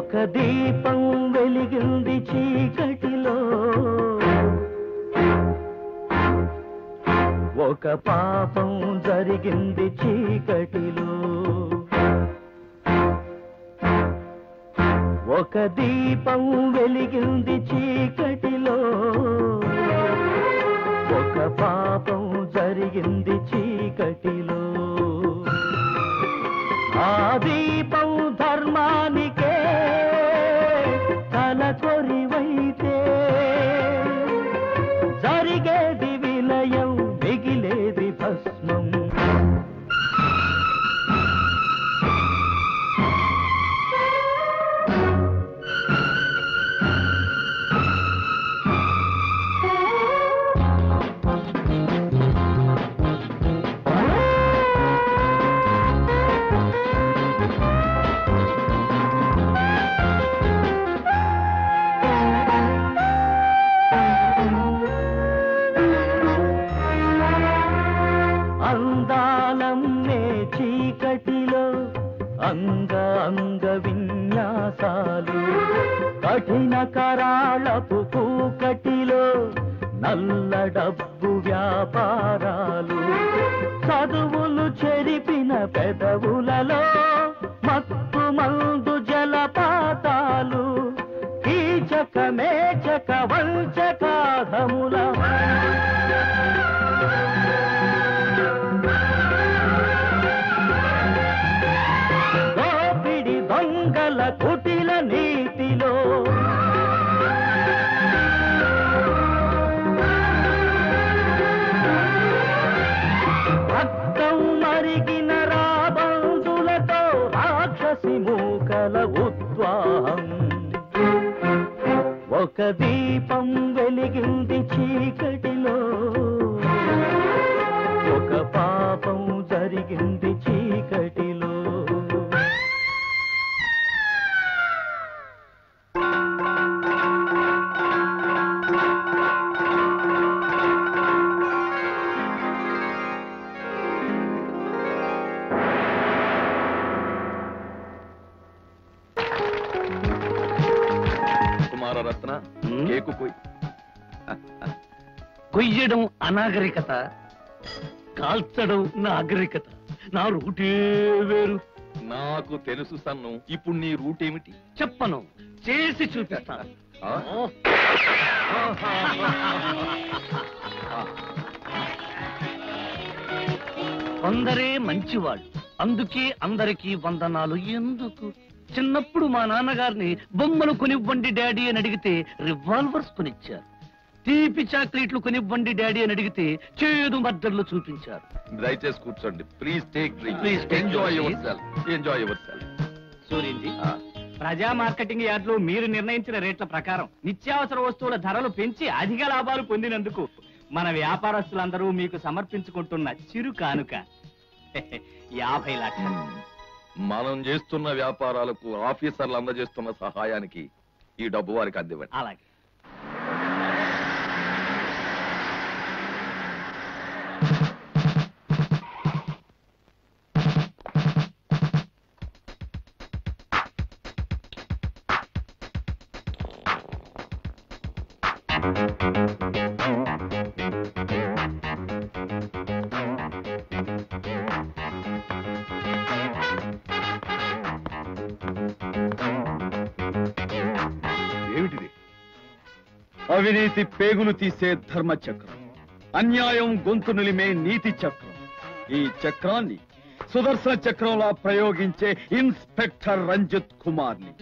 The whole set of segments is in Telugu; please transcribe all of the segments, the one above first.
ఒక దీపం వెలిగింది చీకటిలో ఒక పాపం జరిగింది చీకటిలో ఒక దీపం వెలిగింది చీకటిలో ఒక పాపం జరిగింది చీకటిలో ఆ దీపం ధర్మానికే తల కొరివైతే జరిగేది విలయం మిగిలేది భస్మం అందాలమ్మే చీకటిలో అంగ అంగ విన్యాసాలు కఠిన కరాళపు పూకటిలో నల్ల డబ్బు వ్యాపారాలు చదువులు చెరిపిన పెదవులలో మత్తు మందు జలపాతాలు కీచక మేచక వంచకాధముల దోపిడి దొంగల కుటిల నీతిలో రక్తం మరిగిన రాబందులతో రాక్షసి మూకల ఉద్వాహం ఒక దీపం వెలిగింది చీకటిలో ఒక పాపం జరిగింది చీకటిలో కుమారరత్న కేకు పోయి కొయ్యడం అనాగరికత కాల్చడం నాగరికత నా రూటే వేరు నాకు తెలుసు సన్ను ఇప్పుడు నీ రూట్ ఏమిటి చెప్పను చేసి చూపిస్తాను ఆ? కొందరే మంచివాళ్ళు అందుకే అందరికీ వందనాలు ఎందుకు చిన్నప్పుడు మా నాన్నగారిని బొమ్మలు కొనివ్వండి డాడీ అని అడిగితే రివాల్వర్స్ కొనిచ్చారు తీపి చాక్లెట్లు కొనివ్వండి డాడీ అని అడిగితే చేదు మద్దర్లు చూపించారు దయచేసి కూర్చోండి please take drink Please take enjoy your your seat. Self enjoy yourself సూర్యంజీ ప్రజా మార్కెటింగ్ యార్డులో మీరు నిర్ణయించిన రేట్ల ప్రకారం నిత్యావసర వస్తువుల ధరలు పెంచి అధిక లాభాలు పొందినందుకు మన వ్యాపారస్తులందరూ మీకు సమర్పించుకుంటున్న చిరు కానుక యాభై లక్షలు మనం చేస్తున్న వ్యాపారాలకు ఆఫీసర్లు అందజేస్తున్న సహాయానికి ఈ డబ్బు వారికి అందివ్వండి అలాగే ఏమిటిది అవినీతి పేగులు తీసే ధర్మ చక్రం అన్యాయం గొంతు నిలిమే నీతి చక్రం ఈ చక్రాన్ని సుదర్శన చక్రంలా ప్రయోగించే ఇన్స్పెక్టర్ రంజిత్ కుమార్ ని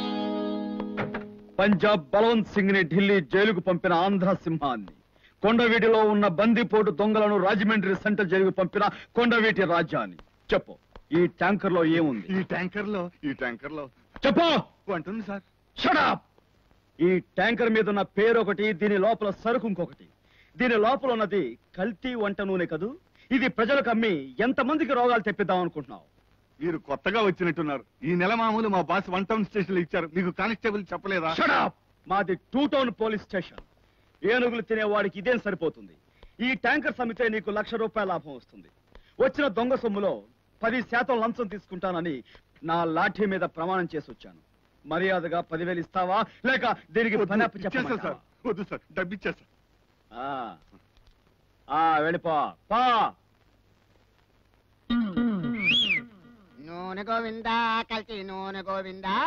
పంజాబ్ బలవంత్ సింగ్ ని ఢిల్లీ జైలుకు పంపిన ఆంధ్ర సింహాన్ని కొండవీటిలో ఉన్న బందిపోటు దొంగలను రాజమండ్రి సెంట్రల్ జైలుకు పంపిన కొండవీటి రాజాని చెప్పు ఈ ట్యాంకర్ లో ఏముంది ఈ ట్యాంకర్ లో ఈ ట్యాంకర్ లో చెప్పు అంటుంది సార్ షడప్ ఈ ట్యాంకర్ మీద ఉన్న పేరు ఒకటి దీని లోపల సరుకు ఇంకొకటి దీని లోపల ఉన్నది కల్తీ వంట నూనె కదూ ఇది ప్రజలకు అమ్మి ఎంతమందికి రోగాలు తెప్పిద్దాం అనుకుంటున్నావు మీరు కొత్తగా వచ్చినట్టున్నారు ఈ నెల మామూలు మా బాస్ వన్ టౌన్ స్టేషన్ ఇచ్చారు మీకు కానిస్టేబుల్ చెప్పలేదా షడప్ మాది టూ టౌన్ పోలీస్ స్టేషన్ ఏనుగులు తినేవాడికి ఇదేం సరిపోతుంది ఈ ట్యాంకర్ సమితే నీకు లక్ష రూపాయల లాభం వస్తుంది వచ్చిన దొంగ సొమ్ములో పది శాతం లంచం తీసుకుంటానని నా లాఠీ మీద ప్రమాణం చేసి వచ్చాను మర్యాదగా పదివేలు ఇస్తావా లేక దీనికి పని అప్పు ఇచ్చేస్తా సార్ చెప్పమంటావా? వద్దు సార్ డబ్బు ఇచ్చేస్తా ఆ ఆ, వెళ్ళిపో పో నూనె గోవిందా కల్తీ నూనె గోవిందా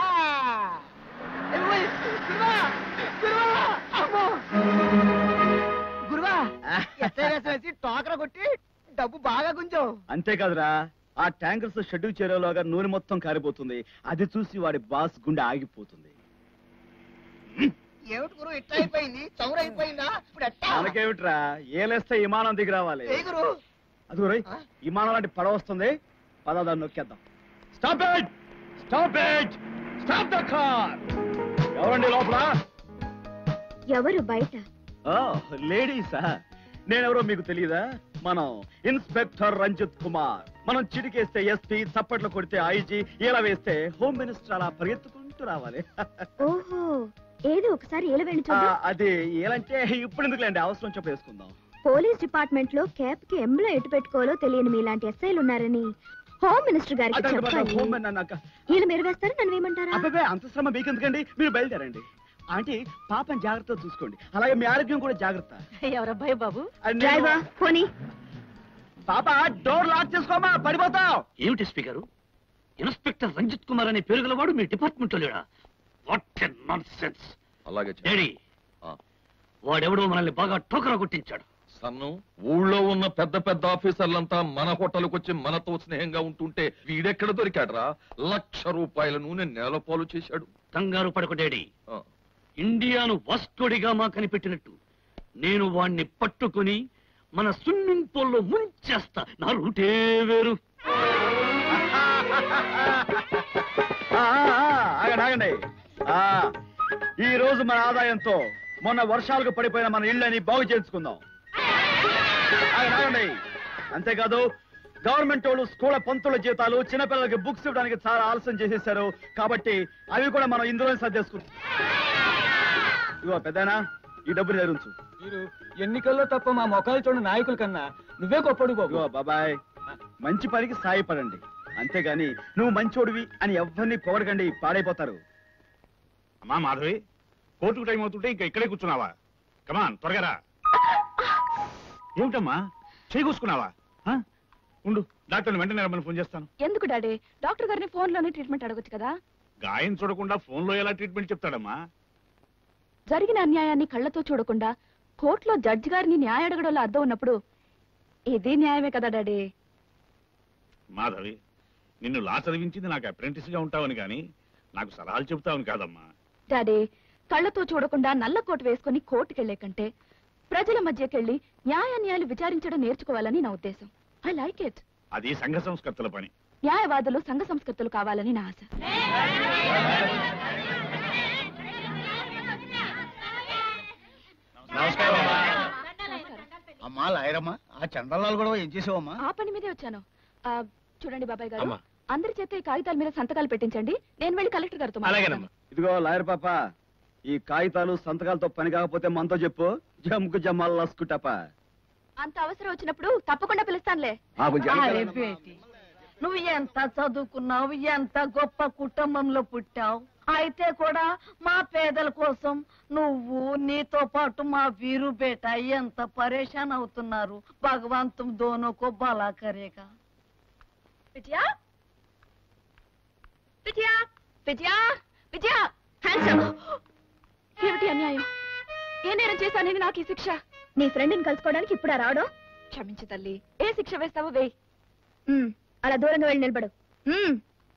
గురువా ఎస్ఐ వేసి టోకర కొట్టి డబ్బు బాగా గుంజావు అంతేకాదురా ఆ ట్యాంకర్స్ షెడ్ చేరేలోగా నూనె మొత్తం కారిపోతుంది అది చూసి వాడి బాస్ గుండె ఆగిపోతుంది ఏమిటి గురు ఇట్లా అయిపోయింది చౌరు అయిపోయిందా ఇప్పుడు ఎట్టా మనకేమిట్రా ఏలేస్తే విమానం దిగి రావాలి ఏ గురు అది రై విమానం లాంటి పడవ వస్తుంది పద దాన్ని నొక్కేద్దాం stop it stop it stop the car ఎవరండి లోపల ఎవరు బయట లేడీసా నేనెవరో మీకు తెలియదా మనం ఇన్స్పెక్టర్ రంజిత్ కుమార్ మనం చిటికేస్తే ఎస్పీ చప్పట్లు కొడితే ఐజీ ఇలా వేస్తే హోమ్ మినిస్టర్ అలా పరిగెత్తుకుంటూ రావాలి ఓహో ఏదో ఒకసారి ఏల వెళ్ళి ఆ, చూద్దాం అది ఏలంటే ఇప్పుడు ఎందుకులేండి అవసరం చెప్పు వేసుకుందాం పోలీస్ డిపార్ట్మెంట్ లో క్యాప్ కి ఎంబ్లో ఎటు పెట్టుకోవాలో తెలియని మీలాంటి ఎస్ఐలు ఉన్నారని హోమ్ మినిస్టర్ గారికి అదే కదా, చెప్పాలి హోమ్ మినిస్టర్ అన్నాక వీళ్ళు మీరు వేస్తారు నన్ను వేయమంటారా అబ్బాయి అంత శ్రమ మీకెందుకండి మీరు బయలుదేరండి ఆంటీ పాపం జాగ్రత్తగా చూసుకోండి అలాగే మీ ఆరోగ్యం కూడా జాగ్రత్త ఎవరబ్బాయి బాబు అది నేను- డ్రైవర్ పోనీ పాప డోర్ లాక్ చేసుకోమా పడిపోతావు ఏమిటి స్పీకరు ఇన్స్పెక్టర్ రంజిత్ కుమార్ అనే పేరు గలవాడు మీ డిపార్ట్మెంట్ లో లేడా వాట్ నాన్ సెన్స్ అలాగే చెయ్యి. డాడీ ఆ. వాడెవడో మనల్ని బాగా టోకరా కొట్టించాడు సన్ను ఊళ్ళో ఉన్న పెద్ద పెద్ద ఆఫీసర్లంతా మన హోటల్కి వచ్చి మనతో స్నేహంగా ఉంటుంటే వీడెక్కడ దొరికాడ్రా లక్ష రూపాయల నూనె నేలపాలు చేశాడు కంగారు పడకు డాడీ ఆ, ఇండియాను వస్తుడిగా మా కనిపెట్టినట్టు నేను వాణ్ణి పట్టుకుని మన స్విమ్మింగ్ పూల్ లో ముంచేస్తా నా రూటే వేరు ఆ, ఆ, ఆ, ఆగండి ఆగండి ఆ, ఈ రోజు మన ఆదాయంతో మొన్న వర్షాలకు పడిపోయిన మన ఇళ్ళని బాగు చేయించుకుందాం ఆగండి ఆగండి అంతేకాదు గవర్నమెంట్ వాళ్ళు స్కూల్ పంతుల జీతాలు చిన్నపిల్లలకి బుక్స్ ఇవ్వడానికి చాలా ఆలస్యం చేసేసారు కాబట్టి అవి కూడా మనం ఇందులో సర్దేసుకుంటాం ఇదిగో పెద్దనా ఈ డబ్బులు తెరుంచు మీరు ఎన్నికల్లో తప్ప మా మొఖాలు చూడ నాయకుల కన్నా నువ్వే గొప్పడు ఇదిగో బాబాయ్ మంచి పనికి సాయపడండి అంతేగాని నువ్వు మంచోడివి అని ఎవరిని పొగడకండి పాడైపోతారు అమ్మా మాధవి కోర్టుకు టైం అవుతుంటే ఇంకా ఇక్కడే కూర్చున్నావా కమాన్ త్వరగా రా ఏమిటమ్మా చేయి కూసుకున్నావా ఆ? ఉండు డాక్టర్ని వెంటనే రమ్మని ఫోన్ చేస్తాను ఎందుకు డాడీ డాక్టర్ గారిని ఫోన్ లోనే ట్రీట్మెంట్ అడగొచ్చు కదా గాయం చూడకుండా ఫోన్లో ఎలా ట్రీట్మెంట్ చెప్తాడమ్మా జరిగిన అన్యాయాన్ని కళ్ళతో చూడకుండా కోర్టులో జడ్జి గారిని న్యాయ అడగడంలో అర్థం ఉన్నప్పుడు ఇది న్యాయమే కదా డాడీ మాధవి నిన్ను లా చదివించింది నాకు అప్రెంటిస్ గా ఉంటావని కానీ నాకు సలహాలు చెబుతావని కాదమ్మా డాడీ కళ్ళతో చూడకుండా నల్ల కోటు వేసుకుని కోర్టుకెళ్లే కంటే ప్రజల మధ్యకెళ్లి న్యాయాన్యాయాలు విచారించడం నేర్చుకోవాలని నా ఉద్దేశం ఐ లైక్ ఇట్ అది సంఘ సంస్కర్తల పని న్యాయవాదులు సంఘ సంస్కృతులు కావాలని నా ఆశ అమ్మా లాయరమ్మా ఆ చంద్రలాల్ కూడా ఏం చేసావమ్మా ఆ పని మీదే వచ్చాను ఆ, చూడండి బాబాయ్ గారు అందరి చేత ఈ కాగితాల మీద సంతకాలు పెట్టించండి నేను వెళ్ళి కలెక్టర్ గారితో మాట్లాడతాను. ఇదిగో లాయర్ పాప ఈ కాగితాలు సంతకాలతో పని కాకపోతే మనతో చెప్పు జమ్కు జమ్మాల లస్కుటప అంత అవసరం వచ్చినప్పుడు తప్పకుండా పిలుస్తానులే అరే బేటి నువ్వు ఎంత చదువుకున్నావు ఎంత గొప్ప కుటుంబంలో పుట్టావు అయితే కూడా మా పేదల కోసం నువ్వు నీతో పాటు మా వీరు బేట ఎంత పరేషాన్ అవుతున్నారు భగవంతం దోనోకో బలా కరేగా విజయ విజయ విజయ విజయ హ్యాండ్సమ్ ఏమిటి అన్యాయం ఏ నేరం చేశానని నాకు ఈ శిక్ష నీ ఫ్రెండ్ని కలుసుకోవడానికి ఇప్పుడా రావడం క్షమించు తల్లి ఏ శిక్ష వేస్తావో వేయి ఉమ్, అలా దూరంగా వెళ్ళి నిలబడు ఉమ్.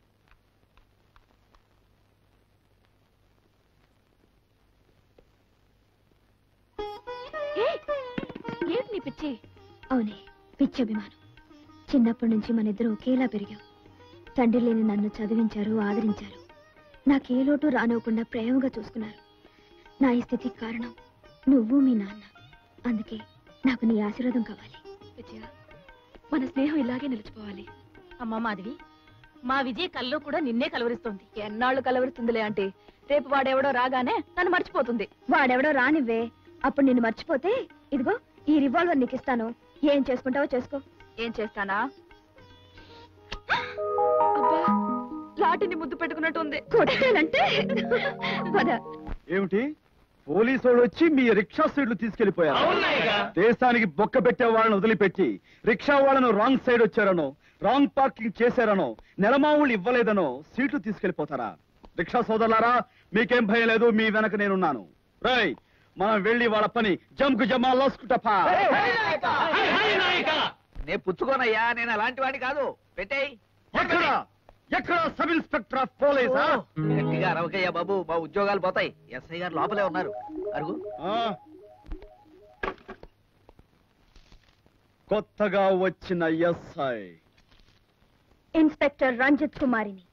ఏ ఏమిటి నీ పిచ్చి అవునే పిచ్చి అభిమానం చిన్నప్పటి నుంచి మన ఇద్దరు ఒకేలా పెరిగాం తండ్రి లేని నన్ను చదివించారు ఆదరించారు నాకే లోటు రానివ్వకుండా ప్రేమగా చూసుకున్నారు నా ఈ స్థితికి కారణం నువ్వు మీ నాన్న అందుకే నాకు నీ ఆశీర్వాదం కావాలి విజయ మన స్నేహం ఇలాగే నిలిచిపోవాలి అమ్మా మాధవి మా విజయ్ కల్లో కూడా నిన్నే కలవరిస్తోంది ఎన్నాళ్ళు కలవరుస్తుందిలే అంటే రేపు వాడెవడో రాగానే నన్ను మర్చిపోతుంది వాడెవడో రానివ్వే అప్పుడు నిన్ను మర్చిపోతే ఇదిగో ఈ రివాల్వర్ నీకు ఇస్తాను ఏం చేసుకుంటావో చేసుకో ఏం చేస్తానా అబ్బా లాటిని ముద్దు పెట్టుకున్నట్టుంది కొట్టాలంటే పద ఏమిటి పోలీసు వాళ్ళు వచ్చి మీ రిక్షా సీట్లు తీసుకెళ్లిపోయారు దేశానికి బొక్క పెట్టే వాళ్ళని వదిలిపెట్టి రిక్షా వాళ్ళను రాంగ్ సైడ్ వచ్చారనో రాంగ్ పార్కింగ్ చేశారనో నెలమావులు ఇవ్వలేదనో సీట్లు తీసుకెళ్లిపోతారా రిక్షా సోదరులారా మీకేం భయం లేదు మీ వెనక నేనున్నాను రై మనం వెళ్ళి వాళ్ళ పని జంకు జమా లోసుకుంటా నేను పుచ్చుకోనయ్యా నేను అలాంటి వాడిని కాదు పెట్టేయ్ ఎక్కడ ఎక్కడ సబ్ ఇన్స్పెక్టర్ ఆఫ్ పోలీసా గట్టిగా అరవకయ్యా బాబు మా ఉద్యోగాలు పోతాయి ఎస్ఐ గారు లోపలే ఉన్నారు అరుగు ఆ. కొత్తగా వచ్చిన ఎస్ఐ ఇన్స్పెక్టర్ రంజిత్ కుమారిని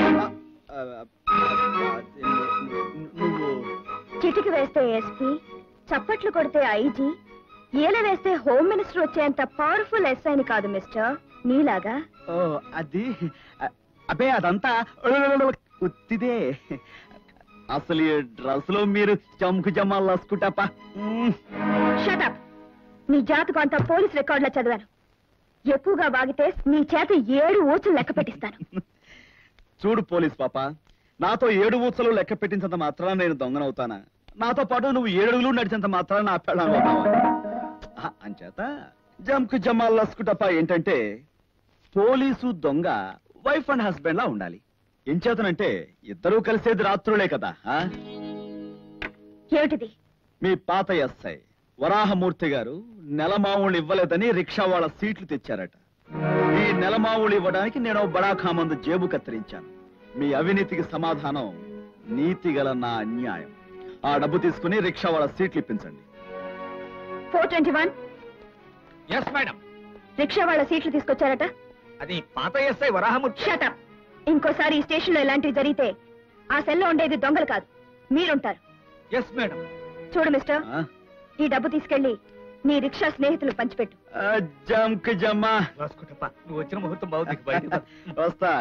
నువ్వు చిటికి వేస్తే ఎస్పీ చప్పట్లు కొడితే ఐజీ ఈల వేస్తే హోమ్ మినిస్టర్ వచ్చేంత పవర్ఫుల్ ఎస్ఐని కాదు మిస్టర్ నీలాగా ఓ, అది అ- అబే అదంతా ఉత్తిదే అసలు ఈ డ్రెస్ లో మీరు జంకు జమాలు లసుకుంటాపా షటప్ నీ జాతకం అంతా పోలీస్ రికార్డులో చదివాను ఎక్కువగా వాగితే నీ చేత ఏడు ఊచులు లెక్క పెట్టిస్తాను చూడు పోలీస్ పాప నాతో ఏడు ఊసలు లెక్క పెట్టించంత మాత్రాన నేను దొంగనవుతానా నాతో పాటు నువ్వు ఏడుగులు నడిచేంత మాత్రాన నా పెళ్ళాను అంచేత జంకు జమాల్ లసుకుటప్ప ఏంటంటే పోలీసు దొంగ వైఫ్ అండ్ హస్బెండ్ లా ఉండాలి ఏం చేతనంటే ఇద్దరూ కలిసేది రాత్రులే కదా ఆ? ఏమిటిది మీ పాత ఎస్ఐ వరాహమూర్తి గారు నెలమావుళ్ళు ఇవ్వలేదని రిక్షా వాళ్ళ సీట్లు తెచ్చారట ఈ నెలమావుళ్ళు ఇవ్వడానికి నేను బడాఖా మందు జేబు కత్తిరించాను మీ అవినీతికి సమాధానం నీతి గల నా అన్యాయం ఆ డబ్బు తీసుకుని రిక్షా వాళ్ళ సీట్లు ఇప్పించండి four twenty one yes madam rickshaw వాళ్ళ సీట్లు తీసుకొచ్చారట అది పాత ఎస్ఐ వరాహమూర్తి షటప్ ఇంకోసారి ఈ స్టేషన్ లో ఇలాంటివి జరిగితే ఆ సెల్లో ఉండేది దొంగలు కాదు మీరుంటారు ఎస్ మేడం చూడు మిస్టర్ ఆ? ఈ డబ్బు తీసుకెళ్లి నీ రిక్షా స్నేహితులు పంచిపెట్టు ఆ, జంక్ జమ్మా రాసుకుంటప్ప నువ్వు వచ్చిన ముహూర్తం బాగుంది బయటికి రా. వస్తా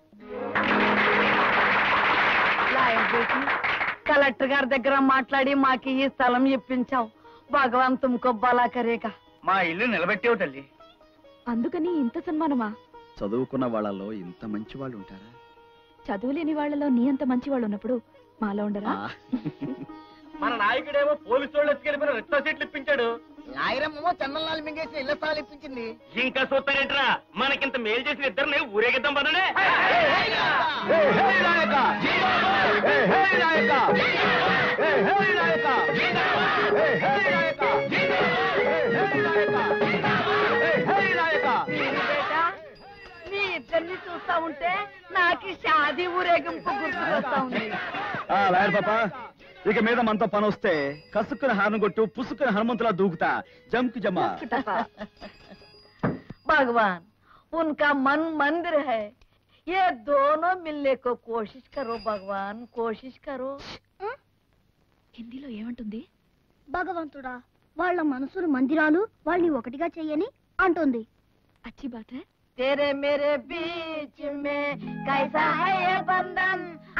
లాయర్ బేటీ కలెక్టర్ గారి దగ్గర మాట్లాడి మాకు ఈ స్థలం ఇప్పించావు భగవాన్ తుమ్కో బలా కరేగా మా ఇల్లు నిలబెట్టేవు తల్లి అందుకని ఇంత సన్మానమా చదువుకున్న వాళ్ళలో ఇంత మంచి వాళ్ళు ఉంటారా చదువు లేని వాళ్ళలో నీ అంత మంచి వాళ్ళు ఉన్నప్పుడు మాలో ఉండరా ఆ. మన నాయకుడేమో పోలీసు వాళ్ళు ఎత్తుకెళ్ళిపోయిన రిక్షా సీట్లు ఇప్పించాడు లాయరమ్మో చందనాలు మింగేసి ఇళ్ల స్థలాలు ఇప్పించింది ఇంకా చూస్తారేంట్రా మనకింత మేలు చేసిన ఇద్దరిని ఊరేగిద్దాం పదనే బేటా మీ ఇద్దరిని చూస్తా ఉంటే నాకు ఈ షాదీ ఊరేగింపు గుర్తుకొస్తా ఉంది ఆ, లాయర్ పాప ఇక మీద మనతో పని వస్తే కసుక్కుని హారం కొట్టు పుసుక్కుని హనుమంతులా దూకుతా జంకు జమా भगवान उनका मन मंदिर है ये दोनों मिलने को कोशिश करो भगवान कोशिश करो హిందీలో ఏమంటుంది భగవంతుడా వాళ్ళ మనసులు మందిరాలు వాళ్ళని ఒకటిగా చెయ్యని అంటుంది అచ్చి బాత్ హై तेरे मेरे बीच में कैसा है ये बंधन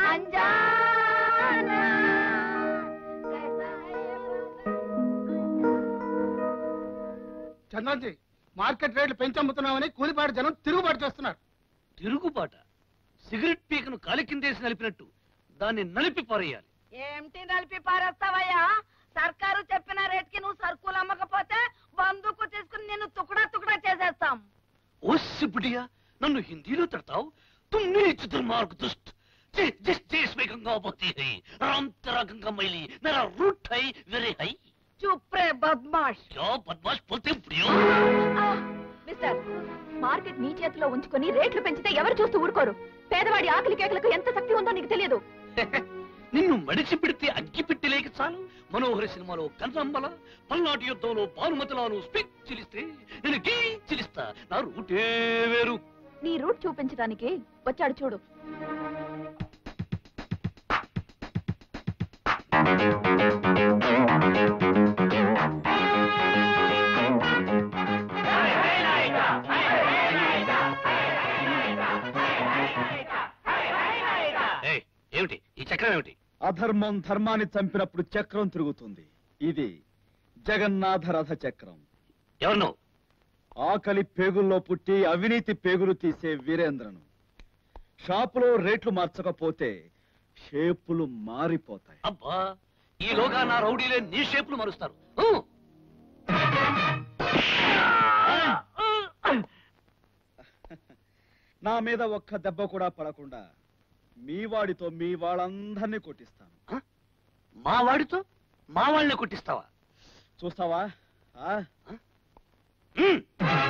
अनजाना कैसा है ये చంద్రంజీ మార్కెట్ రేట్లు పెంచమ్ముతున్నామని కూలిపాటి జనం తిరుగుబాటు చేస్తున్నారు తిరుగుబాట సిగరెట్ పీకను కాలి కిందేసి నలిపినట్టు దాన్ని నలిపి పారేయాలి ఏమిటి నలిపి పారేస్తావయ్యా సర్కారు చెప్పిన రేట్కి నువ్వు సరుకులు అమ్మకపోతే బందుకు తీసుకుని నిన్ను తుకుడా తుకుడా చేసేస్తాం ఓ సిబ్బుడియా నన్ను హిందీలో తిడతావు तुम नीच दुर्मार्ग दुष्ट जिस जिस देश में गंगा बहती है राम तेरा गंगा मैली मेरा रूट है वेरे है चुप रे बदमाश क्या बदमाश बोलते बुढ़ियो ఆ, మిస్టర్ మార్కెట్ నీ చేతిలో ఉంచుకొని రేట్లు పెంచితే ఎవరు చూస్తూ ఊరుకోరు పేదవాడి ఆకలి కేకలకు ఎంత శక్తి ఉందో నీకు తెలియదు నిన్ను మడిచి పెడితే అగ్గి పెట్టలేక చాలు మనోహర సినిమాలో కన్నమ్మల పల్నాటి యుద్ధంలో భానుమతిలాను స్పిక్ చిలిస్తే నేను గీ చిలిస్తా నా రూటే వేరు నీ రూట్ చూపించడానికి వచ్చాడు చూడు ఏయ్, ఏమిటి ఈ చక్రం ఏమిటి అధర్మం ధర్మాన్ని చంపినప్పుడు చక్రం తిరుగుతుంది ఇది జగన్నాథ రథ చక్రం ఎవరు ఆకలి పేగుల్లో పుట్టి అవినీతి పేగులు తీసే వీరేంద్రను షాపులో రేట్లు మార్చకపోతే షేపులు మారిపోతాయి అబ్బా ఈలోగా నా రౌడీలే నీ షేపులు మరుస్తారు ఊ! నా మీద ఒక్క దెబ్బ కూడా పడకుండా మీ వాడితో మీ వాళ్ళందరినీ కొట్టిస్తాను మా వాడితో మా వాళ్ళని కొట్టిస్తావా చూస్తావా ఆ? ఉమ్.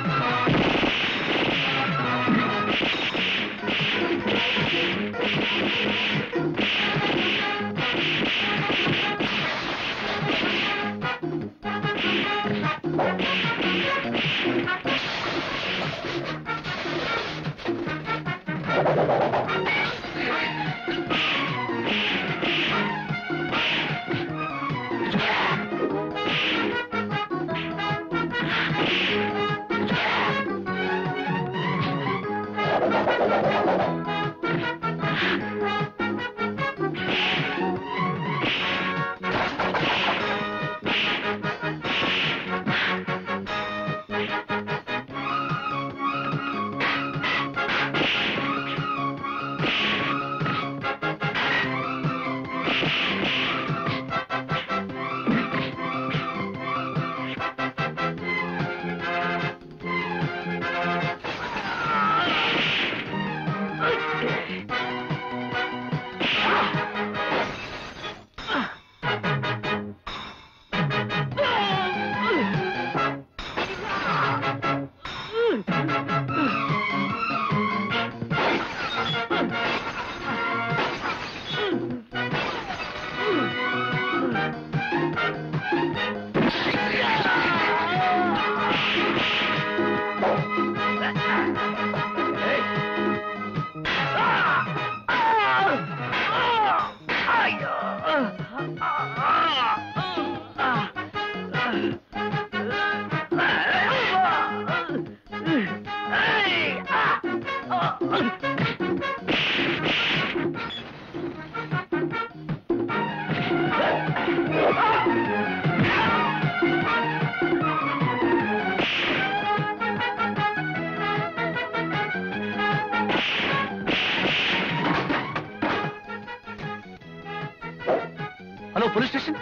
హలో పోలీస్ స్టేషన్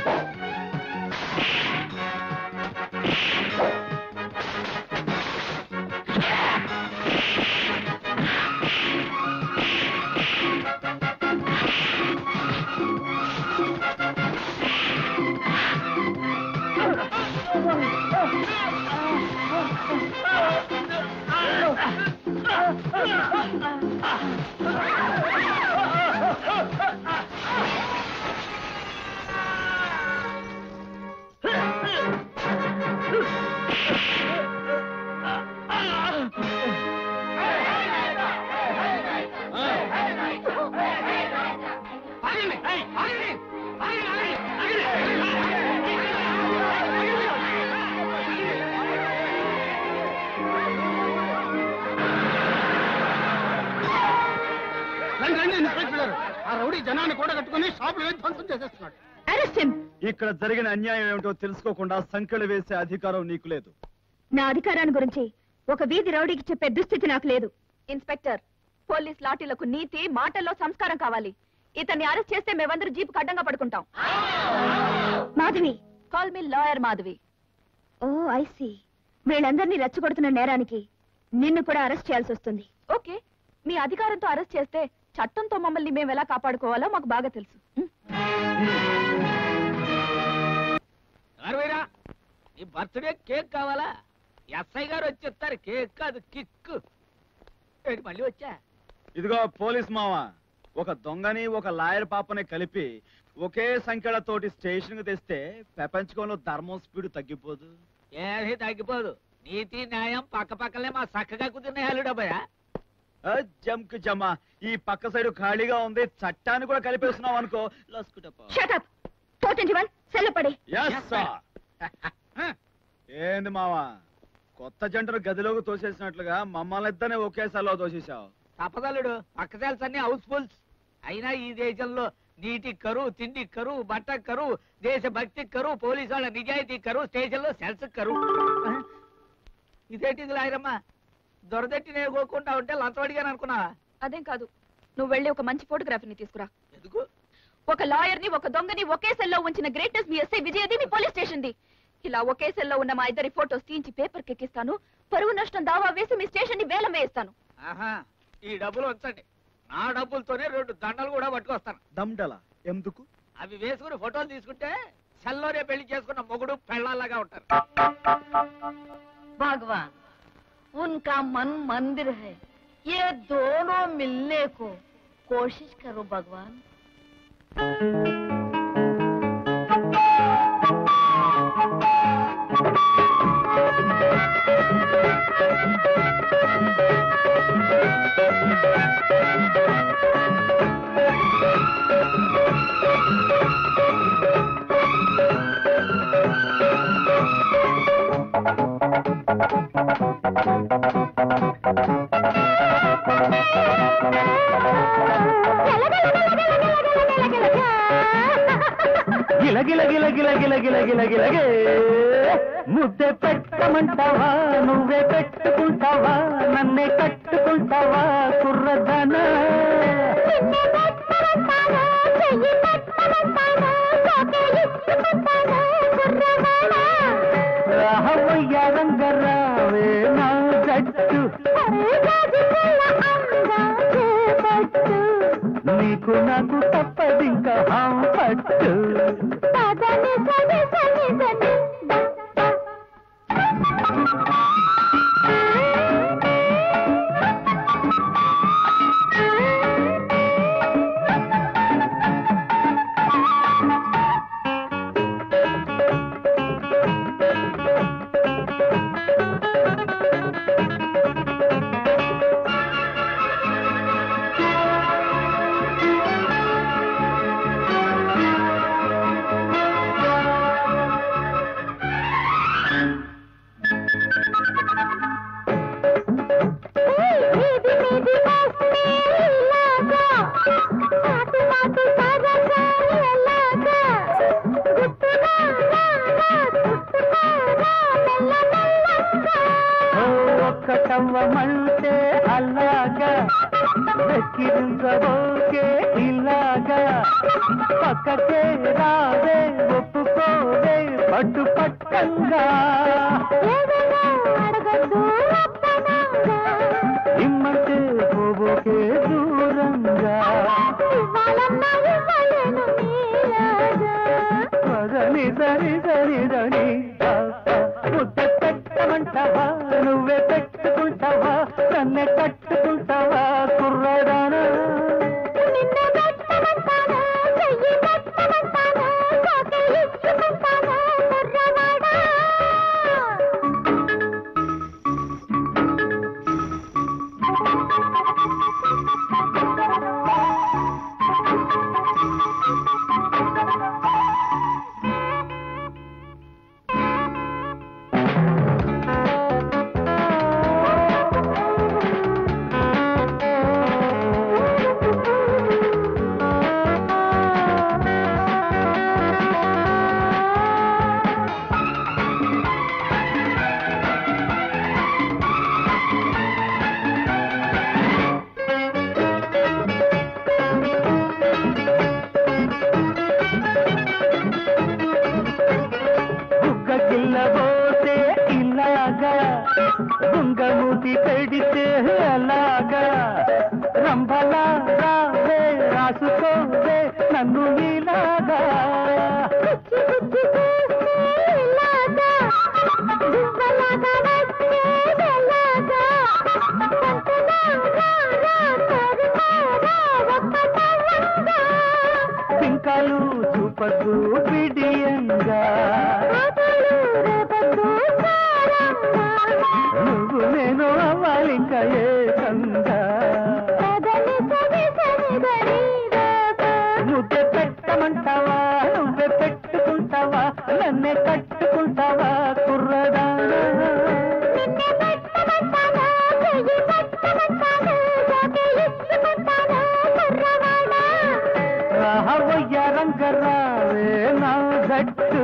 రండి రండి ఇన్స్పెక్టర్ గారు ఆ రౌడీ జనాన్ని కూడా కట్టుకుని షాపులు వేసి ధ్వంసం చేసేస్తున్నాడు అరెస్ట్ హిమ్ ఇక్కడ జరిగిన అన్యాయం ఏమిటో తెలుసుకోకుండా సంకెళ్ళు వేసే అధికారం నీకు లేదు నా అధికారాన్ని గురించి ఒక వీధి రౌడీకి చెప్పే దుస్థితి నాకు లేదు ఇన్స్పెక్టర్ పోలీస్ లాఠీలకు నీతి మాటల్లో సంస్కారం కావాలి ఇతన్ని అరెస్ట్ చేస్తే మేమందరూ జీపుకు అడ్డంగా పడుకుంటాం మాధవి కాల్ మీ లాయర్ మాధవి ఓ ఐసి వీళ్ళందరినీ రెచ్చగొడుతున్న నేరానికి నిన్ను కూడా అరెస్ట్ చేయాల్సి వస్తుంది ఓకే మీ అధికారంతో అరెస్ట్ చేస్తే చట్టంతో మమ్మల్ని మేము ఎలా కాపాడుకోవాలో మాకు బాగా తెలుసు ఉం? అరవైరా నీ బర్త్డే కేక్ కావాలా ఎస్ఐ గారు వచ్చేస్తారు కేక్ కాదు కిక్ ఏంటి మళ్ళీ వచ్చా ఇదిగో పోలీస్ మావ ఒక దొంగని ఒక లాయర్ పాపని కలిపి ఒకే సంఖ్యలతోటి స్టేషన్ కు తెస్తే ప్రపంచంలో ధర్మం స్పీడ్ తగ్గిపోదు ఏది తగ్గిపోదు నీతి న్యాయం పక్క పక్కలే మా చక్కగా కుదిరిన హల్లుడబ్బయ్యా ఆ, జంక్ జమా ఈ పక్క సైడ్ ఖాళీగా ఉంది చట్టాన్ని కూడా కలిపేస్తున్నావు అనుకో లస్కుటప్ప షటప్ ఫోర్ ట్వంటీ వన్ సెల్లపడి Yes, sir. ఏంది మావా కొత్త జంటను గదిలోకి తోసేసినట్లుగా మమ్మల్ని ఇద్దరిని ఒకేసారిలో తోసేసావు తప్పదల్లుడు పక్క సెల్స్ అన్ని హౌస్ఫుల్స్ అయినా ఈ దేశంలో నీటి కరువు తిండి కరువు బట్ట కరువు దేశ భక్తి కరువు పోలీసు వాళ్ళ నిజాయితీ కరువు స్టేషన్ లో సెల్స్ కరువు ఇదేంటి ఇది లాయరమ్మా దొరదట్టి నేను కోకుండా ఉంటే లంచం అడిగాను అనుకున్నా అదేం కాదు నువ్వు వెళ్ళి ఒక మంచి ఫోటోగ్రాఫర్ని తీసుకురా ఎందుకు ఒక లాయర్ ని ఒక దొంగని ఒకే సెల్లో ఉంచిన గ్రేటెస్ట్ మీ ఎస్ఐ విజయది మీ పోలీస్ స్టేషన్ ది ఇలా ఒకే సెల్లో ఉన్న మా ఇద్దరి ఫోటోస్ తీయించి పేపర్ కెక్కిస్తాను పరువు నష్టం దావా వేసి మీ స్టేషన్ ని వేలం వేయిస్తాను ఆహా ఈ డబ్బులు ఉంచండి నా డబ్బులతోనే రెండు దండలు కూడా పట్టుకొస్తాను దమ్డల ఎందుకు అవి వేసుకుని ఫోటోలు తీసుకుంటే సెల్లోనే పెళ్లి చేసుకున్న మొగుడు పెళ్ళాలాగా ఉంటారు भगवान उनका मन मंदिर है ये दोनों मिलने को कोशिश करो भगवान గిల గిల గిల గిల గిల గిల గిల గిలగే ముద్దె పెట్టమంటావా నువ్వే పెట్టుకుంటావా నన్నే కట్టుకుంటావా కుర్రదన రాహవయ్య రంగరావే నా జట్టు నీకు నాకు తప్పదింక హాం పట్టు ఓ ఒక్కటవ్వమంటే అలాగా వెక్కిరించబోకే ఇలాగా పక్కకే రావే ఒప్పుకోవే పట్టు పట్టంగా ఇమ్మంటే పోబోకే దూరంగా సరి సరి సరి సరి ముద్ద పెట్టమంటావా నువ్వే పెట్టుకుంటావా నన్నే కట్టుకుంటావా కుర్రదానా బుగ్గ గిల్లబోతే ఇలాగా బుంగమూతి పెడితే అలాగా రంభలా రావే రాసుకోవే నన్ను నీలాగా పింకాలు చూపద్దు బిడియంగా నువ్వు నేను అవ్వాలింక ఏకంగా ముద్ద పెట్టమంటావా నువ్వే పెట్టుకుంటావా నన్నే కట్టుకుంటావా కుర్రదానా రాహవయ్య రంగరావే నా గట్టు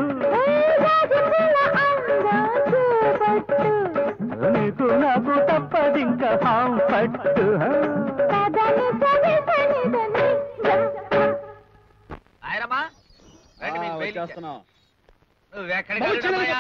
నీకు నాకు తప్పదింక హాం పట్టు చేస్తున్నావు నువ్వెక్కడికి బాబు, చిన్నది వెళ్ళడమయ్యా?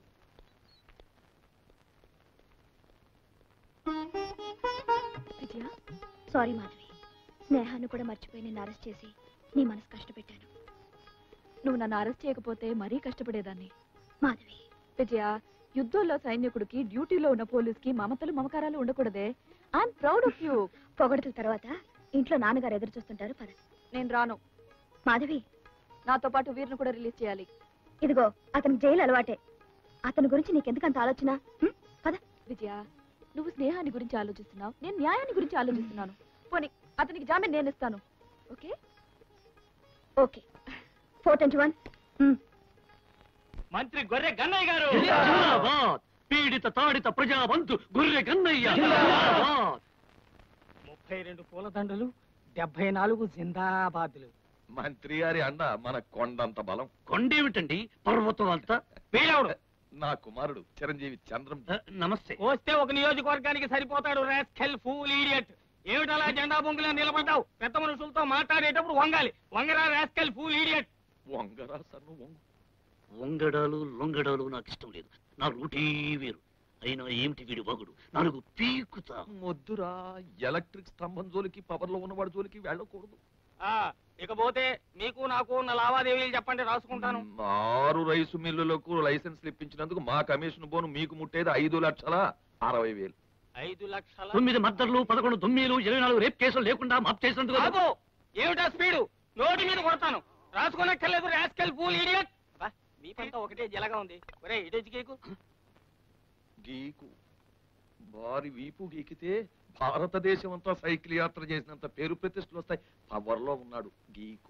విజయ సారీ మాధవి స్నేహాన్ని కూడా మర్చిపోయి నిన్ను అరెస్ట్ చేసి నీ మనసు కష్టపెట్టాను నువ్వు నన్ను అరెస్ట్ చేయకపోతే మరీ కష్టపడేదాన్ని మాధవి విజయ యుద్ధంలో సైనికుడికి డ్యూటీలో ఉన్న పోలీస్కి మమతలు మమకారాలు ఉండకూడదే ఐఎమ్ ప్రౌడ్ ఆఫ్ యూ పొగడతల తర్వాత ఇంట్లో నాన్నగారు ఎదురు చూస్తుంటారు పద నేను రాను మాధవి నాతో పాటు వీరిని కూడా రిలీజ్ చేయాలి ఇదిగో అతనికి జైలు అలవాటే అతని గురించి నీకెందుకంత ఆలోచన హ్మ్? పద విజయ నువ్వు స్నేహాన్ని గురించి ఆలోచిస్తున్నావు నేను న్యాయాన్ని గురించి ఆలోచిస్తున్నాను పోనీ అతనికి జామీన్ నేను ఇస్తాను okay okay four twenty one మంత్రి గొర్రె గన్నయ్య గారు జిందాబాద్ పీడిత తాడిత ప్రజాబంధు గొర్రె గన్నయ్య జిందాబాద్ ముప్పై రెండు పూలదండలు డెబ్బై నాలుగు జిందాబాద్లు మంత్రి గారి అండ మన కొండంత బలం కొండేమిటండి పర్వతం అంతా వీలవుడు నా కుమారుడు చిరంజీవి చంద్రం ఆ, నమస్తే వస్తే ఒక నియోజకవర్గానికి సరిపోతాడు రాస్కెల్ ఫూల్ ఈడియట్ ఏమిటలా జెండా బొంగులా నిలబడ్డావు పెద్ద మనుషులతో మాట్లాడేటప్పుడు వంగాలి వంగరా రాస్కెల్ ఫూల్ ఈడియట్ వంగరా సన్ను వంగు వంగడాలు లొంగడాలు నాకు ఇష్టం లేదు నా రూటే వేరు అయినా ఏమిటి వీడి వగుడు నాలుగు పీకుతా మొద్దురా ఎలక్ట్రిక్ స్తంభం జోలికి పవర్ లో ఉన్నవాడి జోలికి వెళ్ళకూడదు ఇకపోతే మీకు నాకు ఉన్న లావాదేవీలు చెప్పండి రాసుకుంటాను ఆరు రైసు మిల్లులకు లైసెన్స్ ఇప్పించినందుకు మా కమిషన్ బోను మీకు ముట్టేది ఐదు లక్షల అరవై వేలు ఐదు లక్షల తొమ్మిది మద్దర్లు పదకొండు దొమ్మీలు ఇరవై నాలుగు రేప్ కేసులు లేకుండా మాఫ్ చేసినందుకు బాబు ఏమిటా స్పీడు నోటి మీద కొడతాను రాసుకునక్కర్లేదు రాస్కెల్ ఫూల్ ఈడియట్ మీ పంట ఒకటే జలగా ఉంది ఒరే ఇటు కేకు గీకు వారి వీపు గీకితే భారతదేశం అంతా సైకిల్ యాత్ర చేసినంత పేరు ప్రతిష్టలు వస్తాయి పవర్ లో ఉన్నాడు గీకు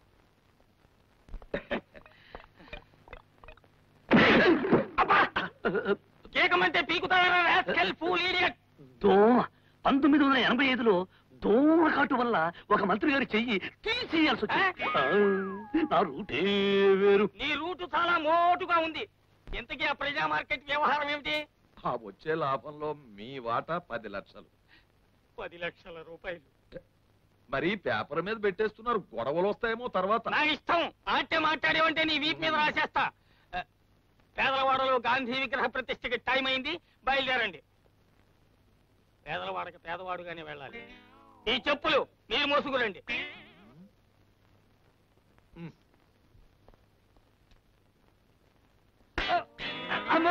కేకమంటే పీకుతారా రాస్కెల్ ఫూల్ ఈడియట్ దోమ పంతొమ్మిది వందల ఎనభై ఐదులో దోమ కాటు వల్ల ఒక మంత్రి గారి చెయ్యి తీసేయాల్సి వచ్చింది ఆ, నా రూటే వేరు నీ రూటు చాలా మోటుగా ఉంది ఇంతకీ ఆ ప్రజా మార్కెట్ వ్యవహారం ఏమిటి ఆ వచ్చే లాభంలో మీ వాటా పది లక్షలు పది లక్షల రూపాయలు మరి పేపర్ మీద పెట్టేస్తున్నారు గొడవలు వస్తాయేమో తర్వాత నా ఇష్టం ఆట్య మాట్లాడేవంటే నీ వీపు మీద రాసేస్తా ఆ, పేదలవాడలో గాంధీ విగ్రహ ప్రతిష్టకి టైం అయింది బయలుదేరండి పేదలవాడకి పేదవాడుగానే వెళ్ళాలి ఈ చెప్పులు మీరు మోసుకురండి అమ్మో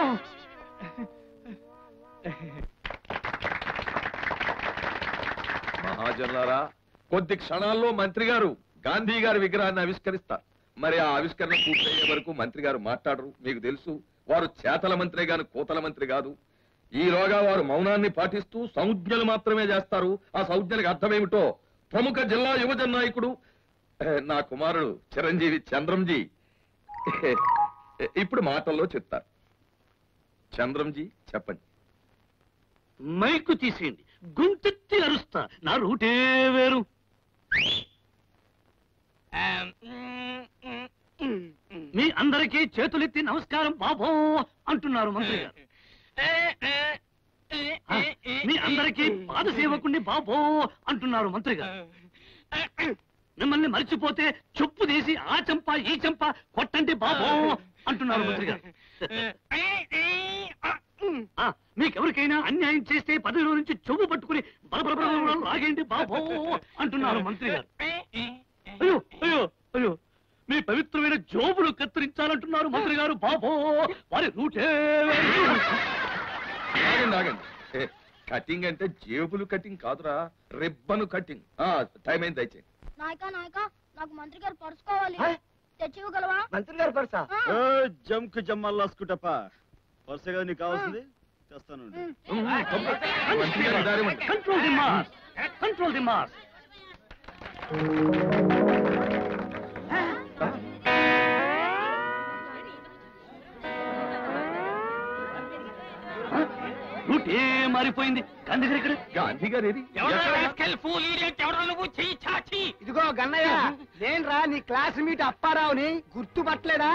మహాజనులారా కొద్ది క్షణాల్లో మంత్రి గారు గాంధీ గారి విగ్రహాన్ని ఆవిష్కరిస్తారు మరి ఆ ఆవిష్కరణ పూర్తయ్యే వరకు మంత్రి గారు మాట్లాడరు మీకు తెలుసు వారు చేతల మంత్రే గాని కోతల మంత్రి కాదు ఈలోగా వారు మౌనాన్ని పాటిస్తూ సంజ్ఞలు మాత్రమే చేస్తారు ఆ సంజ్ఞలకు అర్థమేమిటో ప్రముఖ జిల్లా యువజన నాయకుడు ఏ, నా కుమారుడు చిరంజీవి చంద్రంజీ ఇప్పుడు మాటల్లో చెప్తారు చంద్రంజీ చెప్పండి మైకు తీసేయండి గొంతెత్తి అరుస్తా నా రూటే వేరు మీ అందరికీ చేతులెత్తి నమస్కారం బాబో అంటున్నారు మంత్రి గారు ఆ, మీ అందరికీ పాదసేవకుణ్ణి బాబో అంటున్నారు మంత్రి గారు మిమ్మల్ని మర్చిపోతే చెప్పు తీసి ఆ చెంప ఈ చెంప కొట్టండి బాబో అంటున్నారు మంత్రి గారు ఆ, మీకెవరికైనా అన్యాయం చేస్తే పదవిలో నుంచి చెవు పట్టుకుని బలబలబల లాగేంటి బాబో అంటున్నారు మంత్రి గారు అయ్యో అయ్యో అయ్యో మీ పవిత్రమైన జోబులు కత్తిరించాలంటున్నారు మంత్రి గారు బాబో వారి రూటే ఆగండి ఆగండి ఏ, కటింగ్ అంటే జేబులు కటింగ్ కాదురా రిబ్బను కటింగ్ ఆ టైం అయింది దయచేయండి నాయకా నాయకా నాకు మంత్రి గారు పరుచుకోవాలి తెచ్చివ్వగలవా మంత్రి గారు పర్సా జంక్ జమ్మల్లాసుకుంటప్ప వరుస కదా నీకు కావాల్సింది తెస్తాను మంత్రి గారు దారి ఇవ్వండి. Control the mass control the mass రూటే మారిపోయింది గాంధీ గారు ఇక్కడ గాంధీ గారు ఏది ఇదిగో గన్నయ్య నేనురా నీ క్లాస్ మీట్ అప్పారావుని గుర్తుపట్టలేదా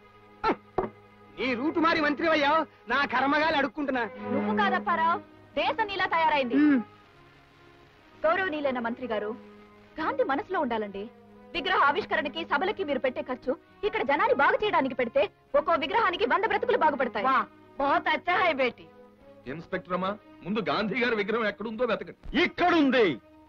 నీ రూటు మారి మంత్రి అయ్యావు నా కర్మగాలి అడుక్కుంటున్నా నువ్వు కాదప్పారావు దేశం నీలా తయారైంది గౌరవనీయులైన మంత్రి గారు గాంధీ మనసులో ఉండాలండి విగ్రహ ఆవిష్కరణకి సభలకి మీరు పెట్టే ఖర్చు ఇక్కడ జనాన్ని బాగు చేయడానికి పెడితే ఒక్కో విగ్రహానికి వంద బ్రతుకులు బాగుపడతాయి బహుత్ అచ్చా హై బేటీ ఇన్స్పెక్టర్ అమ్మా ముందు గాంధీ గారి విగ్రహం ఎక్కడుందో వెతకండి ఇక్కడుంది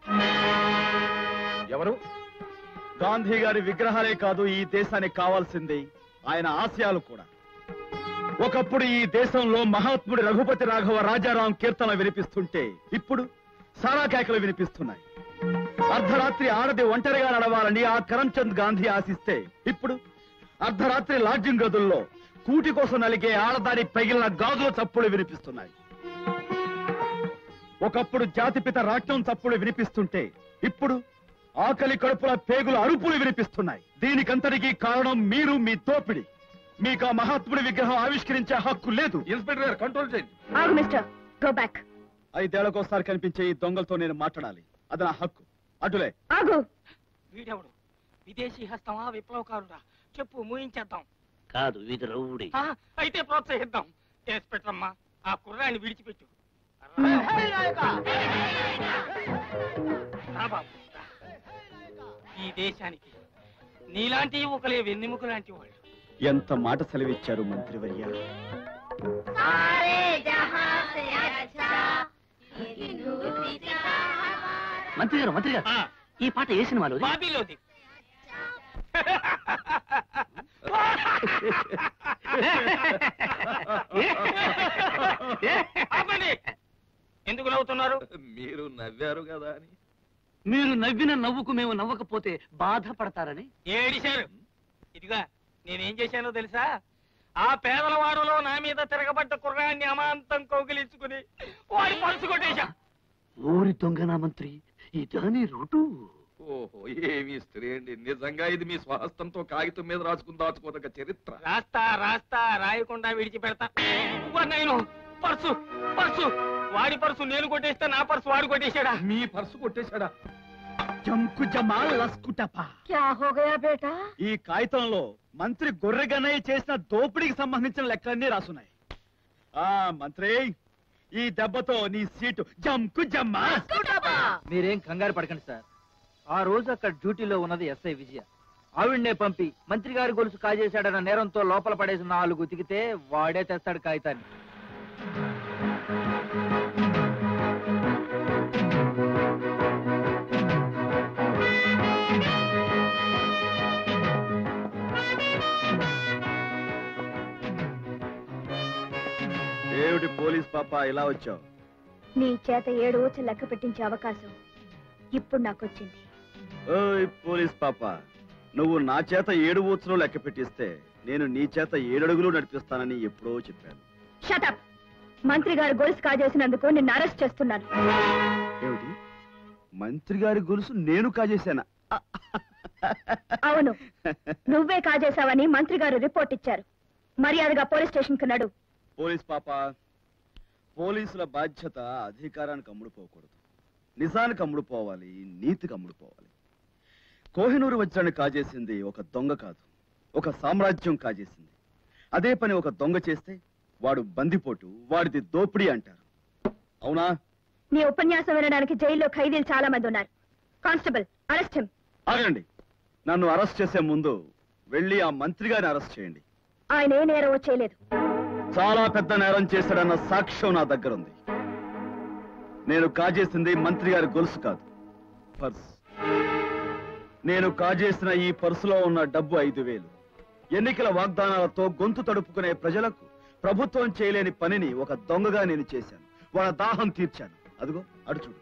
ఎవరు గాంధీ గారి విగ్రహాలే కాదు ఈ దేశానికి కావాల్సింది ఆయన ఆశయాలు కూడా ఒకప్పుడు ఈ దేశంలో మహాత్ముడి రఘుపతి రాఘవ రాజారాం కీర్తన వినిపిస్తుంటే ఇప్పుడు సారా కేకలు వినిపిస్తున్నాయి అర్ధరాత్రి ఆడది ఒంటరిగా నడవాలని ఆ కరంచంద్ గాంధీ ఆశిస్తే ఇప్పుడు అర్ధరాత్రి లాడ్జింగ్ గదుల్లో కూటి కోసం నలిగే ఆడదాని పగిలిన గాజుల చప్పులు వినిపిస్తున్నాయి ఒకప్పుడు జాతిపిత రాట్నం చప్పులు వినిపిస్తుంటే ఇప్పుడు ఆకలి కడుపుల పేగుల అరుపులు వినిపిస్తున్నాయి దీనికంతటికీ కారణం మీరు మీ దోపిడి మీకు ఆ మహాత్ముడి విగ్రహం ఆవిష్కరించే హక్కు లేదు ఇన్స్పెక్టర్ గారు కంట్రోల్ చేయండి ఆగు మిస్టర్ గో బ్యాక్ ఐదేళ్లకోసారి కనిపించే ఈ దొంగలతో నేను మాట్లాడాలి అది నా హక్కు అటులే ఆగు వీడెవడు విదేశీ హస్తమా విప్లవకారుడా చెప్పు మూయించేద్దాం కాదు ఇది రౌడీ ఆ, అయితే ప్రోత్సహిద్దాం ఇన్స్పెక్టర్ అమ్మా ఆ కుర్రాన్ని విడిచిపెట్టు రా బాబు, రా. ఈ దేశానికి నీలాంటి యువకులే వెన్నెముక లాంటి వాళ్ళు ఎంత మాట సెలవిచ్చారు మంత్రివర్య మంత్రి గారు మంత్రి గారు ఈ పాట ఏ సినిమాలో బాబీలోది ఆపండి. ఎందుకు నవ్వుతున్నారు మీరు నవ్వారు కదా అని మీరు నవ్విన నవ్వుకు మేము నవ్వకపోతే బాధపడతారని ఏడిశారు ఇదిగా నేనేం చేశానో తెలుసా ఆ పేదల వాడలో నా మీద తిరగబడ్డ కుర్రాన్ని అమాంతం కౌగిలించుకుని వాడి పరుసు కొట్టేశా ఊరి దొంగనా మంత్రి ఇదాని రూటు ఓహో ఏమి స్త్రీ అండి నిజంగా ఇది మీ స్వహస్తంతో కాగితం మీద రాసుకుని దాచుకోదగ్గ చరిత్ర రాస్తా రాస్తా రాయకుండా విడిచిపెడతా నేను పర్సు పర్సు వాడి పర్సు నేను కొట్టేస్తే నా పర్సు వాడు కొట్టేశాడా మీ పర్సు కొట్టేశాడా జంకు జమాల్ లస్కుటపా క్యా హో గయా బేటా ఈ కాగితంలో మంత్రి గొర్రెగన్నయ్య చేసిన దోపిడీకి సంబంధించిన లెక్కలన్నీ రాసున్నాయి ఆ మంత్రి ఈ దెబ్బతో నీ సీటు జంకు జమ్మా మీరేం కంగారు పడకండి సార్ ఆ రోజు అక్కడ డ్యూటీలో ఉన్నది ఎస్ఐ విజయ ఆవిడ్నే పంపి మంత్రి గారి గొలుసు కాజేశాడన్న నేరంతో లోపల పడేసి నాలుగు ఉతికితే వాడే తెస్తాడు కాగితాన్ని ఏమిటి పోలీస్ పాప ఇలా వచ్చావు నీ చేత ఏడు ఊచలు లెక్క పెట్టించే అవకాశం ఇప్పుడు నాకొచ్చింది ఓయ్ పోలీస్ పాప నువ్వు నా చేత ఏడు ఊచులు లెక్క పెట్టిస్తే నేను నీ చేత ఏడడుగులు నడిపిస్తానని ఎప్పుడో చెప్పాను షటప్ మంత్రి గారు గొలుసు కాజేసినందుకు నిన్ను అరెస్ట్ చేస్తున్నాను ఏమిటి మంత్రి గారి గొలుసు నేను కాజేశానా అవును నువ్వే కాజేశావని మంత్రి గారు రిపోర్ట్ ఇచ్చారు మర్యాదగా పోలీస్ స్టేషన్ కు నడు పోలీస్ పాప పోలీసుల బాధ్యత అధికారానికి అమ్ముడుపోకూడదు నిజానికి అమ్ముడుపోవాలి నీతికి అమ్ముడుపోవాలి కోహినూరు వజ్రాన్ని కాజేసింది ఒక దొంగ కాదు ఒక సామ్రాజ్యం కాజేసింది అదే పని ఒక దొంగ చేస్తే వాడు బందిపోటు వాడిది దోపిడీ అంటారు అవునా నీ ఉపన్యాసం వినడానికి జైల్లో ఖైదీలు చాలా మంది ఉన్నారు కానిస్టేబుల్ అరెస్ట్ హిమ్ ఆగండి నన్ను అరెస్ట్ చేసే ముందు వెళ్ళి ఆ మంత్రి గారిని అరెస్ట్ చేయండి ఆయన ఏ నేరం చేయలేదు చాలా పెద్ద నేరం చేశాడన్న సాక్ష్యం నా దగ్గర ఉంది నేను కాజేసింది మంత్రి గారి గొలుసు కాదు పర్స్ నేను కాజేసిన ఈ పర్సులో ఉన్న డబ్బు ఐదు వేలు ఎన్నికల వాగ్దానాలతో గొంతు తడుపుకునే ప్రజలకు ప్రభుత్వం చేయలేని పనిని ఒక దొంగగా నేను చేశాను వాళ్ళ దాహం తీర్చాను అదిగో అడు చూడు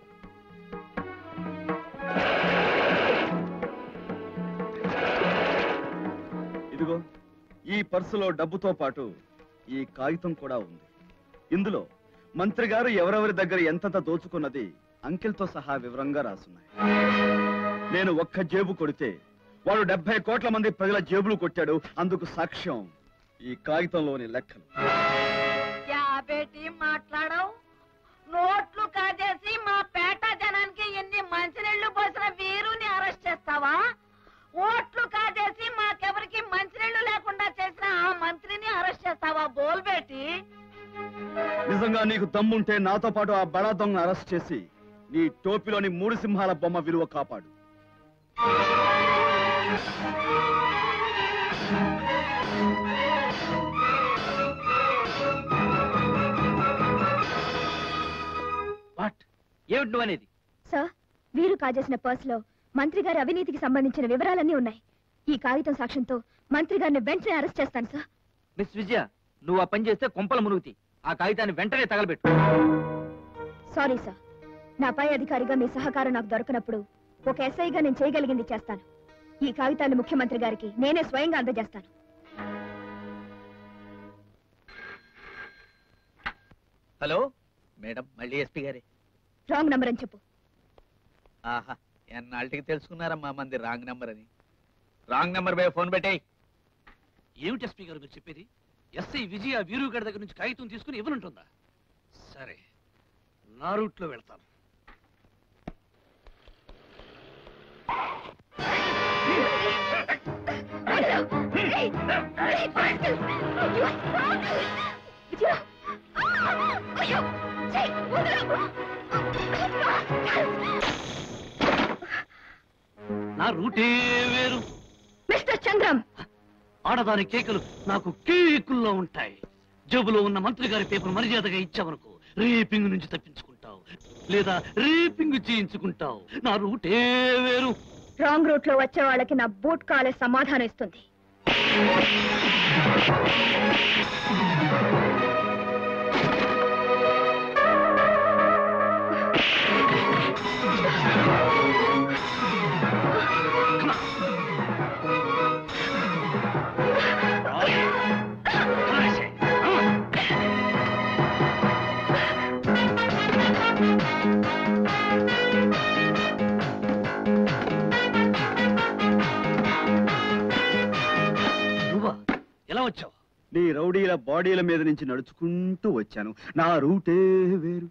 ఇదిగో ఈ పర్సులో డబ్బుతో పాటు ఈ కాగితం కూడా ఉంది ఇందులో మంత్రి గారు ఎవరెవరి దగ్గర ఎంతెంత దోచుకున్నది అంకెలతో సహా వివరంగా రాసున్నాయి నేను ఒక్క జేబు కొడితే వాడు డెబ్బై కోట్ల మంది ప్రజల జేబులు కొట్టాడు అందుకు సాక్ష్యం ఈ కాగితంలోని లెక్కలు క్యా బేటీ మాట్లాడవు నోట్లు కాజేసి మా పేట జనానికి ఎన్ని మంచినీళ్లు పోసిన వీరుని అరెస్ట్ చేస్తావా ఓట్లు కాజేసి మాకెవరికి మంచినీళ్లు లేకుండా చేసిన ఆ మంత్రిని అరెస్ట్ చేస్తావా బోల్ బేటీ నిజంగా నీకు దమ్ముంటే నాతో పాటు ఆ బడా దొంగను అరెస్ట్ చేసి నీ టోపీలోని మూడు సింహాల బొమ్మ విలువ కాపాడు వాట్ ఏమిటి నువ్వు అనేది సార్ వీరు కాజేసిన పర్సులో మంత్రి గారి అవినీతికి సంబంధించిన వివరాలన్నీ ఉన్నాయి ఈ కాగితం సాక్ష్యంతో మంత్రి గారిని వెంటనే అరెస్ట్ చేస్తాను సార్ మిస్ విజయ నువ్వు ఆ పని చేస్తే కొంపల మునుగుతి ఆ కాగితాన్ని వెంటనే తగలబెట్టు సారీ సార్ నా పై అధికారిగా మీ సహకారం నాకు దొరకనప్పుడు ఒక ఎస్ఐగా నేను చేయగలిగింది చేస్తాను ఈ కాగితాన్ని ముఖ్యమంత్రి గారికి నేనే స్వయంగా అందజేస్తాను హలో మేడం మళ్ళీ ఎస్పీ గారే రాంగ్ నంబర్ అని చెప్పు ఆహా ఎన్నాళ్ళకి తెలుసుకున్నారమ్మా మంది రాంగ్ నెంబర్ అని రాంగ్ నెంబర్ పై ఫోన్ పెట్టేయ్ ఏమిటి ఎస్పీ గారు మీరు చెప్పేది ఎస్ఐ విజయ వీరు గారి దగ్గర నుంచి కాగితం తీసుకుని ఇవ్వనుంటుందా సరే నా రూట్లో వెళ్తాను నా రూటే వేరు మిస్టర్ చంద్రం ఆడదాని కేకలు నాకు కేకుల్లో ఉంటాయి జేబులో ఉన్న మంత్రి గారి పేపర్ మర్యాదగా ఇచ్చావనుకో రేపింగ్ నుంచి తప్పించుకుంటావు లేదా రేపింగ్ చేయించుకుంటావు నా రూటే వేరు రాంగ్ రూట్ లో వచ్చే వాళ్ళకి నా బూట్ కాలే సమాధానం ఇస్తుంది నువ్వా ఎలా వచ్చావు నీ రౌడీల బాడీల మీద నుంచి నడుచుకుంటూ వచ్చాను నా రూటే వేరు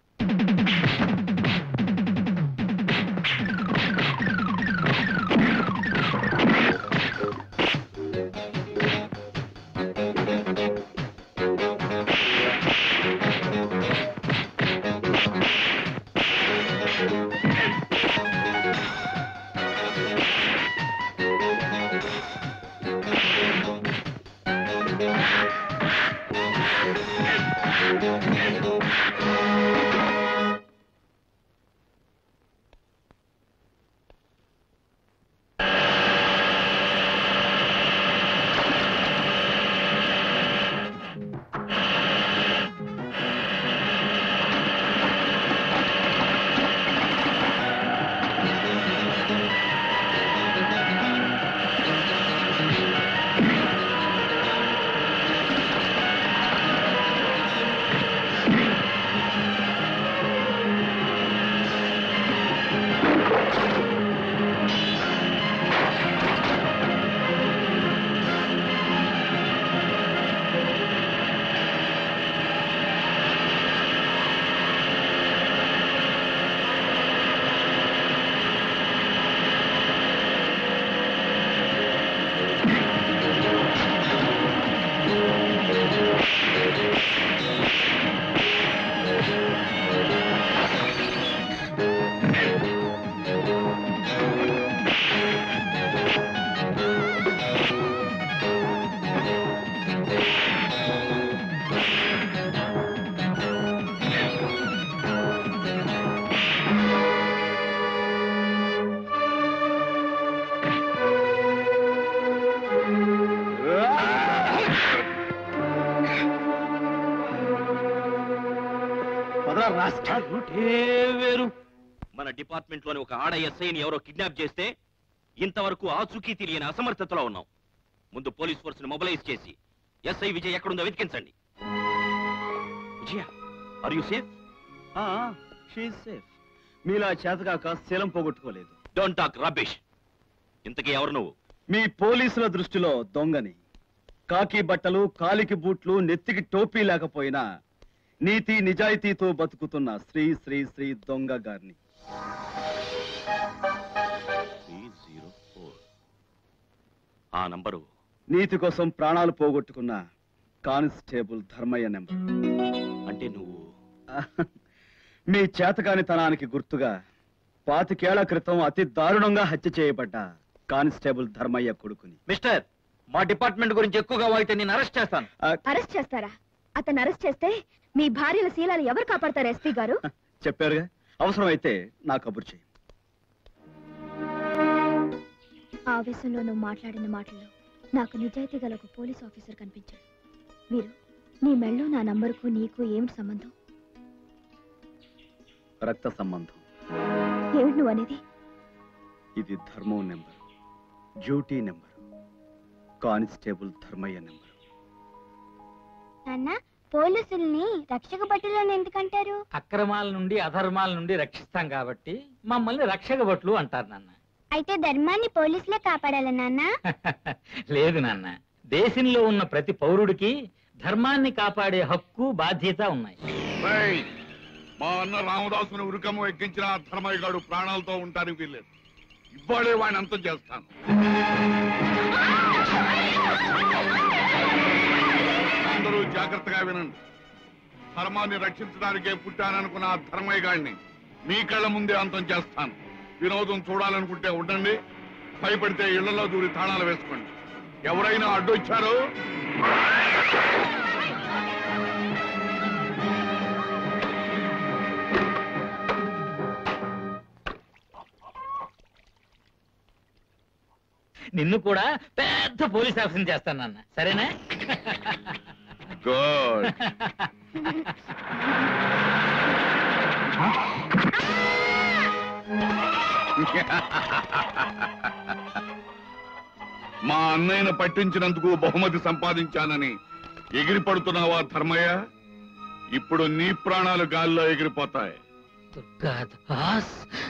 నా రూటే వేరు మన డిపార్ట్మెంట్ లోని ఒక ఆడ ఎస్ఐని ఎవరో కిడ్నాప్ చేస్తే ఇంతవరకు ఆచూకీ తెలియని అసమర్థతలో ఉన్నాం ముందు పోలీస్ ఫోర్స్ ని మొబిలైజ్ చేసి ఎస్ఐ విజయ్ ఎక్కడుందో వెతికించండి Vijaya are you safe safe మీలా చేతగాక శీలం పోగొట్టుకోలేదు డోంట్ టాక్ రబిష్ ఇంతకీ ఎవరు నువ్వు మీ పోలీసుల దృష్టిలో దొంగని కాకి బట్టలు కాలికి బూట్లు నెత్తికి టోపీ లేకపోయినా నీతి నిజాయితీతో బతుకుతున్న శ్రీ శ్రీ శ్రీ దొంగ గారిని ఆ నంబరు నీతి కోసం ప్రాణాలు పోగొట్టుకున్న కానిస్టేబుల్ ధర్మయ్య నెంబర్ అంటే నువ్వు మీ చేతకానితనానికి గుర్తుగా పాతికేళ్ల క్రితం అతి దారుణంగా హత్య చేయబడ్డ కానిస్టేబుల్ ధర్మయ్య కొడుకుని మిస్టర్ మా డిపార్ట్మెంట్ గురించి ఎక్కువగా వాగితే నేను అరెస్ట్ చేస్తాను అరెస్ట్ చేస్తారా అతను అరెస్ట్ చేస్తే మీ భార్యల శీలాలు ఎవరు కాపాడతారు ఎస్పీ గారు చెప్పారుగా అవసరమైతే నా కబురు చేయి ఆవేశంలో నువ్వు మాట్లాడిన మాటల్లో నాకు నిజాయితీ గల ఒక పోలీస్ ఆఫీసర్ కనిపించాడు మీరు నీ మెళ్ళో నా నంబరుకు నీకు ఏమిటి సంబంధం రక్త సంబంధం ఏమిటి నువ్వు అనేది ఇది ధర్మం number duty number constable Dharmayya number నాన్న పోలీసుల్ని రక్షక భటులను ఎందుకంటారు అక్రమాల నుండి అధర్మాల నుండి రక్షిస్తాం కాబట్టి మమ్మల్ని రక్షక భట్లు అంటారు నాన్న అయితే ధర్మాన్ని పోలీసులే కాపాడాల నాన్న లేదు నాన్న దేశంలో ఉన్న ప్రతి పౌరుడికి ధర్మాన్ని కాపాడే హక్కు బాధ్యత ఉన్నాయి రేయ్, మా అన్న రామదాసుని ఉరికము ఎక్కించిన ఆ ధర్మయ్య గాడు ప్రాణాలతో ఉంటానికి వీల్లేదు ఇవాళే వాడిని అంతం చేస్తాను అందరూ జాగ్రత్తగా వినండి ధర్మాన్ని రక్షించడానికే పుట్టాననుకున్న ఆ ధర్మయ్య గాడిని మీ కళ్ళ ముందే అంతం చేస్తాను వినోదం చూడాలనుకుంటే ఉండండి భయపడితే ఇళ్లలో దూరి తాళాలు వేసుకోండి ఎవరైనా అడ్డొచ్చారో నిన్ను కూడా పెద్ద పోలీస్ ఆఫీసర్ చేస్తాను నాన్న సరేనా గుడ్ మా అన్నయ్యను పట్టించినందుకు బహుమతి సంపాదించానని ఎగిరి పడుతున్నావా ధర్మయ్య ఇప్పుడు నీ ప్రాణాలు గాల్లో ఎగిరిపోతాయి దుర్గా దాస్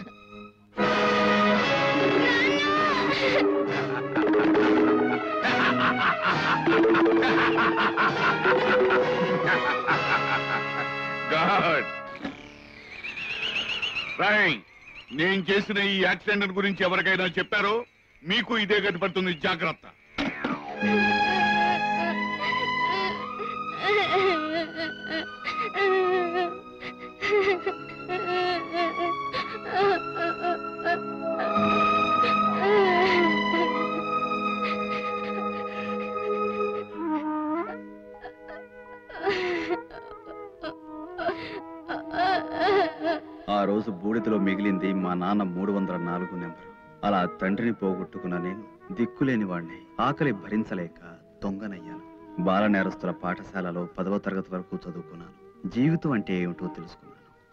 గాడ్ రై నేను చేసిన ఈ యాక్సిడెంట్ గురించి ఎవరికైనా చెప్పారో మీకు ఇదే గతి పడుతుంది జాగ్రత్త ఆ రోజు బూడిదలో మిగిలింది మా నాన్న మూడు వందల నాలుగు నెంబరు అలా తండ్రిని పోగొట్టుకున్న నేను దిక్కులేని వాణ్ణి ఆకలి భరించలేక దొంగనయ్యాను బాల నేరస్తుల పాఠశాలలో పదవ తరగతి వరకు చదువుకున్నాను జీవితం అంటే ఏమిటో తెలుసుకున్నాను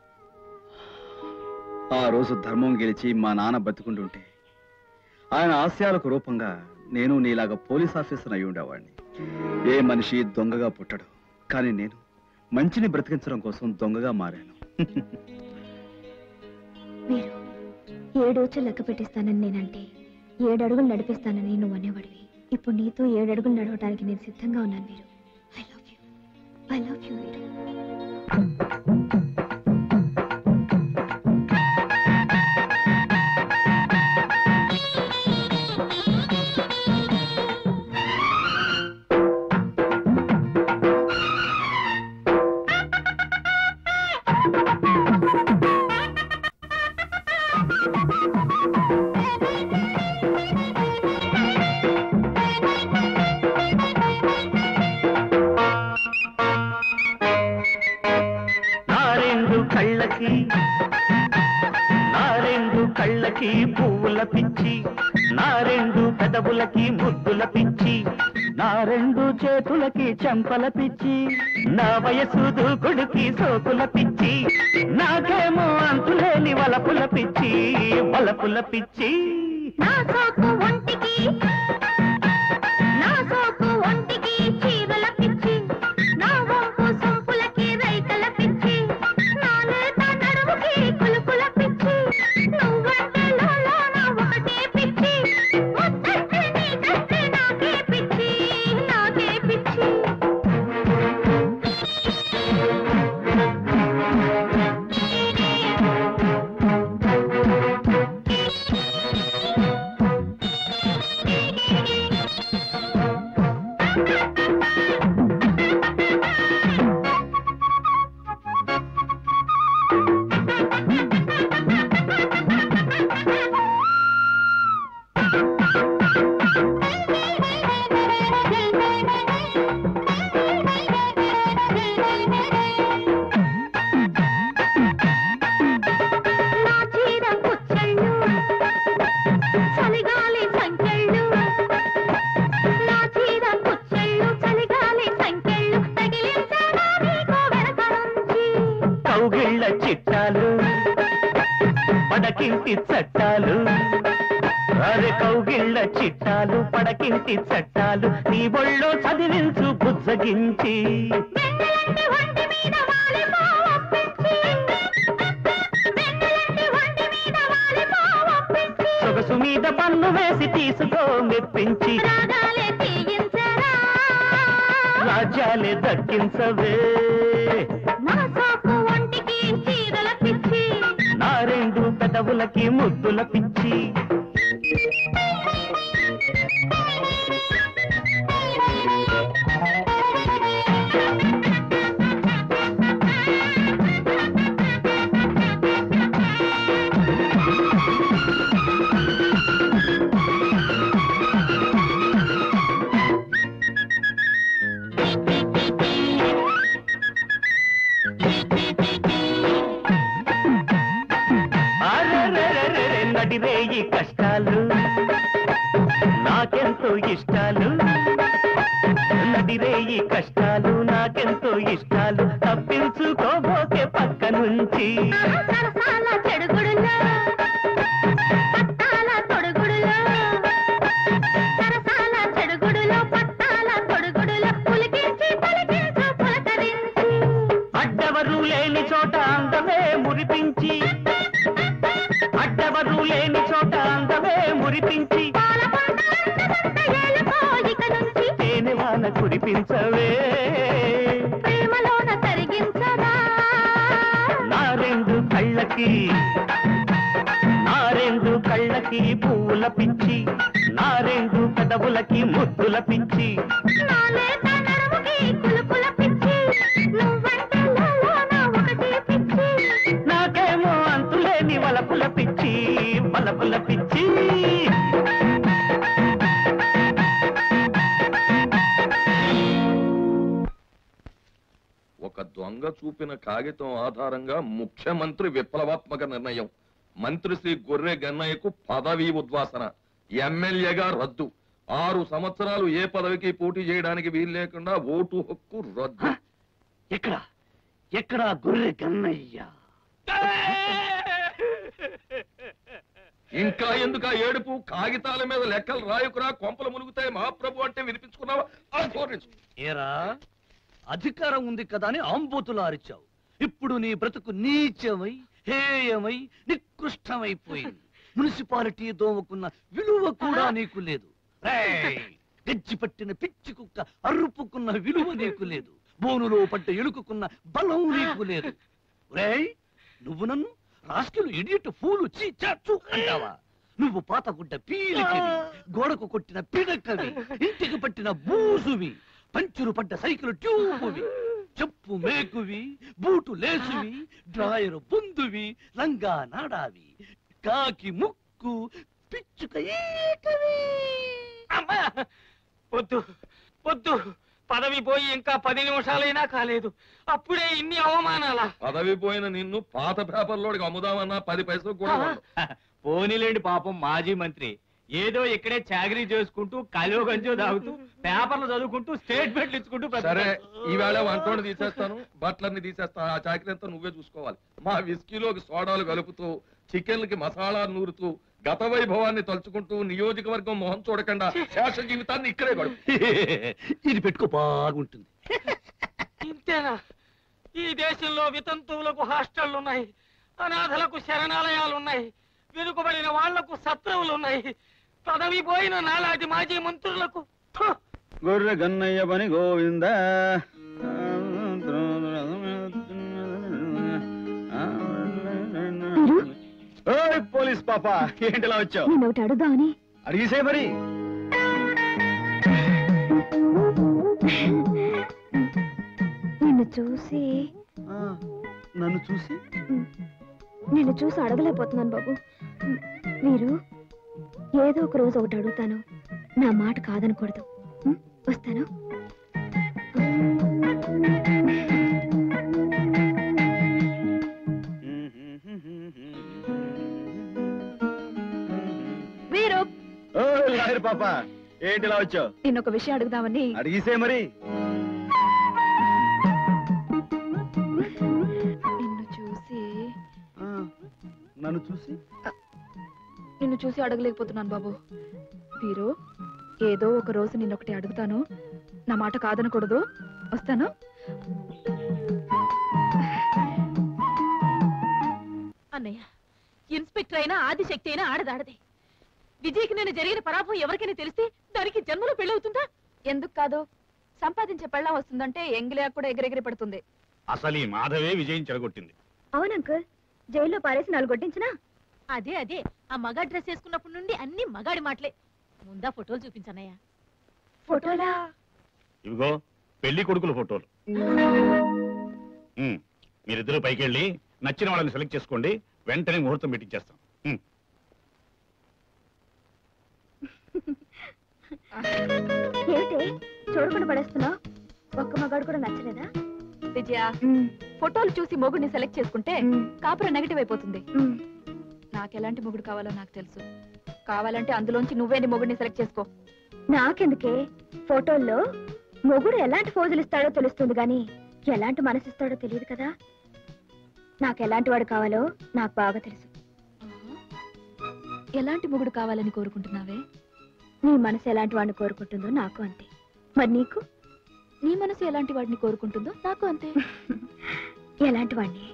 ఆ రోజు ధర్మం గెలిచి మా నాన్న బతుకుంటుంటే ఆయన ఆశయాలకు రూపంగా నేను నీలాగా పోలీస్ ఆఫీసర్ అయి ఉండేవాడిని ఏ మనిషి దొంగగా పుట్టడు కానీ నేను మంచిని బ్రతికించడం కోసం దొంగగా మారాను మీరు ఏడోచు లెక్క పెట్టిస్తానని నేనంటే ఏడు అడుగులు నడిపిస్తానని నువ్వు అనేవాడివి ఇప్పుడు నీతో ఏడు అడుగులు నడవడానికి నేను సిద్ధంగా ఉన్నాను Veeru I love you I love you Veeru నా రెండు కళ్ళకి నా రెండు కళ్ళకి పువ్వుల పిచ్చి నా రెండు పెదవులకి ముద్దుల పిచ్చి నా రెండు చేతులకి చెంపల పిచ్చి నా వయసు దూకుడికి సోకుల పిచ్చి నాకేమో అంతులేని వలపుల పిచ్చి వలపుల పిచ్చి నా సోకు ఒంటికి నా సోకు ఒంటికి చీరల పిచ్చి నా వంపు సొంపులకి రైకల పిచ్చి నా నేత నడుముకి కులుకుల పిచ్చి నువ్వంటే లోలో నా ఒకటే పిచ్చి ముద్దంటే నీకంటే నాకే పిచ్చి నాకే పిచ్చి కౌగిళ్ళ చిట్టాలు పడకింటి చట్టాలు అరే కౌగిళ్ళ చిట్టాలు పడకింటి చట్టాలు నీ ఒళ్ళో చదివించు బుజ్జగించి సొగసు మీద పన్ను వేసి తీసుకో మెప్పించి రాజ్యాలే దక్కించవే నా రెండు పెదవులకి ముద్దుల పిచ్చి అరెరెరెరెరె, నడిరేయి కష్టాలు నాకెంతో ఇష్టాలు నడిరేయి కష్టాలు నాకెంతో ఇష్టాలు తప్పించుకోబోకే పక్క నుంచి అడ్డవరు లేని చోట అందమే మురిపించి అడ్డవరు లేని చోట అందమే మురిపించి తేనె వాన కురిపించవే నా రెండు కళ్ళకి నా రెండు కళ్ళకి పువ్వుల పిచ్చి నా రెండు పెదవులకి ముద్దుల పిచ్చి నాకేమో అంతులేని వలపుల పిచ్చి వలపుల పిచ్చి ఒక దొంగ చూపిన కాగితం ఆధారంగా ముఖ్యమంత్రి విప్లవాత్మక నిర్ణయం మంత్రి శ్రీ గొర్రె గన్నయ్యకు పదవీ ఉద్వాసన ఎమ్మెల్యేగా రద్దు ఆరు సంవత్సరాలు ఏ పదవికి పోటీ చేయడానికి వీలు లేకుండా ఓటు హక్కు రద్దు ఎక్కడ ఎక్కడ గొర్రె గన్నయ్య ఇంకా ఎందుకు ఆ ఏడుపు కాగితాల మీద లెక్కలు రాయుకురా కొంపలు మునుగుతాయి మహాప్రభు అంటే వినిపించుకున్నావా ఆ ఫోరెన్స్. ఏరా అధికారం ఉంది కదా అని ఆంబోతులు అరిచావు ఇప్పుడు నీ బ్రతుకు నీచమై హేయమై నికృష్టమైపోయింది మున్సిపాలిటీ దోమకున్న విలువ కూడా నీకు లేదు రేయ్! గజ్జి పట్టిన పిచ్చి కుక్క అరుపుకున్న విలువ నీకు లేదు బోనులో పడ్డ ఎలుకుకున్న బలం నీకు లేదు రేయ్ నువ్వు నన్ను రాస్కెలు ఇడియట్ ఫూలు చీ చాచు అంటావా నువ్వు పాతగుడ్డ పీలికవి గోడకు కొట్టిన పిడకవి ఇంటికి పట్టిన బూసువి పంచురు పడ్డ సైకిల్ ట్యూబువి చెప్పు మేకువి బూటు లేసువి డ్రాయరు బొందువి లంగా నాడావి కాకి ముక్కు పిచ్చుక ఏకవి అమ్మా వద్దు వద్దు పదవి పోయి ఇంకా పది నిమిషాలైనా కాలేదు అప్పుడే ఇన్ని అవమానాలా పదవి పోయిన నిన్ను పాత పేపర్లోకి అమ్ముదామన్నా పది పైసలు కూడా ఉండవు. పోనీలేండి పాపం మాజీ మంత్రి ఏదో ఇక్కడే చాకరీ చేసుకుంటూ కలో గంజో తాగుతూ పేపర్లు చదువుకుంటూ స్టేట్మెంట్లు ఇచ్చుకుంటూ బ్రతుకుతాడు. సరే ఈవేళ వంటోని తీసేస్తాను బట్లర్ని తీసేస్తాను ఆ చాకరీ అంతా నువ్వే చూసుకోవాలి మా విస్కీలోకి సోడాలు కలుపుతూ చికెన్లకి మసాలా నూరుతూ గత వైభవాన్ని తలుచుకుంటూ నియోజకవర్గం మొహం చూడకుండా శేష జీవితాన్ని ఇక్కడే గడుపు ఇది పెట్టుకో బాగుంటుంది ఇంతేనా ఈ దేశంలో వితంతువులకు హాస్టళ్లు ఉన్నాయి అనాథలకు శరణాలయాలు ఉన్నాయి వెనుకబడిన వాళ్లకు సత్రవులు ఉన్నాయి పదవి పోయిన నాలాంటి మాజీ మంత్రులకు ఫు! గొర్రె గన్నయ్య పని గోవింద ఓయ్ పోలీస్ పాప ఏంటిలా వచ్చావు నేను ఒకటి అడుగుదామని అడిగిసే మరి నిన్ను చూసి నన్ను చూసి నిన్ను చూసి అడగలేకపోతున్నాను బాబు మీరు ఏదో ఒక రోజు ఒకటి అడుగుతాను నా మాట కాదనకూడదు ఉం? వస్తాను వీరు ఓ లాయర్ పాప ఏంటిలా వచ్చావు నిన్న ఒక విషయం అడుగుదామని అడిగిసే మరి నిన్ను చూసి నిన్ను చూసి అడగలేకపోతున్నాను బాబు వీరు ఏదో ఒక రోజు నిన్నొకటి అడుగుతాను నా మాట కాదనకూడదు వస్తాను అన్నయ్య ఇన్స్పెక్టర్ అయినా ఆదిశక్తి అయినా ఆడదాడదే విజయ్కి నేను జరిగిన పరాభవం ఎవరికైనా తెలిస్తే దానికి జన్మలో పెళ్ళవుతుందా ఎందుకు కాదు సంపాదించే పెళ్ళం వస్తుందంటే ఎంగిలే కూడా ఎగిరెగిరి పడుతుంది అసలు ఈ మాధవే విజయం చెడగొట్టింది అవును అంకుల్ జైల్లో పారేసి నాలుగు కొట్టించినా అదే అదే ఆ మగ డ్రెస్ వేసుకున్నప్పటి నుండి అన్ని మగాడి మాటలే ముందా ఫోటోలు చూపించన్నయ్య ఫోటోలా ఇవిగో పెళ్లి కొడుకుల ఫోటోలు ఉమ్, మీరిద్దరూ పైకి వెళ్ళి నచ్చిన వాళ్ళని సెలెక్ట్ చేసుకోండి వెంటనే ముహూర్తం పెట్టించేస్తాం ఉమ్. ఏమిటి చూడకుండా పడేస్తున్నావు ఒక్క మగాడు కూడా నచ్చలేదా విజయ ఫోటోలు చూసి మొగుడిని సెలెక్ట్ చేసుకుంటే కాపురం నెగటివ్ అయిపోతుంది నాకు ఎలాంటి మొగుడు కావాలో నాకు తెలుసు కావాలంటే అందులోంచి నువ్వే నీ మొగుడిని సెలెక్ట్ చేసుకో నాకెందుకే ఫోటోల్లో మొగుడు ఎలాంటి ఫోజులు ఇస్తాడో తెలుస్తుంది గాని ఎలాంటి మనసు ఇస్తాడో తెలియదు కదా నాకు ఎలాంటి వాడు కావాలో నాకు బాగా తెలుసు ఎలాంటి మొగుడు కావాలని కోరుకుంటున్నావే నీ మనసు ఎలాంటి వాడిని కోరుకుంటుందో నాకు అంతే మరి నీకు నీ మనసు ఎలాంటి వాడిని కోరుకుంటుందో నాకు అంతే ఎలాంటి వాడిని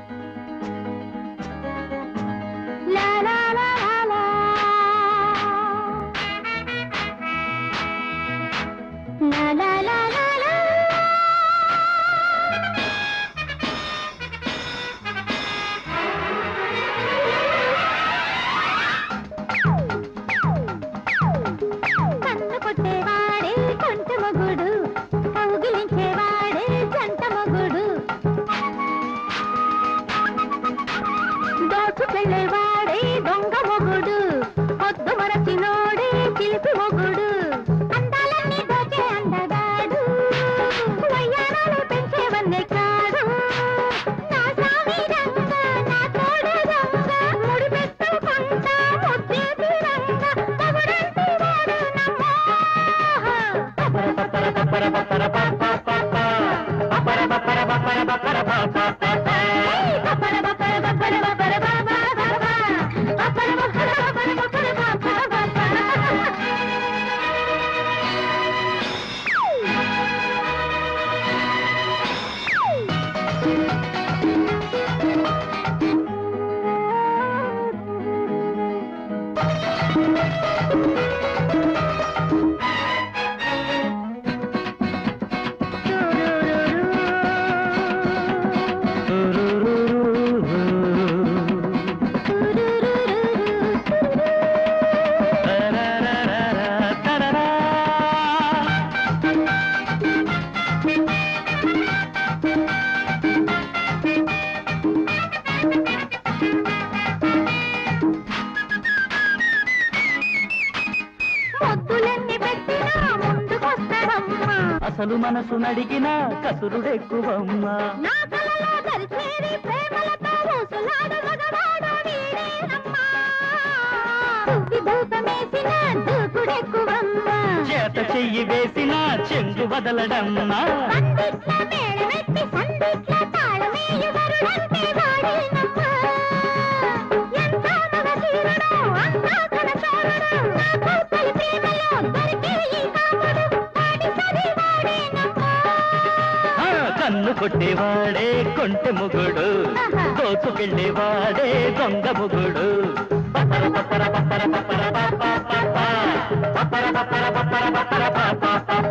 కన్ను కొట్టేవాడే కొంట మొగుడు కౌగిలించేవాడే జంట మొగుడు దోచుకెళ్ళేవాడే దొంగ మొగుడు పొద్దు మరచినోడే చిలిపి మొగుడు అందాలన్నీ దోచే అందగాడు వయ్యారాలు పెంచేవన్నే కాడు నా సామి రంగ నా తోడు రంగ ముడి పెట్టుకుంటా ముద్దేసి రంగ మొగుడంటే వాడు నమ్మో ముద్దులన్నీ పెట్టినా ముందుకొస్తాడమ్మా అసలు మనసు నడిగిన కసురుడెక్కువమ్మా నా కలలో దరిచేరి ప్రేమలతో ఊసులాడు మగవాడు వీడేనమ్మా దువ్వి ధూపమేసిన దూకుడెక్కువమ్మా చేత చెయ్యి వేసిన చెంగు వదలడమ్మా సందిట్ల మేళమెత్తి సందిట్ల తాళమేయువరుడంటే వాడేనమ్మా ఎంత మగశీరుడు అంతా కనసారుడు నాకు తొలి ప్రేమలో దొరికే ఈ కాముడు వాడి సరి వాడేనమ్మా ఆ, కన్ను కొట్టేవాడే కొంటె మొగుడు దోచుకెళ్ళేవాడే దొంగ మొగుడు పప్పర పప్పర పప్పర పప్పర పప్ప పప్ప. పప్పర పప్పర పప్పర పప్పర పప్ప పప్ప.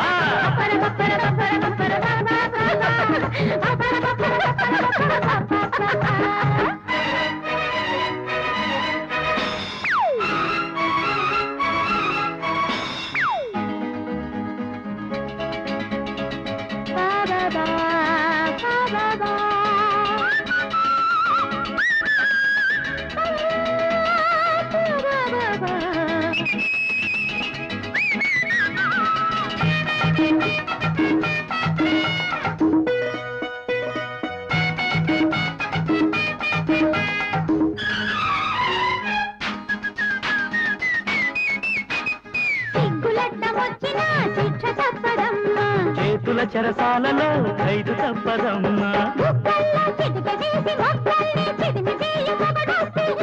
సిగ్గులడ్డమొచ్చినా శిక్ష తప్పదమ్మా చేతుల చెరసాలలో ఖైదు తప్పదమ్మా బుక్కల్లో చిటిక వేసి మొక్కల్ని చిదిమి వేయు మొగడొస్తే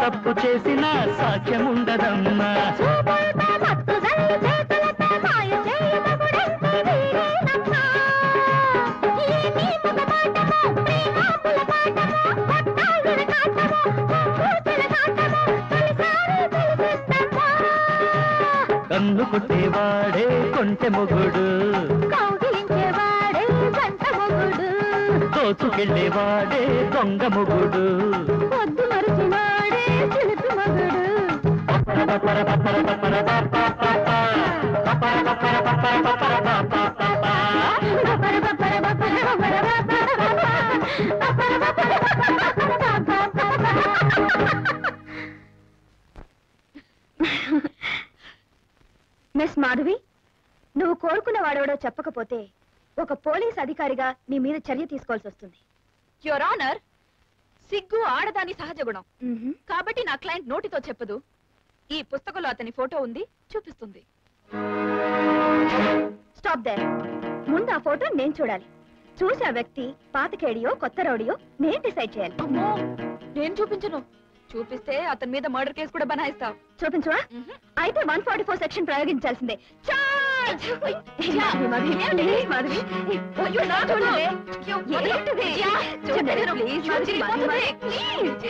తప్పు చేసినా సాక్ష్యముండదమ్మా కన్ను కొట్టేవాడే కొంటె మొగుడు దోచుకెళ్ళేవాడే దొంగ మొగుడు పొద్దు మరిచినాడే చిలిపి మగుడు మిస్ మాధవి నువ్వు కోరుకున్న వాడెవడో చెప్పకపోతే ఒక పోలీస్ అధికారిగా నీ మీద చర్య తీసుకోవాల్సి వస్తుంది యువర్ ఆనర్ సిగ్గు ఆడదాని సహజ గుణం కాబట్టి నా క్లయింట్ నోటితో చెప్పదు ఈ పుస్తకంలో అతని ఫోటో ఉంది చూపిస్తుంది స్టాప్ దే ముందు ఆ ఫోటో నేను చూడాలి చూసి ఆ వ్యక్తి పాతకేడియో కొత్త రౌడియో నేను డిసైడ్ చేయాలి అమ్మో నేను చూపించను చూపిస్తే అతని మీద మర్డర్ కేసు కూడా బనాయిస్తావు చూపించవా అయితే వన్ ఫార్టీ ఫోర్ సెక్షన్ ప్రయోగించాల్సిందే చార్జ్! మాధవి, please, మాధవి. అయ్యో, నా చూడలే. ఏంటిది? చెప్పేది please, మాధవి, మాధవి, please.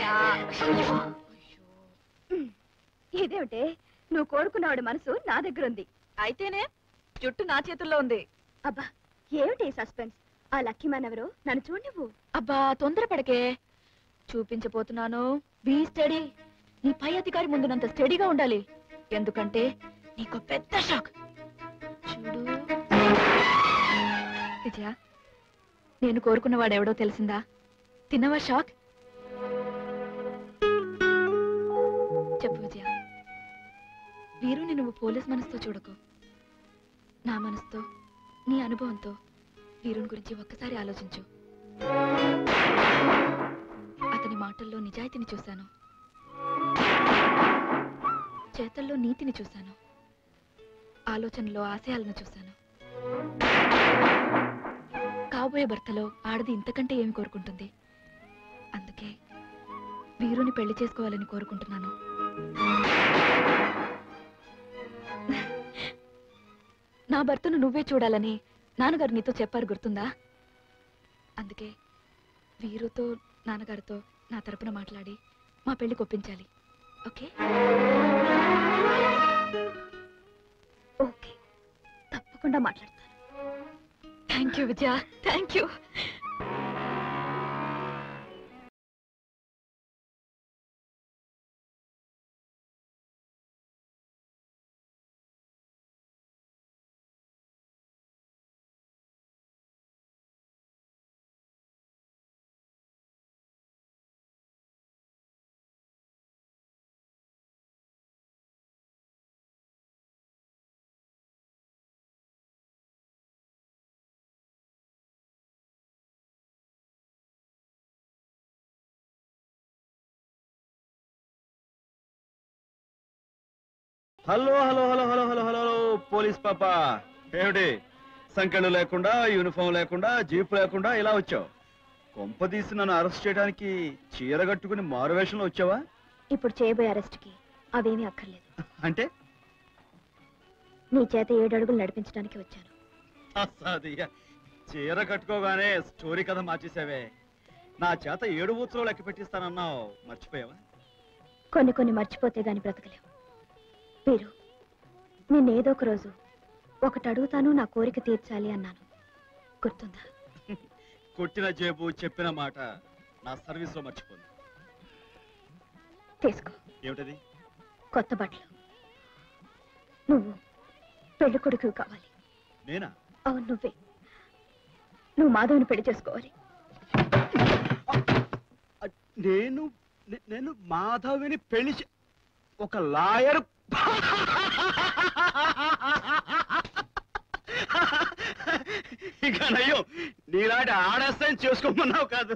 ఇదేమిటే నువ్వు కోరుకున్నవాడి మనసు నా దగ్గర ఉంది అయితేనే జుట్టు నా చేతుల్లో ఉంది అబ్బా ఏమిటి సస్పెన్స్ ఆ లక్కీ మ్యాన్ ఎవరు నన్ను చూడు నువ్వు అబ్బా తొందరపడకే చూపించబోతున్నాను బీ స్టడీ నీ పై అధికారి ముందునంత స్టడీగా ఉండాలి ఎందుకంటే నీకు పెద్ద షాక్ చూడు విజయ నేను కోరుకున్నవాడు ఎవడో తెలిసిందా తిన్నవా షాక్ చెప్పు విజయ వీరుని నువ్వు పోలీస్ మనసుతో చూడకు నా మనసుతో నీ అనుభవంతో వీరుని గురించి ఒక్కసారి ఆలోచించు అతని మాటల్లో నిజాయితీని చూశాను చేతల్లో నీతిని చూశాను ఆలోచనలో ఆశయాలను చూశాను కాబోయే భర్తలో ఆడది ఇంతకంటే ఏమి కోరుకుంటుంది అందుకే వీరుని పెళ్లి చేసుకోవాలని కోరుకుంటున్నాను నా భర్తను నువ్వే చూడాలని నాన్నగారు నీతో చెప్పారు గుర్తుందా అందుకే వీరుతో నాన్నగారితో నా తరపున మాట్లాడి మా పెళ్లి కొప్పించాలి ఓకే ఓకే తప్పకుండా మాట్లాడతాను thank you Vijaya thank you hello hello hello hello hello hello hello police పాప ఏమిటి సంఖ్యలు లేకుండా యూనిఫామ్ లేకుండా జీప్ లేకుండా ఇలా వచ్చావు కొంప తీసి నన్ను అరెస్ట్ చేయడానికి చీర కట్టుకుని మారువేషంలో వచ్చావా ఇప్పుడు చేయబోయే అరెస్ట్కి అవేమీ అక్కర్లేదు అంటే నీ చేత ఏడు అడుగులు నడిపించడానికి వచ్చాను అసాదియ్య. చీర కట్టుకోగానే స్టోరీ కథ మార్చేసావే నా చేత ఏడు ఊతులో లెక్క పెట్టిస్తానన్నావు మర్చిపోయావా కొన్ని కొన్ని మర్చిపోతే గాని బ్రతకలేవు మీరు నేనేదో ఒక రోజు ఒకటి అడుగుతాను నా కోరిక తీర్చాలి అన్నాను గుర్తుందా కొట్టిన జేబు చెప్పిన మాట నా సర్వీస్ లో మర్చిపోను తీసుకో ఏమిటది కొత్త బట్టలు నువ్వు పెళ్లి కొడుకు కావాలి నేనా అవును నువ్వే నువ్వు మాధవ్ని పెళ్లి చేసుకోవాలి నేను నే- నేను మాధవిని పెళ్లి చే- ఒక లాయర్ ఇంకా నయ్యో నీలాంటి ఆడస్తాయని చేసుకోమన్నావు కాదు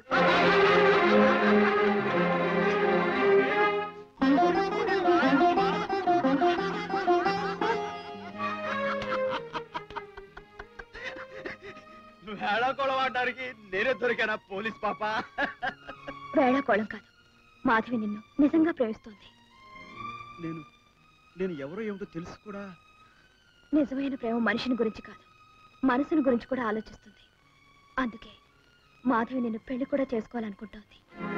నువ్వు ఏడాకోళం ఆడడానికి నేనే దొరికానా పోలీస్ పాప వేళాకోళం కాదు మాధవి నిన్ను నిజంగా ప్రేమిస్తోంది నేను నేను ఎవరో ఏమిటో తెలుసు కూడా నిజమైన ప్రేమ మనిషిని గురించి కాదు మనసుని గురించి కూడా ఆలోచిస్తుంది అందుకే మాధవి నిన్ను పెళ్లి కూడా చేసుకోవాలనుకుంటోంది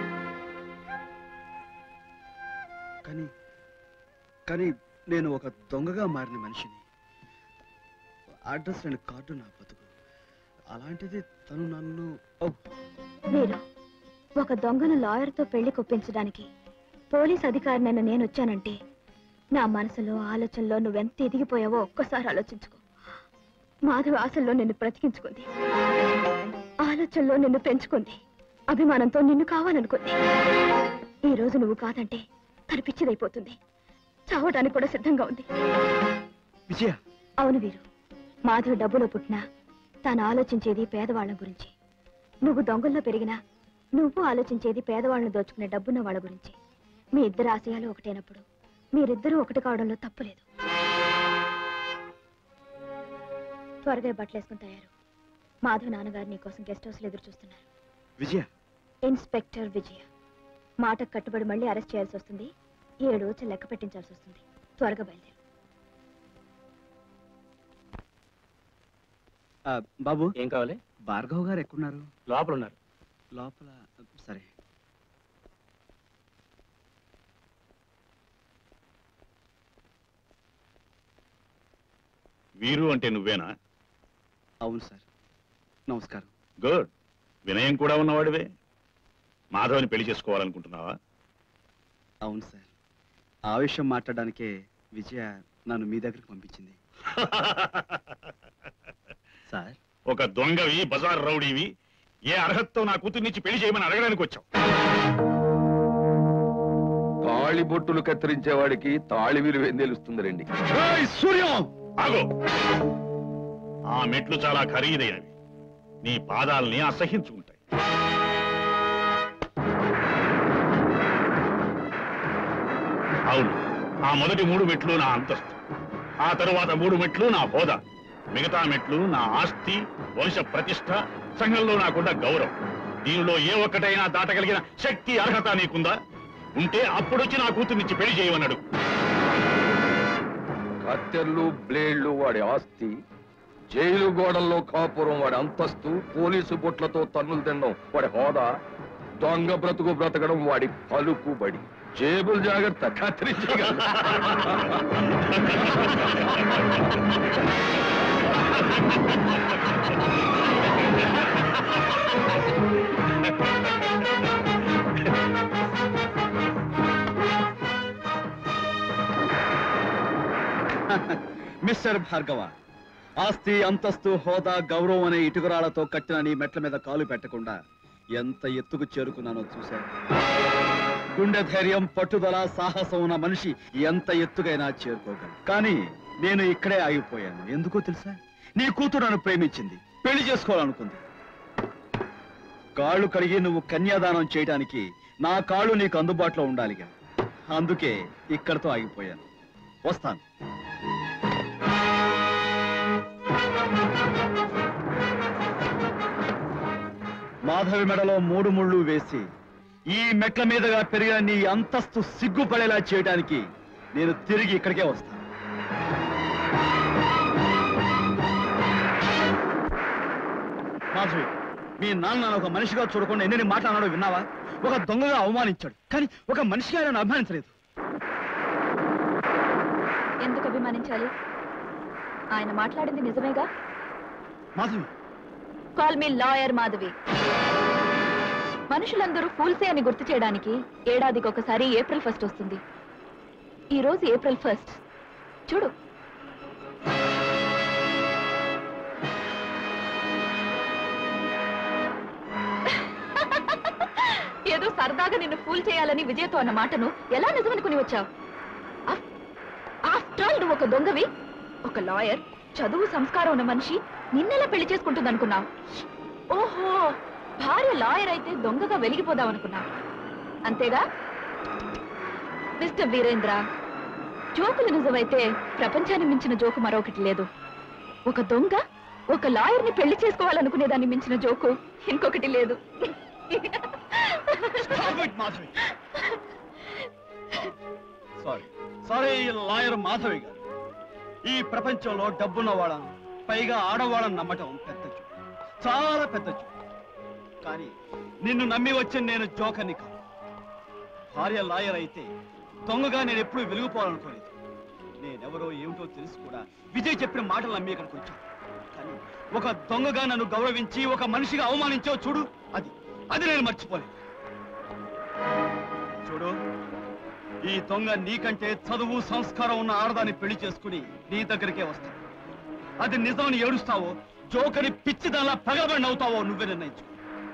కానీ కానీ నేను ఒక దొంగగా మారిన మనిషిని అడ్రస్ లేని కార్డు నా బతుకు అలాంటిది తను నన్ను ఓ, మీరు ఒక దొంగను లాయర్తో పెళ్లి కొప్పించడానికి పోలీస్ అధికారినైన నేను వచ్చానంటే నా మనసులో ఆలోచనలో నువ్వెంత ఎదిగిపోయావో ఒక్కసారి ఆలోచించుకో మాధవి ఆశల్లో నిన్ను బ్రతికించుకుంది ఆలోచనలో నిన్ను పెంచుకుంది అభిమానంతో నిన్ను కావాలనుకుంది ఈ రోజు నువ్వు కాదంటే తను పిచ్చిదైపోతుంది చావటానికి కూడా సిద్ధంగా ఉంది విజయ అవును వీరు మాధవి డబ్బులో పుట్టినా తాను ఆలోచించేది పేదవాళ్ళ గురించి నువ్వు దొంగల్లో పెరిగినా నువ్వు ఆలోచించేది పేదవాళ్ళని దోచుకునే డబ్బున్న వాళ్ళ గురించి మీ ఇద్దరు ఆశయాలు ఒకటైనప్పుడు మీరిద్దరూ ఒకటి కావడంలో తప్పులేదు త్వరగా ఈ బట్టలు వేసుకుని తయారు మాధవ్ నాన్నగారు నీ కోసం గెస్ట్ హౌస్లో ఎదురు చూస్తున్నారు విజయ ఇన్స్పెక్టర్ విజయ మాటకు కట్టుబడి మళ్ళీ అరెస్ట్ చేయాల్సి వస్తుంది ఏడు రోజులు లెక్క పెట్టించాల్సి వస్తుంది త్వరగా బయలుదేరు ఆ, బాబు ఏం కావాలి భార్గవ్ గారు ఎక్కడున్నారు లోపల ఉన్నారు లోపల సరే వీరు అంటే నువ్వేనా అవును సార్ నమస్కారం గుడ్ వినయం కూడా ఉన్నవాడివే మాధవని పెళ్లి చేసుకోవాలనుకుంటున్నావా అవును సార్ ఆ విషయం మాట్లాడడానికే విజయ నన్ను మీ దగ్గరికి పంపించింది సార్ ఒక దొంగవి బజార్ రౌడీవి ఏ అర్హతతో నా కూతుర్నిచ్చి పెళ్లి చేయమని అడగడానికి వచ్చావు తాళి బొట్టులు కత్తిరించేవాడికి తాళి విలువేం తెలుస్తుంది రండి సూర్యం ఆగో ఆ మెట్లు చాలా ఖరీదైనవి నీ పాదాలని అసహించుకుంటాయి అవును ఆ మొదటి మూడు మెట్లు నా అంతస్తు ఆ తరువాత మూడు మెట్లు నా హోదా మిగతా మెట్లు నా ఆస్తి వంశ ప్రతిష్ట సంఘంలో నాకున్న గౌరవం దీనిలో ఏ ఒక్కటైనా దాటగలిగిన శక్తి అర్హత నీకుందా ఉంటే అప్పుడొచ్చి నా కూతుర్నిచ్చి పెళ్లి చేయమన్నాడు కత్తెర్లు బ్లేడ్లు వాడి ఆస్తి జైలు గోడల్లో కాపురం వాడి అంతస్తు పోలీసు బొట్లతో తన్నులు తినడం వాడి హోదా దొంగ బ్రతుకు బ్రతకడం వాడి పలుకుబడి జేబులు జాగ్రత్త కత్తిరించగలరు మిస్టర్ భార్గవ ఆస్తి అంతస్తు హోదా గౌరవం అనే ఇటుకురాళ్లతో కట్టిన నీ మెట్ల మీద కాలు పెట్టకుండా ఎంత ఎత్తుకు చేరుకున్నానో చూశాను గుండె ధైర్యం పట్టుదల సాహసం ఉన్న మనిషి ఎంత ఎత్తుకైనా చేరుకోగలడు కానీ నేను ఇక్కడే ఆగిపోయాను ఎందుకో తెలుసా నీ కూతురు నన్ను ప్రేమించింది పెళ్లి చేసుకోవాలనుకుంది కాళ్ళు కడిగి నువ్వు కన్యాదానం చేయడానికి నా కాళ్ళు నీకు అందుబాటులో ఉండాలిగా అందుకే ఇక్కడతో ఆగిపోయాను వస్తాను మాధవి మెడలో మూడు ముళ్ళు వేసి ఈ మెట్ల మీదుగా పెరిగిన నీ అంతస్తు సిగ్గుపడేలా చేయడానికి నేను తిరిగి ఇక్కడికే వస్తాను మాధవి మీ నాన్న నన్ను ఒక మనిషిగా చూడకుండా ఎన్ని మాట్లాడాడో విన్నావా ఒక దొంగగా అవమానించాడు కానీ ఒక మనిషిగా నన్ను అభిమానించలేదు ఎందుకు అభిమానించాలి ఆయన మాట్లాడింది నిజమేగా మాధవి కాల్ మీ లాయర్ మాధవి మనుషులందరూ ఫూల్సే అని గుర్తు చేయడానికి ఏడాదికి ఒకసారి ఏప్రిల్ ఫస్ట్ వస్తుంది ఈ రోజు ఏప్రిల్ ఫస్ట్ చూడు ఏదో సరదాగా నిన్ను ఫూల్ చేయాలని విజయతో అన్న మాటను ఎలా నిజమనుకుని వచ్చావు ఆఫ్టర్ ఆల్ నువ్వు ఒక దొంగవి ఒక లాయర్ చదువు సంస్కారం ఉన్న మనిషి నిన్నెలా పెళ్లి చేసుకుంటుంది అనుకున్నావు ఓహో భార్య లాయర్ అయితే దొంగగా వెలిగిపోదాం అనుకున్నావు అంతేగా మిస్టర్ వీరేంద్ర జోకులు నిజమైతే ప్రపంచాన్ని మించిన జోకు మరొకటి లేదు ఒక దొంగ ఒక లాయర్ని పెళ్లి చేసుకోవాలనుకునే దాన్ని మించిన జోకు ఇంకొకటి లేదు Madhavi sorry sorry lawyer Madhavi గారు ఈ ప్రపంచంలో డబ్బున్న వాళ్ళను పైగా ఆడవాళ్ళని నమ్మటం పెద్ద జోక్ చాలా పెద్ద జోక్ కానీ నిన్ను నమ్మి వచ్చిన నేను జోకర్ని కాదు భార్య లాయర్ అయితే దొంగగా నేను ఎప్పుడూ వెలిగిపోవాలనుకోలేదు నేనెవరో ఏమిటో తెలుసు కూడా విజయ్ చెప్పిన మాటలు నమ్మి ఇక్కడికి వచ్చాను కానీ ఒక దొంగగా నన్ను గౌరవించి ఒక మనిషిగా అవమానించావు చూడు అది అది నేను మర్చిపోలేదు చూడు ఈ దొంగ నీకంటే చదువు సంస్కారం ఉన్న ఆడదాన్ని పెళ్లి చేసుకుని నీ దగ్గరికే వస్తాడు అది నిజమని ఏడుస్తావో జోకని పిచ్చిదాలా పగలబడి నవ్వుతావో నువ్వే నిర్ణయించు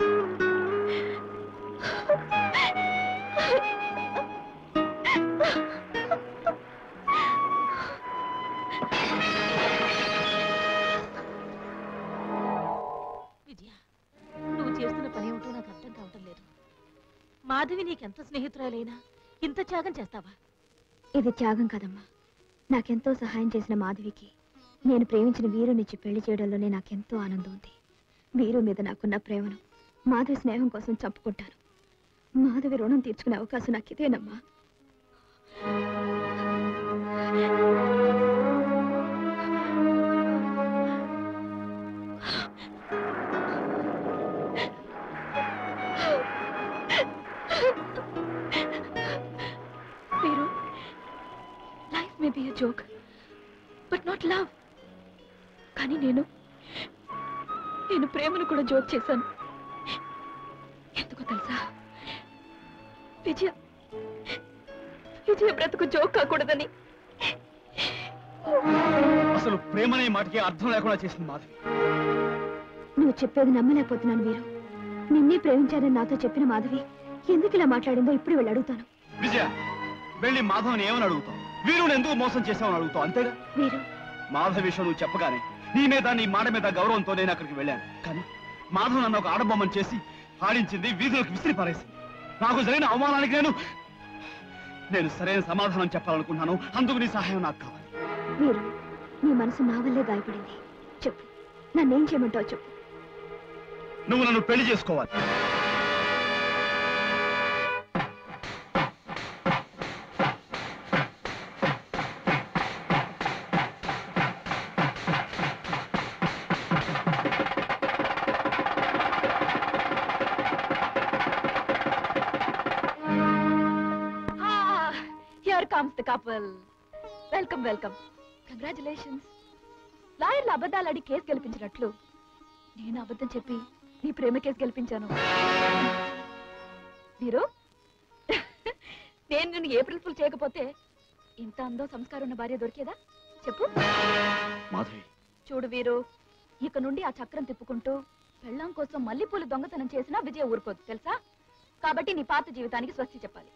విజయ నువ్వు చేస్తున్న పని ఏమిటో నాకు అర్థం కావటం లేదు మాధవి నీకెంత స్నేహితురాలైనా ఇంత త్యాగం చేస్తావా ఇది త్యాగం కదమ్మా నాకెంతో సహాయం చేసిన మాధవికి నేను ప్రేమించిన వీరునిచ్చి పెళ్లి చేయడంలోనే నాకెంతో ఆనందం ఉంది వీరు మీద నాకున్న ప్రేమను మాధవి స్నేహం కోసం చంపుకుంటాను మాధవి రుణం తీర్చుకునే అవకాశం నాకు ఇదేనమ్మా Veeru life may be joke but not love కానీ నేను నేను ప్రేమను కూడా జోక్ చేశాను ఎందుకో తెలుసా విజయ విజయ బ్రతుకు జోక్ కాకూడదని అసలు ప్రేమనే మాటకి అర్థం లేకుండా చేసింది మాధవి నువ్వు చెప్పేది నమ్మలేకపోతున్నాను వీరు నిన్నే ప్రేమించానని నాతో చెప్పిన మాధవి ఎందుకు ఇలా మాట్లాడిందో ఇప్పుడు వెళ్ళి అడుగుతాను విజయ వెళ్ళి మాధవని ఏమని అడుగుతావు వీరుని ఎందుకు మోసం చేసావని అడుగుతావు అంతేగా వీరు మాధవ విషయం నువ్వు చెప్పగానే నీ మీద నీ మాట మీద గౌరవంతో నేను అక్కడికి వెళ్ళాను కానీ మాధవ్ నన్ను ఒక ఆడబొమ్మను చేసి ఆడించింది వీధులకు విసిరి పారేసింది నాకు జరిగిన అవమానానికి నేను నేను సరైన సమాధానం చెప్పాలనుకున్నాను అందుకు నీ సహాయం నాకు కావాలి వీరు నీ మనసు నా వల్లే గాయపడింది చెప్పు నన్నేం చేయమంటావు చెప్పు నువ్వు నన్ను పెళ్లి చేసుకోవాలి here comes the couple welcome welcome congratulations లాయర్లు అబద్ధాలు ఆడి కేసు గెలిపించినట్లు నేను అబద్ధం చెప్పి నీ ప్రేమ కేసు గెలిపించాను మీరు నేను నిన్ను ఏప్రిల్ ఫుల్ చేయకపోతే ఇంత అందం సంస్కారం ఉన్న భార్య దొరికేదా చెప్పు మాధవి చూడు వీరు ఇక నుండి ఆ చక్రం తిప్పుకుంటూ పెళ్ళాం కోసం మల్లెపూలు దొంగతనం చేసినా విజయ ఊరుకోదు తెలుసా కాబట్టి నీ పాత జీవితానికి స్వస్తి చెప్పాలి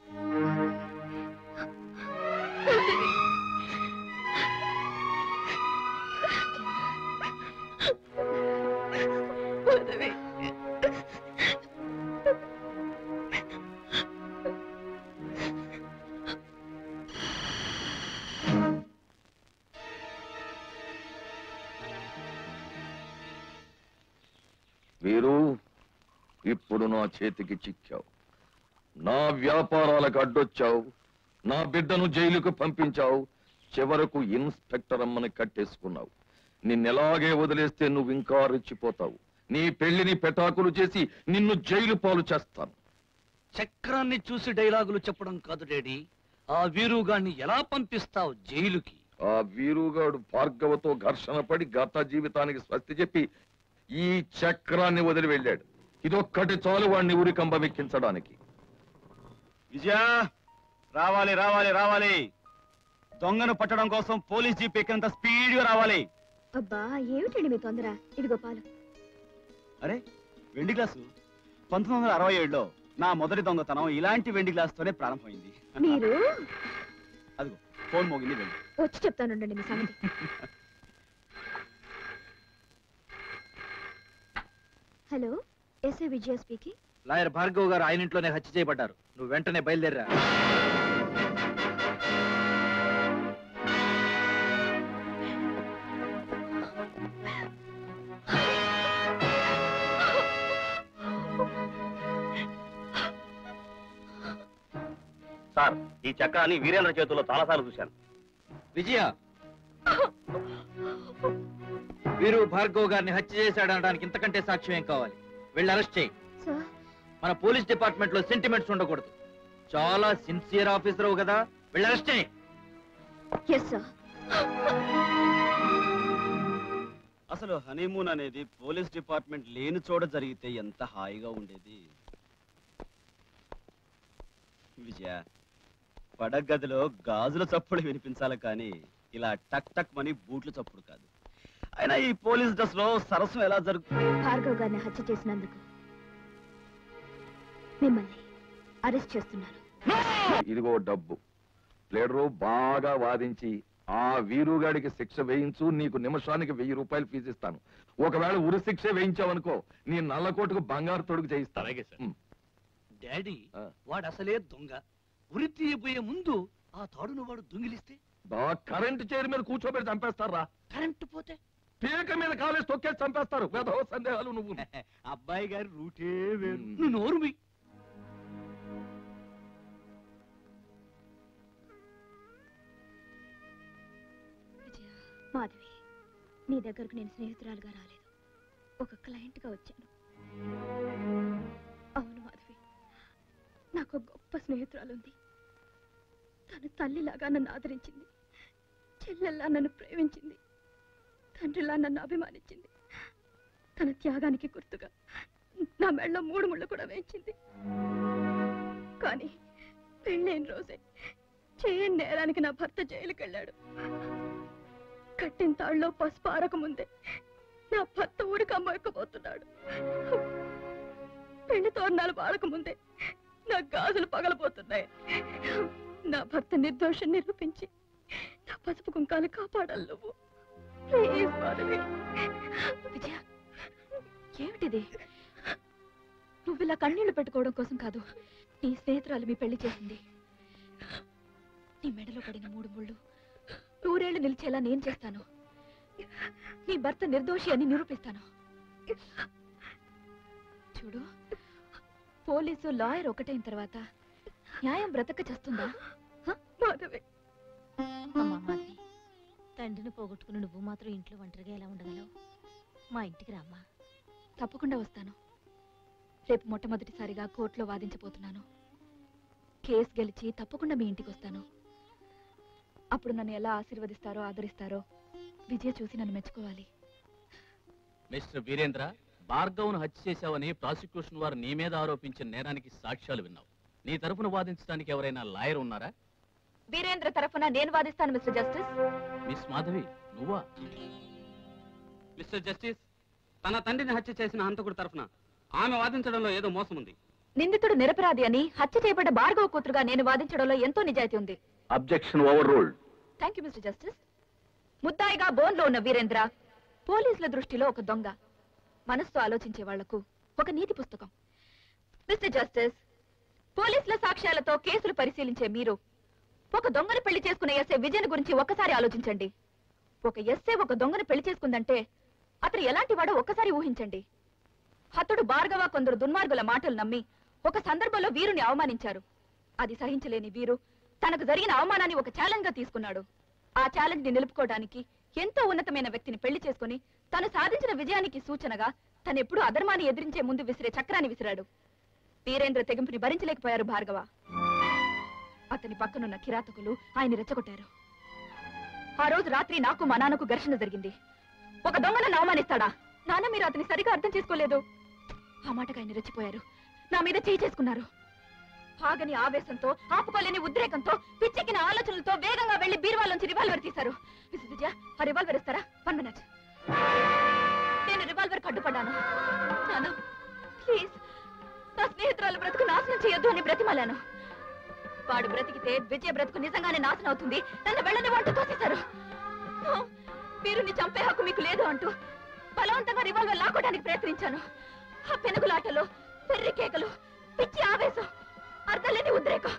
వీరు ఇప్పుడు నా చేతికి చిక్కావు నా వ్యాపారాలకు అడ్డొచ్చావు నా బిడ్డను జైలుకు పంపించావు చివరకు ఇన్స్పెక్టర్ అమ్మని కట్టేసుకున్నావు నిన్నెలాగే వదిలేస్తే నువ్వు ఇంకా రెచ్చిపోతావు నీ పెళ్లిని పెటాకులు చేసి నిన్ను జైలు పాలు చేస్తాను చక్రాన్ని చూసి డైలాగులు చెప్పడం కాదు డాడీ ఆ వీరుగాన్ని ఎలా పంపిస్తావు జైలుకి ఆ వీరుగాడు భార్గవతో ఘర్షణ పడి గత జీవితానికి స్వస్తి చెప్పి ఈ చక్రాన్ని వదిలి వెళ్ళాడు ఇదొక్కటి చాలు వాడిని ఊరికంబం ఎక్కించడానికి విజయ రావాలి రావాలి రావాలి దొంగను పట్టడం కోసం పోలీస్ జీప్ ఎక్కినంత స్పీడ్ గా రావాలి అబ్బా ఏమిటండి మీ తొందర ఇదిగో పాలు అరే వెండి గ్లాసు పంతొమ్మిది వందల అరవై ఏడులో నా మొదటి దొంగతనం ఇలాంటి వెండి గ్లాస్ తోనే ప్రారంభమైంది మీరు అదిగో ఫోన్ మోగింది వెళ్ళి వచ్చి చెప్తానుండండి మీ సంగతి hello SI Vijaya speaking lawyer Bhargav గారు ఆయన ఇంట్లోనే హత్య చేయబడ్డారు నువ్వు వెంటనే బయలుదేరా సార్ ఈ చక్రాన్ని వీరేంద్ర చేతుల్లో చాలాసార్లు చూశాను విజయ వీరు భార్గవ్ గారిని హత్య చేశాడనడానికి ఇంతకంటే సాక్ష్యం ఏం కావాలి వెళ్ళి అరెస్ట్ చేయి సార్ మన పోలీస్ డిపార్ట్మెంట్ లో సెంటిమెంట్స్ ఉండకూడదు చాలా సిన్సియర్ ఆఫీసర్ కదా వెళ్ళి అరెస్ట్ చేయి ఎస్ సార్ అసలు హనీమూన్ అనేది పోలీస్ డిపార్ట్మెంట్ లేని చోట జరిగితే ఎంత హాయిగా ఉండేది విజయ పడగదిలో గాజుల చప్పుడు వినిపించాలి కానీ ఇలా టక్ టక్ మని బూట్ల చప్పుడు కాదు అయినా ఈ పోలీస్ డ్రెస్ లో సరస్వం ఎలా జరుగు భార్గవ్ గారిని హత్య చేసినందుకు మిమ్మల్ని అరెస్ట్ చేస్తున్నాను ఇదిగో డబ్బు ప్లేడరు బాగా వాదించి ఆ వీరుగాడికి శిక్ష వేయించు నీకు నిమిషానికి వెయ్యి రూపాయలు ఫీజు ఇస్తాను ఒకవేళ ఉరి శిక్ష వేయించావనుకో నీ నల్లకోటుకు బంగారు తొడుగు చేయిస్తాను అలాగే సార్ డాడీ వాడు అసలే దొంగ ఉరి తీయబోయే ముందు ఆ తాడును వాడు దొంగిలిస్తే బా కరెంట్ చైర్ మీద కూర్చోబెట్టి చంపేస్తారా కరెంటు పోతే పీక మీద కాలేసి తొక్కేసి చంపేస్తారు వేధవ సందేహాలు నువ్వు అబ్బాయి గారి రూటే వేరు నువ్వు నోరుమి మాధవి నీ దగ్గరకు నేను స్నేహితురాలుగా రాలేదు ఒక క్లయింట్గా వచ్చాను అవును మాధవి నాకు ఒక గొప్ప స్నేహితురాలు ఉంది తను తల్లిలాగా నన్ను ఆదరించింది చెల్లెల్లా నన్ను ప్రేమించింది తండ్రిలా నన్ను అభిమానించింది తన త్యాగానికి గుర్తుగా నా మెళ్ళ మూడు ముళ్ళు కూడా వేయించింది కానీ పెళ్ళైన రోజే చేయని నేరానికి నా భర్త జైలుకి వెళ్ళాడు కట్టిన తాళ్ళలో పసుపు ఆరక ముందే నా భర్త ఊడికమ్మకపోతున్నాడు పెళ్లి తోరణాలు బాడక ముందే నా గాజులు పగలబోతున్నాయి నా భర్త నిర్దోషం నిరూపించి నా పసుపు కుంకాలు కాపాడాలి నువ్వు ప్లీజ్ మాధవి విజయ ఏమిటిది నువ్వు ఇలా కన్నీళ్లు పెట్టుకోవడం కోసం కాదు నీ స్నేహితురాలు మీ పెళ్లి చేసింది నీ మెడలో పడిన మూడు ముళ్ళు నూరేళ్లు నిలిచేలా నేను చేస్తాను నీ భర్త నిర్దోషి అని నిరూపిస్తాను చూడు పోలీసు లాయర్ ఒకటైన తర్వాత న్యాయం బ్రతక చేస్తుందా మాధవి అమ్మా మాధవి తండ్రిని పోగొట్టుకుని నువ్వు మాత్రం ఇంట్లో ఒంటరిగా ఎలా ఉండగలవు మా ఇంటికి రామ్మా తప్పకుండా వస్తాను రేపు మొట్టమొదటిసారిగా కోర్టులో వాదించబోతున్నాను కేసు గెలిచి తప్పకుండా మీ ఇంటికి వస్తాను అప్పుడు నన్ను ఎలా ఆశీర్వదిస్తారో ఆదరిస్తారో విజయ చూసి నన్ను మెచ్చుకోవాలి మిస్టర్ వీరేంద్ర భార్గవ్ను హత్య చేశావని ప్రాసిక్యూషన్ వారు నీ మీద ఆరోపించిన నేరానికి సాక్ష్యాలు విన్నావు నీ తరపున వాదించడానికి ఎవరైనా లాయర్ ఉన్నారా వీరేంద్ర తరఫున నేను వాదిస్తాను మిస్టర్ జస్టిస్ మిస్ మాధవి నువ్వా మిస్టర్ జస్టిస్ తన తండ్రిని హత్య చేసిన హంతకుడి తరఫున ఆమె వాదించడంలో ఏదో మోసం ఉంది నిందితుడు నిరపరాధి అని హత్య చేయబడ్డ భార్గవ కూతురుగా నేను వాదించడంలో ఎంతో నిజాయితీ ఉంది objection overruled thank you mister justice ముద్దాయిగా బోన్లో ఉన్న వీరేంద్ర పోలీసుల దృష్టిలో ఒక దొంగ మనస్సు ఆలోచించే వాళ్లకు ఒక నీతి పుస్తకం మిస్టర్ జస్టిస్ పోలీసుల సాక్ష్యాలతో కేసులు పరిశీలించే మీరు ఒక దొంగను పెళ్లి చేసుకునే ఎస్ఏ విజయన్ గురించి ఒక్కసారి ఆలోచించండి ఒక ఎస్ఏ ఒక దొంగను పెళ్లి చేసుకుందంటే అతను ఎలాంటి వాడో ఒక్కసారి ఊహించండి హతుడు భార్గవ కొందరు దుర్మార్గుల మాటలు నమ్మి ఒక సందర్భంలో వీరుని అవమానించారు అది సహించలేని వీరు తనకు జరిగిన అవమానాన్ని ఒక ఛాలెంజ్ గా తీసుకున్నాడు ఆ ఛాలెంజ్ ని నిలుపుకోవడానికి ఎంతో ఉన్నతమైన వ్యక్తిని పెళ్లి చేసుకుని తను సాధించిన విజయానికి సూచనగా తను ఎప్పుడూ అధర్మాన్ని ఎదిరించే ముందు విసిరే చక్రాన్ని విసిరాడు వీరేంద్ర తెగింపుని భరించలేకపోయారు భార్గవ అతని పక్కనున్న కిరాతకులు ఆయన రెచ్చగొట్టారు ఆ రోజు రాత్రి నాకు మా నాన్నకు ఘర్షణ జరిగింది ఒక దొంగను అవమానిస్తాడా నాన్న మీరు అతని సరిగా అర్థం చేసుకోలేదు ఆ మాటకు ఆయన రెచ్చిపోయారు నా మీద చేయి చేసుకున్నారు ఆగని ఆవేశంతో ఆపుకోలేని ఉద్రేకంతో పిచ్చెక్కిన ఆలోచనలతో వేగంగా వెళ్లి బీరువాలోంచి రివాల్వర్ తీశారు మిస్ విజయ ఆ రివాల్వర్ ఇస్తారా వన్ మినిట్ నేను రివాల్వర్ కడ్డుపడ్డాను నాన్న ప్లీజ్ నా స్నేహితురాలు బ్రతుకు నాశనం చేయొద్దు అని బ్రతిమాలాను వాడు బ్రతికితే విజయ బ్రతుకు నిజంగానే నాశనం అవుతుంది నన్ను వెళ్ళని వంట తోసేశారు నో, వీరుని చంపే హక్కు మీకు లేదు అంటూ బలవంతంగా రివాల్వర్ లాక్కోవడానికి ప్రయత్నించాను ఆ పెనుగులాటలో పెర్రి కేకలు పిచ్చి ఆవేశం అర్థం లేని ఉద్రేకం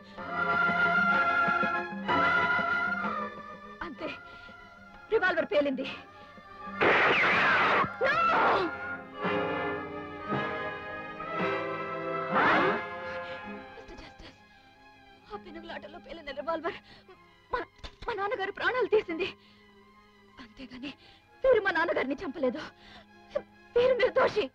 అంతే రివాల్వర్ పేలింది No! మిస్టర్ జస్టిస్, ఆ పెనుగులాటలో పేలిన రివాల్వర్ మా- మా నాన్నగారు ప్రాణాలు తీసింది అంతేగాని వీరు మా నాన్నగారిని చంపలేదు వీరు నిర్దోషి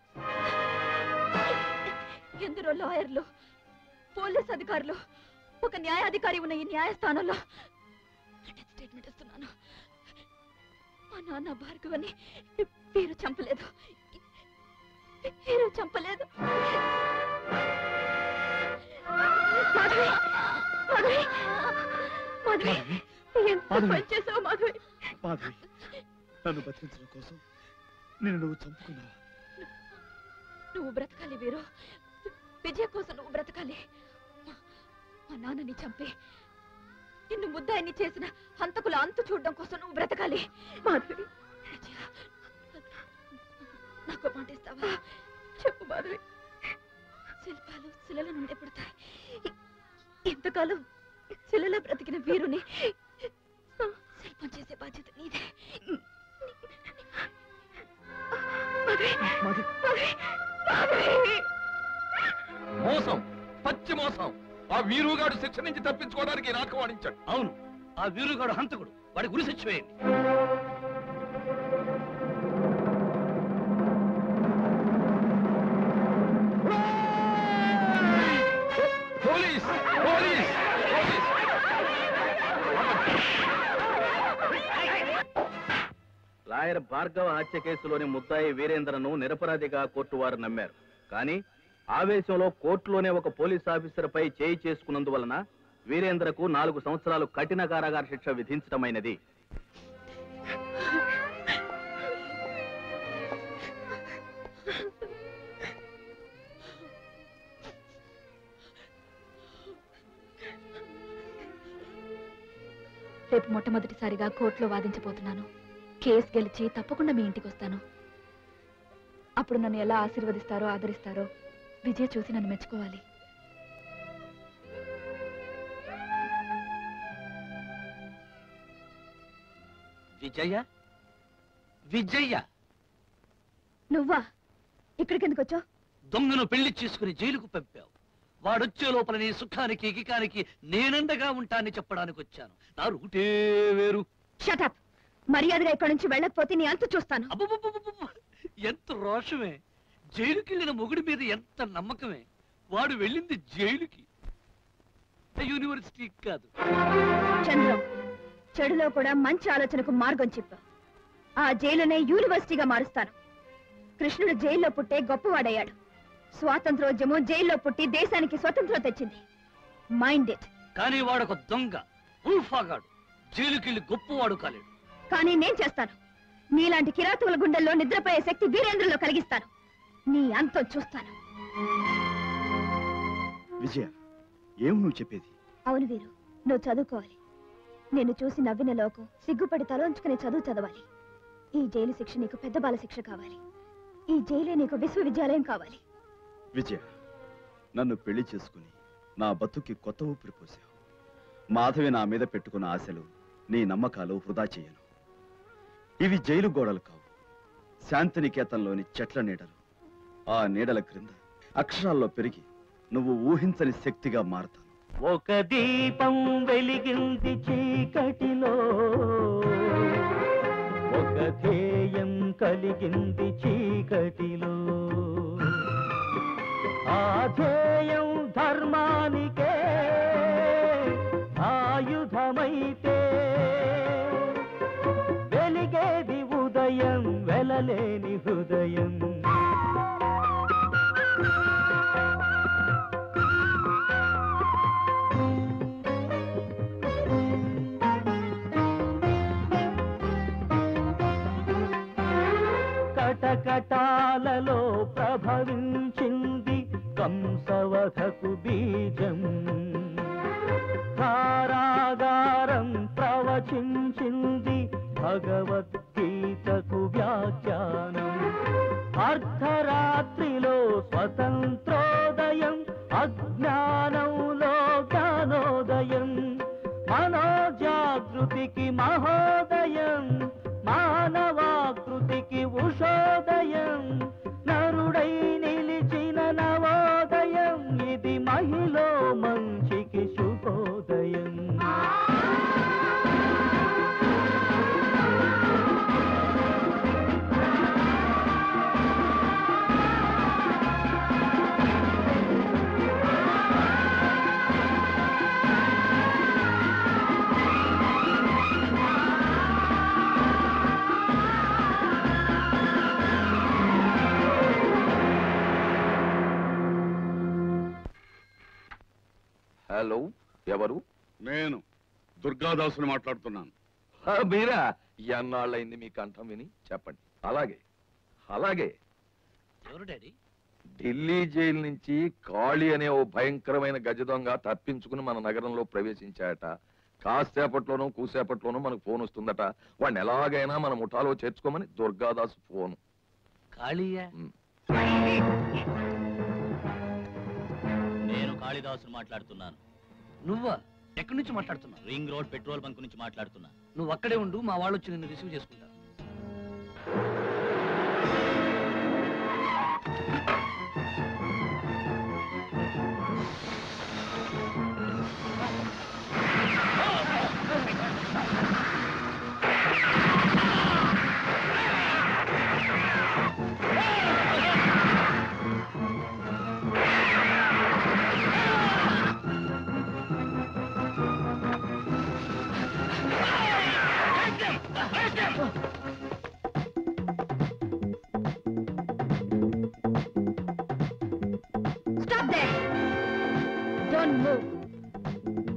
ఎందరో లాయర్లు పోలీస్ అధికారులు ఒక న్యాయాధికారి ఉన్న ఈ న్యాయస్థానంలో నేను స్టేట్మెంట్ ఇస్తున్నాను మా నాన్న భార్గవని వీరు చంపలేదు వీరు చంపలేదు మాధవి మాధవి మాధవి ఎంత మాధవి. పని చేసావు మాధవి మాధవి నన్ను బతికించడం కోసం నేను నువ్వు చంపుకున్నావా నువ్వు బ్రతకాలి వీరు విజయ కోసం నువ్వు బ్రతకాలి మా- మా నాన్నని చంపి నిన్ను ముద్దాయిని చేసిన హంతకుల అంతు చూడడం కోసం నువ్వు బ్రతకాలి మాధవి విజయ నాకు మాట ఇస్తావా చెప్పు మాధవి శిల్పాలు శిలల నుండి పుడతాయి ఇ- ఇంతకాలం శిలలో బ్రతికిన వీరుని శిల్పం చేసే బాధ్యత నీదే మాధవి మాధవి మాధవి మోసం పచ్చి మోసం ఆ వీరుగాడు శిక్ష నుంచి తప్పించుకోవడానికి నాకు వాడించాడు అవును ఆ వీరుగాడు హంతకుడు వాడి గురి శిక్ష వేయండి పోలీస్ పోలీస్ లాయర్ భార్గవ హత్య కేసులోని ముద్దాయి వీరేంద్రను నిరపరాధిగా కోర్టు వారు నమ్మారు కానీ ఆవేశంలో కోర్టులోనే ఒక పోలీస్ ఆఫీసర్ పై చేయి చేసుకున్నందువలన వీరేంద్రకు నాలుగు సంవత్సరాలు కఠిన కారాగార శిక్ష విధించడమైనది రేపు మొట్టమొదటిసారిగా కోర్టులో వాదించబోతున్నాను కేసు గెలిచి తప్పకుండా మీ ఇంటికి వస్తాను అప్పుడు నన్ను ఎలా ఆశీర్వదిస్తారో ఆదరిస్తారో విజయ్ చూసి నన్ను మెచ్చుకోవాలి విజయ విజయ నువ్వా ఇక్కడికి ఎందుకు వచ్చావు దొంగను పెళ్లి చేసుకుని జైలుకు పంపావు వాడొచ్చే లోపల నీ సుఖానికి గికానికి నేనండగా ఉంటానని చెప్పడానికి వచ్చాను నా రూటే వేరు షటప్ మర్యాదగా ఇక్కడి నుంచి వెళ్ళకపోతే నీ అంత చూస్తాను ఎంత రోషమే జైలుకెళ్ళిన మొగుడి మీద ఎంత నమ్మకమే వాడు వెళ్ళింది జైలుకి యూనివర్సిటీ కాదు చంద్రం చెడులో కూడా మంచి ఆలోచనకు మార్గం చెప్పావు ఆ జైలునే యూనివర్సిటీగా మారుస్తాను కృష్ణుడు జైల్లో పుట్టే గొప్పవాడయ్యాడు స్వాతంత్రోద్యమం జైల్లో పుట్టి దేశానికి స్వతంత్రం తెచ్చింది మైండ్ ఇట్ కానీ వాడొక దొంగ ఉల్ఫాగాడు జైలుకెళ్ళి గొప్పవాడు కాలేడు కానీ నేను చేస్తాను నీలాంటి కిరాతకుల గుండెల్లో నిద్రపోయే శక్తి వీరేంద్రంలో కలిగిస్తాను నీ అంతం చూస్తాను విజయ ఏం నువ్వు చెప్పేది అవును వీరు నువ్వు చదువుకోవాలి నిన్ను చూసి నవ్విన లోకం సిగ్గుపడి తలోంచుకునే చదువు చదవాలి ఈ జైలు శిక్ష నీకు పెద్ద బాల శిక్ష కావాలి ఈ జైలే నీకు విశ్వవిద్యాలయం కావాలి విజయ నన్ను పెళ్లి చేసుకుని నా బతుక్కి కొత్త ఊపిరి పోసావు మాధవి నా మీద పెట్టుకున్న ఆశలు నీ నమ్మకాలు వృధా చేయను ఇవి జైలు గోడలు కావు శాంతినికేతన్లోని చెట్ల నీడలు ఆ నీడల క్రింద అక్షరాల్లో పెరిగి నువ్వు ఊహించని శక్తిగా మారతాను ఒక దీపం వెలిగింది చీకటిలో ఒక ధ్యేయం కలిగింది చీకటిలో ఆ ధ్యేయం ధర్మానికే ఆయుధమైతే వెలిగేది ఉదయం వెలలేని హృదయం కటకటాలలో ప్రభవించింది కంసవధకు బీజం కారాగారం ప్రవచించింది భగవద్గీతకు వ్యాఖ్యానం అర్ధరాత్రిలో స్వతంత్రోదయం అజ్ఞానంలో జ్ఞానోదయం మనోజాగృతికి మహోదయం మానవాకృతికి ఉషోదయం నరుడై నిలిచిన నవోదయం ఇది మహిళ మంచికి శుభోదయం హలో ఎవరు నేను దుర్గాదాసుని మాట్లాడుతున్నాను ఆ, మీరా ఎన్నాళ్ళైంది మీ కంఠం విని చెప్పండి అలాగే అలాగే ఎవరు డాడీ ఢిల్లీ జైలు నుంచి కాళీ అనే ఓ భయంకరమైన గజ దొంగ తప్పించుకుని మన నగరంలో ప్రవేశించాయట కాసేపట్లోనూ కూసేపట్లోనూ మనకు ఫోన్ వస్తుందట వాడిని ఎలాగైనా మన ముఠాలో చేర్చుకోమని దుర్గాదాసు ఫోన్ కాళీయా నేను కాళిదాసును మాట్లాడుతున్నాను నువ్వా ఎక్కడి నుంచి మాట్లాడుతున్నావు రింగ్ రోడ్ పెట్రోల్ బంక్ నుంచి మాట్లాడుతున్నా నువ్వు అక్కడే ఉండు మా వాళ్ళు వచ్చి నిన్ను రిసీవ్ చేసుకుంటారు Stop there! Don't move.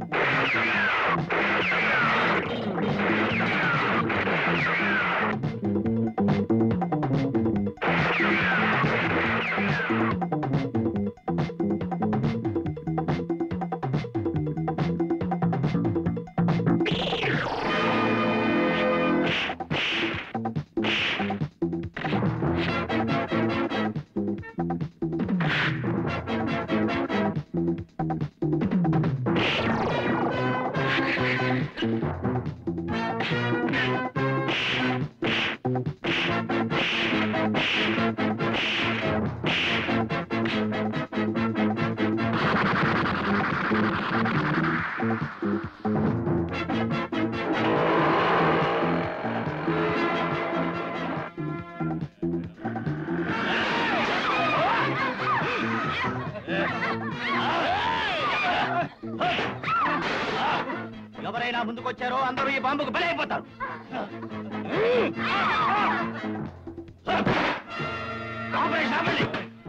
ఎవరైనా ముందుకొచ్చారో అందరూ ఈ బాంబుకు బలైపోతారు ఆపరేషన్ ఆపండి.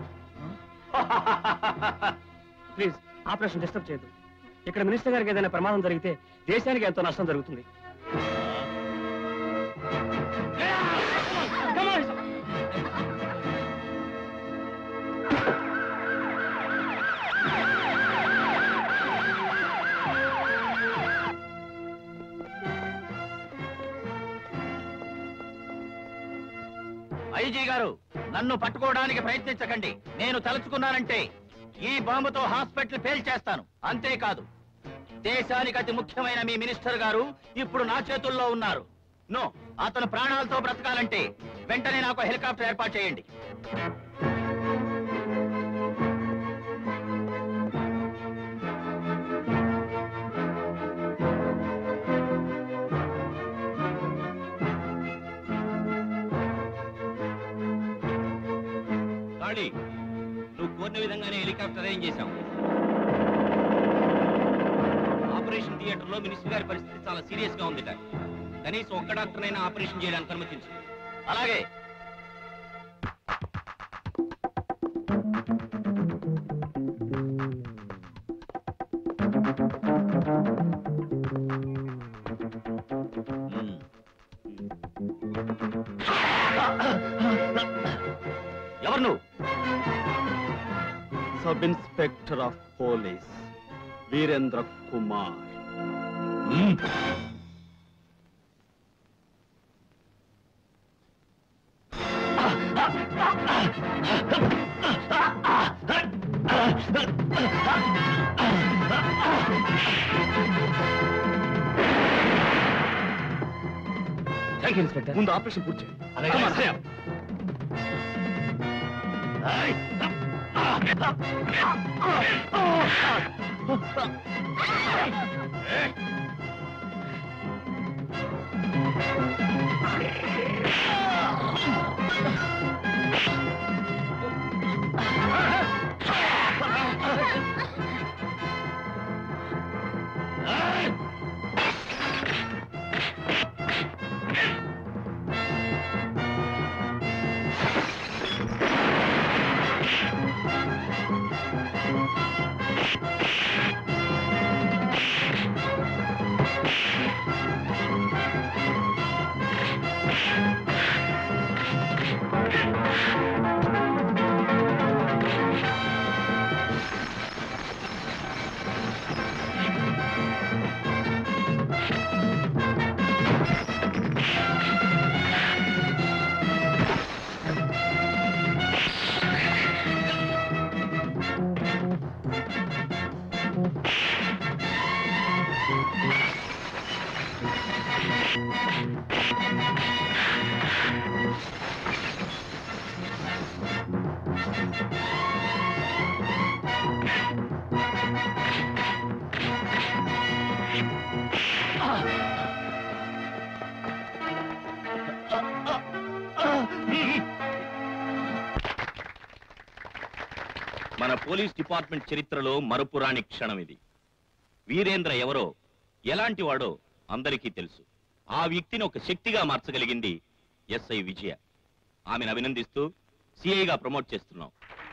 ప్లీజ్ ఆపరేషన్ డిస్టర్బ్ చేయదు ఇక్కడ మినిస్టర్ గారికి ఏదైనా ప్రమాదం జరిగితే దేశానికి ఎంతో నష్టం జరుగుతుంది ఐజీ గారు నన్ను పట్టుకోవడానికి ప్రయత్నించకండి నేను తలుచుకున్నానంటే ఈ బాంబుతో హాస్పిటల్ పేల్చేస్తాను అంతేకాదు దేశానికి అతి ముఖ్యమైన మీ మినిస్టర్ గారు ఇప్పుడు నా చేతుల్లో ఉన్నారు నో అతను ప్రాణాలతో బ్రతకాలంటే వెంటనే నాకు హెలికాప్టర్ ఏర్పాటు చేయండి కాళీ నువ్వు కోరిన విధంగానే హెలికాప్టర్ అరేంజ్ చేశాం ఆపరేషన్ థియేటర్ లో మినిస్టర్ గారి పరిస్థితి చాలా సీరియస్ గా ఉంది కనీసం ఒక్క డాక్టర్ అయినా ఆపరేషన్ చేయడానికి అనుమతించు అలాగే ఎవరు నువ్వు sub inspector of police Veerendra Kumar thank you inspector ముందు ఆపరేషన్ పూర్తి చేయి Come on, say ఆ మన పోలీస్ డిపార్ట్మెంట్ చరిత్రలో మరుపురాని క్షణం ఇది వీరేంద్ర ఎవరో ఎలాంటి వాడో అందరికీ తెలుసు ఆ వ్యక్తిని ఒక శక్తిగా మార్చగలిగింది ఎస్ఐ విజయ ఆమెను అభినందిస్తూ సిఐగా ప్రమోట్ చేస్తున్నాం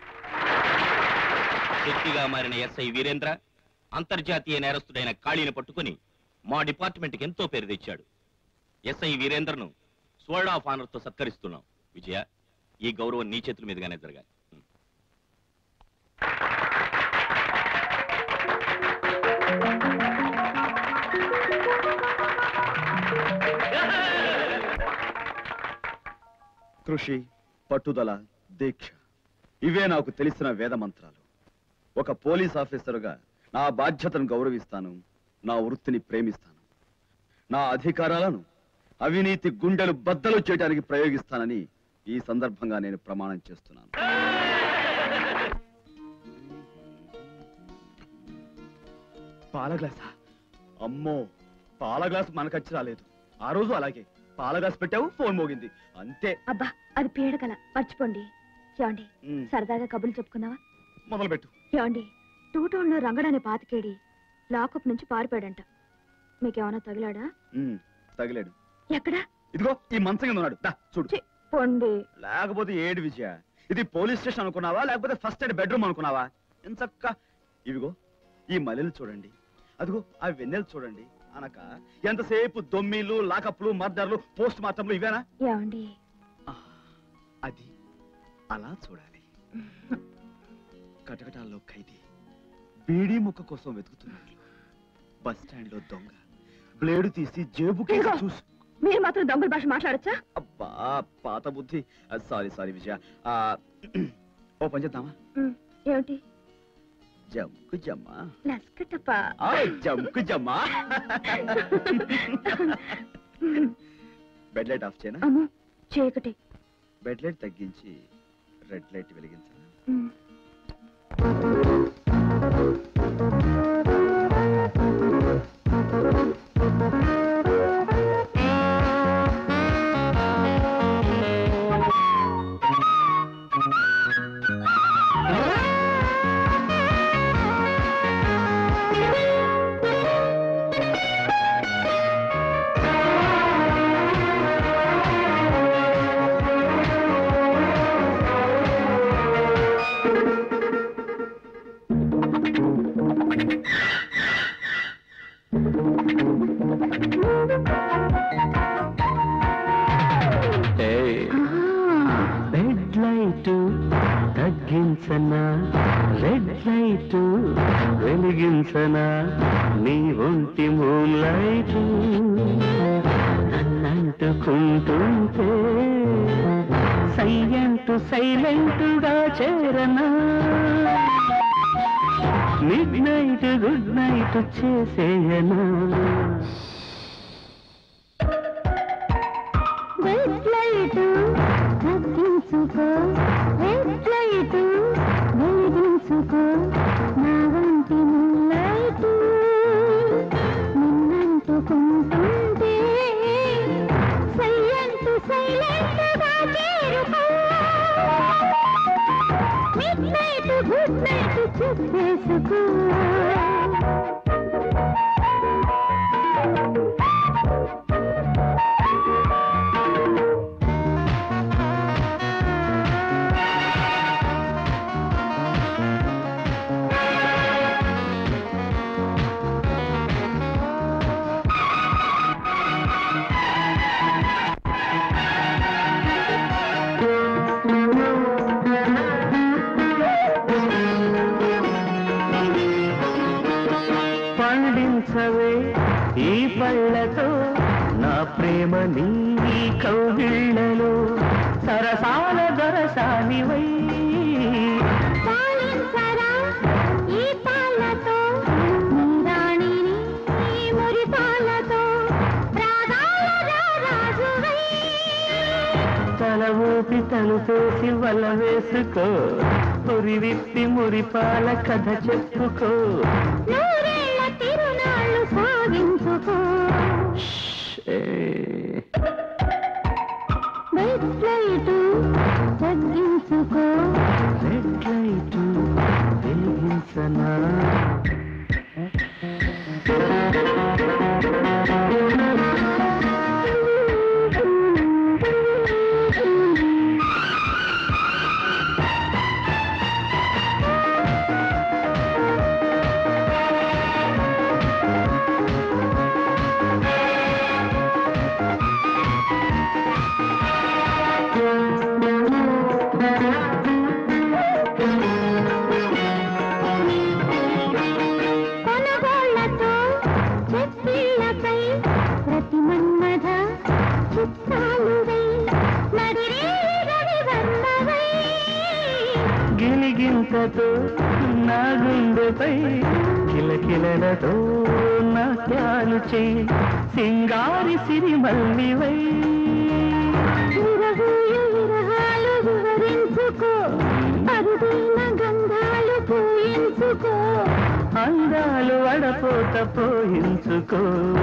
శక్తిగా మారిన ఎస్ఐ వీరేంద్ర అంతర్జాతీయ నేరస్తుడైన కాళీని పట్టుకుని మా డిపార్ట్మెంట్కి ఎంతో పేరు తెచ్చాడు ఎస్ఐ వీరేంద్రను స్వర్డ్ ఆఫ్ ఆనర్ తో సత్కరిస్తున్నాం విజయ ఈ గౌరవం నీ చేతుల మీదుగానే జరగాలి కృషి పట్టుదల దీక్ష ఇవే నాకు తెలిసిన వేద మంత్రాలు ఒక పోలీస్ ఆఫీసరుగా నా బాధ్యతను గౌరవిస్తాను నా వృత్తిని ప్రేమిస్తాను నా అధికారాలను అవినీతి గుండెలు బద్దలు చేయడానికి ప్రయోగిస్తానని ఈ సందర్భంగా నేను ప్రమాణం చేస్తున్నాను పాల గ్లాసా అమ్మో పాల గ్లాస్ మనకచ్చి రాలేదు ఆ రోజు అలాగే పాల గ్లాస్ పెట్టావు ఫోన్ మోగింది అంతే అబ్బా అది పీడకల మర్చిపోండి ఏమండి ఉమ్, సరదాగా కబుర్లు చెప్పుకుందావా మొదలు పెట్టు ఏమండి టూ టౌన్ లో రంగడనే పాతికేడి లాకప్ నుంచి పారిపోయాడంట మీకేమైనా తగిలాడా ఉమ్, తగిలాడు ఎక్కడా ఇదిగో ఈ మంచం కింద ఉన్నాడు దా చూడు పొండి లేకపోతే ఏడు విజయ ఇది పోలీస్ స్టేషన్ అనుకున్నావా లేకపోతే ఫస్ట్ ఎయిడ్ బెడ్రూమ్ అనుకున్నావా ఎంచక్క ఇవిగో ఈ మల్లెలు చూడండి అదిగో ఆ వెన్నెలు చూడండి అనక ఎంతసేపు దొమ్మిలు లాకప్లు మర్డర్లు పోస్ట్ మార్టంలు ఇవేనా ఏమండి అది అలా చూడాలి కటకటాల్లో ఖైదీ బీడీ ముక్క కోసం వెతుకుతున్నాడు బస్ స్టాండ్ లో దొంగ బ్లేడు తీసి జేబుకేసి ఇదిగో. చూసి మీరు మాత్రం దొంగల భాష మాట్లాడచ్చా అబ్బా పాత బుద్ధి సారీ సారీ విజయ ఆ, ఓ పని చేద్దామా ఏమిటి జంకు జమ్మా లస్కటప్ప ఆ, జంకు జమ్మా బెడ్ లైట్ ఆఫ్ చేయనా అమ్మో చీకటి బెడ్ లైట్ తగ్గించి రెడ్ లైట్ వెలిగించనా ఉమ్. రెడ్ లైట్ తగ్గించనా రెడ్ లైట్ వెలిగించనా నీ ఒంటి మూన్ లైట్ నన్నంటుకుంటుంటే సైలెంట్ సైలెంట్గా చేరనా మిడ్ నైట్ గుడ్ నైట్ చేసేయనా రెడ్ లైట్ తగ్గించుకో రెడ్ లైట్ వెలిగించుకో నా వంటి లైట్ నిన్నంటుకుంటుంటే సైలెంట్ సైలెంట్ గా చేరుకో మిడ్ నైట్ గుడ్ నైట్ చెప్పేసుకో పండించవే ఈ పళ్ళతో నా ప్రేమ నీ కౌగిళ్ళలో సరసాల దరసానివై పాలించరా ఈ పాలతో నీ రాణిని ఈ మురిపాలతో రాగాల రాజువై తల ఊపి తలుపేసి వల వేసుకో పొరి విప్పి మురిపాల కథ చెప్పుకో నూరేళ్ల తిరునాళ్ళు సాగించుకో రెడ్ లైట్ తగ్గించుకో రెడ్ లైట్ వాసన కొనుగోళ్లతో చెప్పిండ్లపై ప్రతి మన్మథ చిత్రాలువై నడిరే రవివర్మవై గిలిగింతతో నా గుండెపై కిలకిలలతో నాట్యాలు చేయి సింగారి సిరి మల్లివై విరహూయు విరహాలు వివరించుకో అరుదైన గంధాలు పూయించుకో అందాలు అడపోత పోయించుకో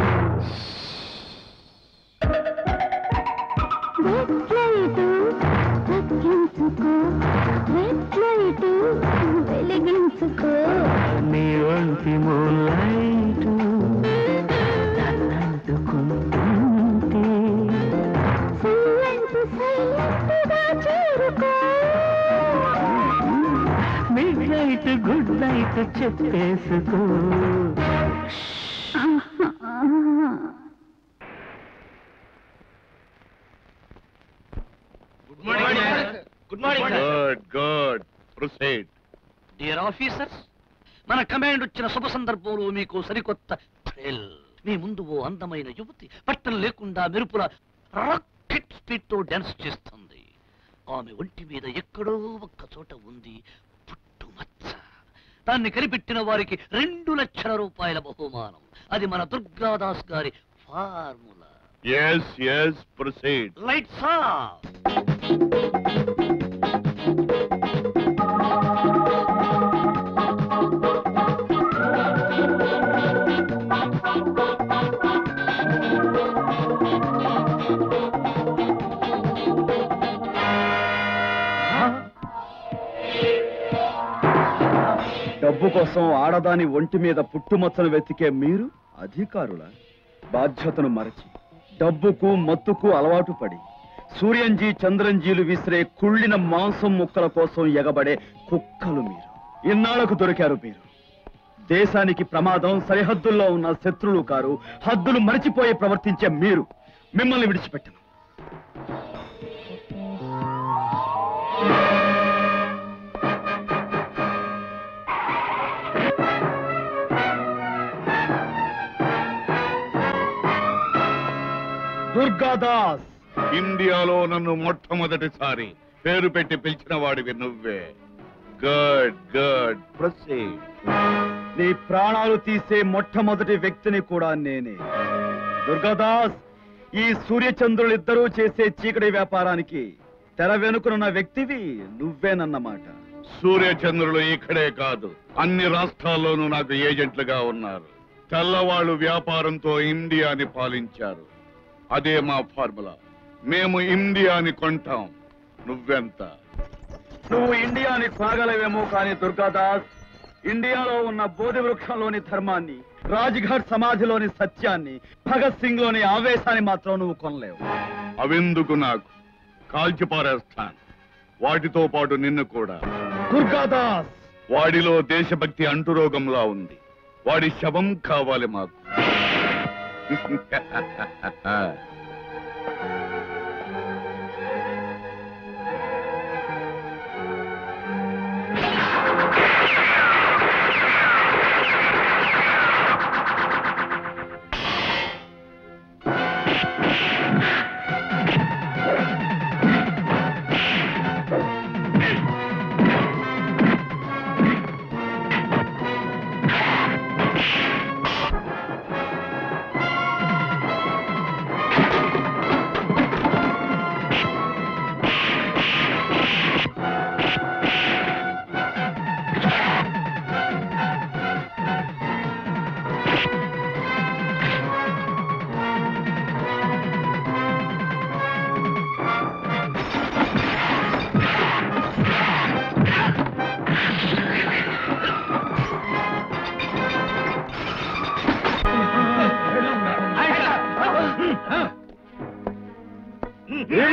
వెట్లైటు తగ్గించుకో వెట్లైటు వెలిగించుకో నీ ఒంటి మూలైటు నన్నంటుకుంటుంటే సైలెంట్ సైలెంట్గా చేరుకో మిడ్ నైట్ గుడ్ నైట్ చెప్పేసుకో good morning good good proceed dear officers మన కమాండ్ వచ్చిన శుభ సందర్భంలో మీకు సరికొత్త థ్రిల్ మీ ముందు ఓ అందమైన యువతి బట్టలు లేకుండా మెరుపుల రాకెట్ స్పీడ్ తో డాన్స్ చేస్తుంది ఆమె ఒంటి మీద ఎక్కడో ఒక్క చోట ఉంది పుట్టుమచ్చ దాన్ని కనిపెట్టిన వారికి రెండు లక్షల రూపాయల బహుమానం అది మన దుర్గాదాస్ గారి formula yes yes proceed lights off డబ్బు కోసం ఆడదాని ఒంటి మీద పుట్టుమచ్చను వెతికే మీరు అధికారుల బాధ్యతను మరచి డబ్బుకు మత్తుకు అలవాటు పడి సూర్యంజీ చంద్రంజీలు విసిరే కుళ్ళిన మాంసం ముక్కల కోసం ఎగబడే కుక్కలు మీరు ఇన్నాళ్లకు దొరికారు మీరు దేశానికి ప్రమాదం సరిహద్దుల్లో ఉన్న శత్రులు కారు హద్దులు మరచిపోయి ప్రవర్తించే మీరు మిమ్మల్ని విడిచిపెట్టను దుర్గాదాస్ ఇండియాలో నన్ను మొట్టమొదటిసారి పేరు పెట్టి పిలిచిన వాడివి నువ్వే గుడ్ గుడ్ ప్రొసీడ్ నీ ప్రాణాలు తీసే మొట్టమొదటి వ్యక్తిని కూడా నేనే దుర్గాదాస్ ఈ సూర్యచంద్రులిద్దరూ చేసే చీకటి వ్యాపారానికి తెర వెనుకనున్న వ్యక్తివి నువ్వేనన్నమాట సూర్యచంద్రులు ఇక్కడే కాదు అన్ని రాష్ట్రాల్లోనూ నాకు ఏజెంట్లుగా ఉన్నారు తెల్లవాళ్ళు వ్యాపారంతో ఇండియాని పాలించారు అదే మా ఫార్ములా మేము ఇండియాని కొంటాం నువ్వెంత నువ్వు ఇండియాని కొనగలవేమో కానీ దుర్గాదాస్ ఇండియాలో ఉన్న బోధి వృక్షంలోని ధర్మాన్ని రాజ్ఘాట్ సమాధిలోని సత్యాన్ని భగత్ సింగ్ లోని ఆవేశాన్ని మాత్రం నువ్వు కొనలేవు అవెందుకు నాకు కాల్చి పారేస్తాను వాటితో పాటు నిన్ను కూడా దుర్గాదాస్ వాడిలో దేశభక్తి అంటురోగంలా ఉంది వాడి శవం కావాలి మాకు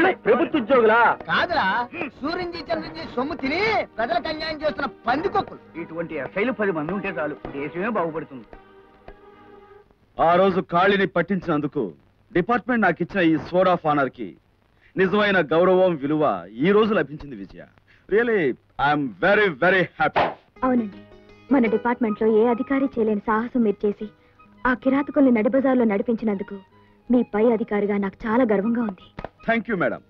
ప్రభుత్వ ఉద్యోగులా కాదురా సూర్యుంజీ చంద్రుంజీ సొమ్ము తిని ప్రజలకు అన్యాయం చేస్తున్న పందికొక్కులు ఇటువంటి ఎస్ఐలు పది మంది ఉంటే చాలు దేశమే బాగుపడుతుంది ఆ రోజు కాళీని పట్టించినందుకు డిపార్ట్మెంట్ నాకు ఇచ్చిన ఈ స్వోర్ ఆఫ్ ఆనర్ కి నిజమైన గౌరవం విలువ ఈ రోజు లభించింది Vijaya really I'm very very happy అవునండి మన డిపార్ట్మెంట్ లో ఏ అధికారి చేయలేని సాహసం మీరు చేసి ఆ కిరాతకుల్ని నడిబజార్లో నడిపించినందుకు మీ పై అధికారిగా నాకు చాలా గర్వంగా ఉంది థ్యాంక్ యూ మేడం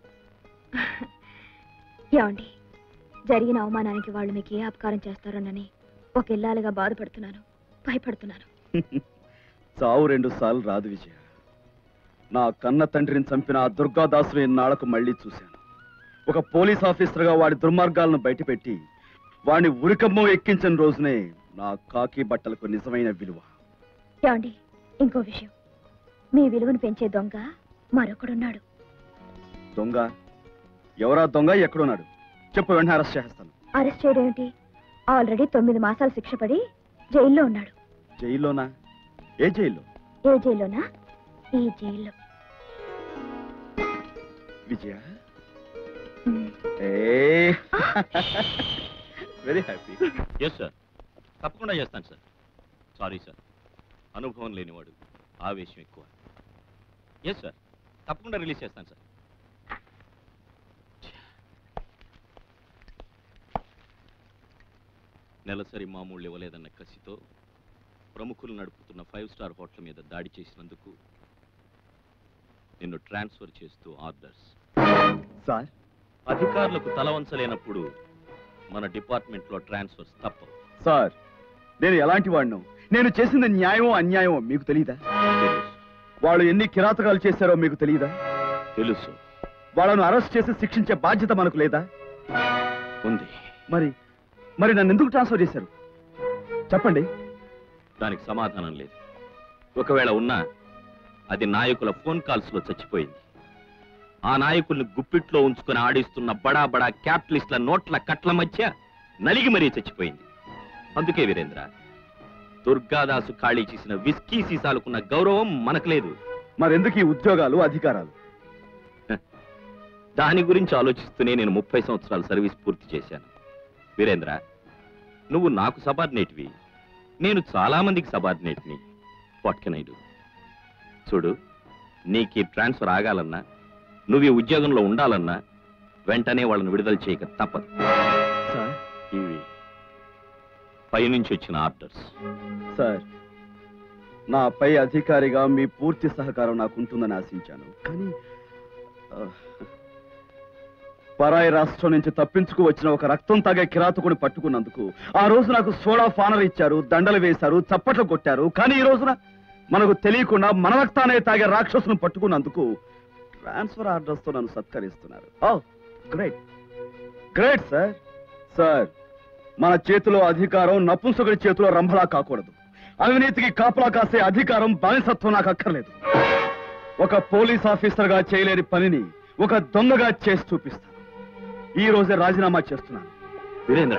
ఏమండి జరిగిన అవమానానికి వాళ్ళు మీకు ఏ అపకారం చేస్తారోనని ఒక ఇల్లాలుగా బాధపడుతున్నాను భయపడుతున్నాను చావు రెండు సార్లు రాదు విజయ నా కన్న తండ్రిని చంపిన ఆ దుర్గాదాసుని ఇన్నాళ్లకు మళ్ళీ చూశాను ఒక పోలీస్ ఆఫీసర్గా వాడి దుర్మార్గాలను బయటపెట్టి వాడిని ఉరికమ్మం ఎక్కించిన రోజునే నా కాకి బట్టలకు నిజమైన విలువ ఏమండి ఇంకో విషయం మీ విలువను పెంచే దొంగ మరొకడున్నాడు దొంగ ఎవరా దొంగ ఎక్కడున్నాడు చెప్పు వెంటనే అరెస్ట్ చేస్తాను అరెస్ట్ చేయడం ఏమిటి ఆల్రెడీ తొమ్మిది మాసాలు శిక్ష పడి జైల్లో ఉన్నాడు జైల్లోనా ఏ జైల్లో ఏ జైల్లోనా ఈ జైల్లో Vijaya a very happy yes sir తప్పకుండా చేస్తాను సార్ సారీ సార్ అనుభవం లేనివాడు ఆవేశం ఎక్కువ ఎస్ సార్ తప్పకుండా రిలీజ్ చేస్తాను సార్ నెలసరి మామూళ్ళు ఇవ్వలేదన్న కసితో ప్రముఖులు నడుపుతున్న ఫైవ్ స్టార్ హోటల్ మీద దాడి చేసినందుకు నిన్ను ట్రాన్స్ఫర్ చేస్తూ ఆర్డర్స్ సార్ అధికారులకు తల వంచలేనప్పుడు మన డిపార్ట్మెంట్లో ట్రాన్స్ఫర్స్ తప్పవు సార్ నేను ఎలాంటి వాడిను నేను చేసింది న్యాయమో అన్యాయమో మీకు తెలియదా వాళ్ళు ఎన్ని కిరాతకాలు చేశారో మీకు తెలియదా తెలుసు వాళ్ళను అరెస్ట్ చేసి శిక్షించే బాధ్యత మనకు లేదా ఉంది మరి మరి నన్ను ఎందుకు ట్రాన్స్ఫర్ చేశారు చెప్పండి దానికి సమాధానం లేదు ఒకవేళ ఉన్నా అది నాయకుల ఫోన్ కాల్స్ లో చచ్చిపోయింది ఆ నాయకుల్ని గుప్పిట్లో ఉంచుకొని ఆడిస్తున్న బడా బడా క్యాపిటలిస్ట్ల నోట్ల కట్ల మధ్య నలిగి మరీ చచ్చిపోయింది అందుకే వీరేంద్ర దుర్గాదాసు ఖాళీ చేసిన విస్కీ సీసాలకున్న గౌరవం మనకు లేదు మరెందుకు ఈ ఉద్యోగాలు అధికారాలు దాని గురించి ఆలోచిస్తూనే నేను ముప్పై సంవత్సరాలు సర్వీస్ పూర్తి చేశాను వీరేంద్ర నువ్వు నాకు సబార్డినేట్వి నేను చాలా మందికి సబార్డినేట్ని వాట్ కెన్ ఐ డూ చూడు నీకు ఈ ట్రాన్స్ఫర్ ఆగాలన్నా నువ్వు ఈ ఉద్యోగంలో ఉండాలన్నా వెంటనే వాళ్ళని విడుదల చేయక తప్పదు సార్ ఇవి పైనుంచి వచ్చిన ఆర్డర్స్ సార్ నా పై అధికారిగా మీ పూర్తి సహకారం నాకు ఉంటుందని ఆశించాను కానీ ఆ, పరాయి రాష్ట్రం నుంచి తప్పించుకు వచ్చిన ఒక రక్తం తాగే కిరాతకుని పట్టుకున్నందుకు ఆ రోజు నాకు సోడా ఫానర్ ఇచ్చారు దండలు వేశారు చప్పట్లు కొట్టారు కానీ ఈ రోజున మనకు తెలియకుండా మన రక్తానే తాగే రాక్షసును పట్టుకున్నందుకు ట్రాన్స్ఫర్ ఆర్డర్స్ తో నన్ను సత్కరిస్తున్నారు oh great great sir sir మన చేతిలో అధికారం నపుంసకుడి చేతిలో రంభలా కాకూడదు అవినీతికి కాపలా కాసే అధికారం బానిసత్వం నాకు అక్కర్లేదు ఒక పోలీస్ ఆఫీసర్ గా చేయలేని పనిని ఒక దొంగగా చేసి చూపిస్తాను ఈ రోజే రాజీనామా చేస్తున్నాను Veerendra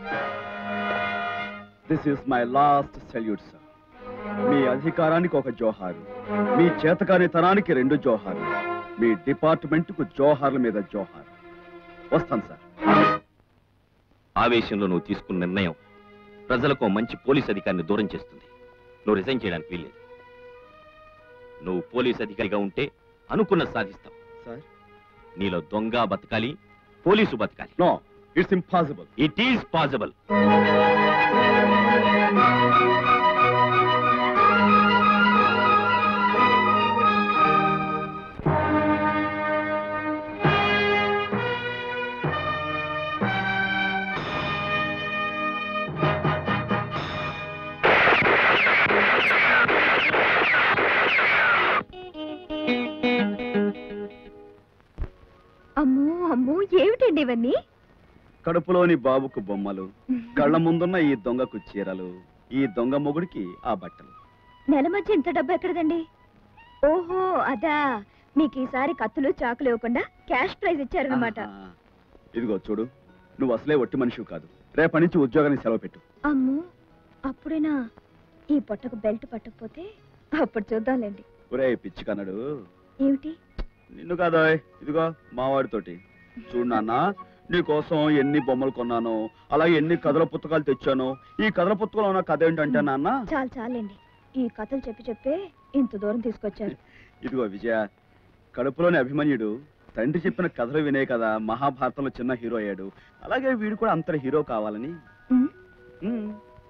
this is my last salute sir మీ అధికారానికి ఒక జోహారు మీ చేతకాని తనానికి రెండు జోహారు మీ డిపార్ట్మెంట్ కు జోహార్ల మీద జోహార్ వస్తాను సార్ ఆవేశంలో నువ్వు తీసుకున్న నిర్ణయం ప్రజలకు ఓ మంచి పోలీస్ అధికారిని దూరం చేస్తుంది నువ్వు రిజైన్ చేయడానికి వీల్లేదు నువ్వు పోలీస్ అధికారిగా ఉంటే అనుకున్న సాధిస్తావు సార్ నీలో దొంగ బతకాలి పోలీసు బతకాలి no it's impossible it is possible అమ్మో అమ్మో ఏమిటండి ఇవన్నీ కడుపులోని బాబుకు బొమ్మలు కళ్ళ ముందున్న ఈ దొంగకు చీరలు ఈ దొంగ మొగుడికి ఆ బట్టలు నెల మధ్య ఇంత డబ్బు ఎక్కడదండి ఓహో అదా మీకు ఈసారి కత్తులు చాకులు ఇవ్వకుండా క్యాష్ ప్రైజ్ ఇచ్చారనమాట ఆహా. ఇదిగో చూడు నువ్వు అసలే ఒట్టి మనిషివి కాదు రేపటి నుంచి ఉద్యోగానికి సెలవు పెట్టు అమ్మో అప్పుడేనా ఈ పొట్టకు బెల్ట్ పట్టకపోతే అప్పుడు చూద్దాంలేండి ఒరే పిచ్చి కన్నడు ఏమిటి నిన్ను కాదా ఇదిగో మావాడితోటి చూడు నాన్న నీకోసం ఎన్ని బొమ్మలు కొన్నాను అలాగే ఎన్ని కథల పుస్తకాలు తెచ్చాను ఈ కథల పుస్తకంలో ఉన్న కథ ఏంటంటే నాన్న చాలు చాలండి ఈ కథలు చెప్పి చెప్పే ఇంత దూరం తీసుకొచ్చారు ఇదిగో విజయ కడుపులోని అభిమన్యుడు తండ్రి చెప్పిన కథలు వినే కదా మహాభారతంలో చిన్న హీరో అయ్యాడు అలాగే వీడు కూడా అంతటి హీరో కావాలని ఉమ్.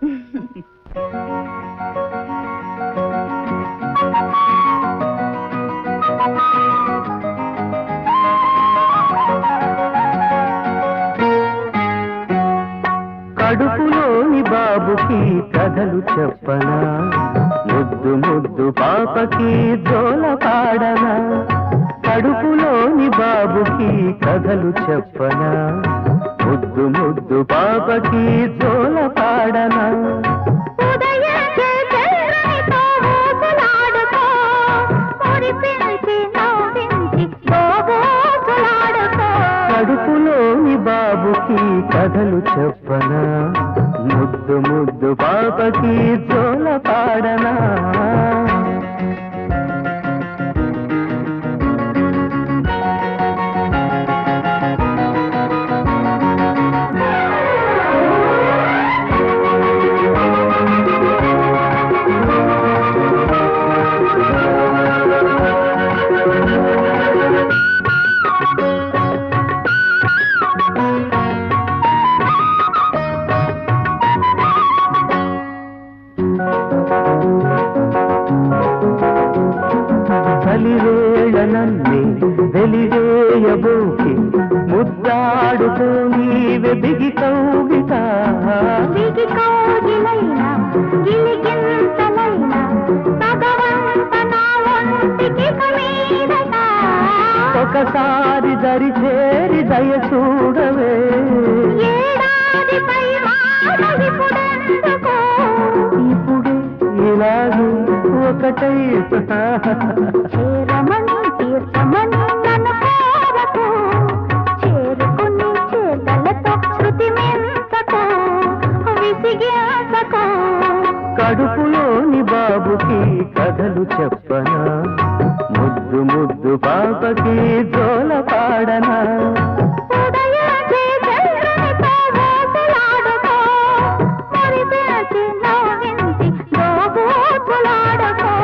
కడుపులోని బాబుకి కథలు చెప్పనా ముద్దు ముద్దు పాపకి జోల పాడనా కడుపులోని బాబుకి కథలు చెప్పనా ముద్దు ముద్దు పాపకి జోల పాడనా కడుపులోని బాబుకి కథలు చెప్పనా ముద్దు ముద్దు పాపకి జోల పాడనా చలివేళ నన్నే వెలివేయబోకి ముద్దాడుతూ నీవె బిగి కౌగిట బిగి కౌగిలైనా గిలిగింతలైనా భగవంత నా ఒంటికి మీదట ఒకసారి దరి చేరి దయ చూడవే ఏడాదిపై మానవిపుడెందుకో ఇప్పుడే ఇలాగే ఒకటై చేరమని తీర్చమని నన్ను కోరకు చేరుకుని చేతలతో శృతి మించకో విసిగించకో కడుపులోని బాబుకి కథలు చెప్పనా ముద్దు ముద్దు పాపకి జోల పాడనా ఉదయాచే చంద్రునితో ఊసులాడుకో మురిపేసి నవ్వించి దోబూచులాడుకో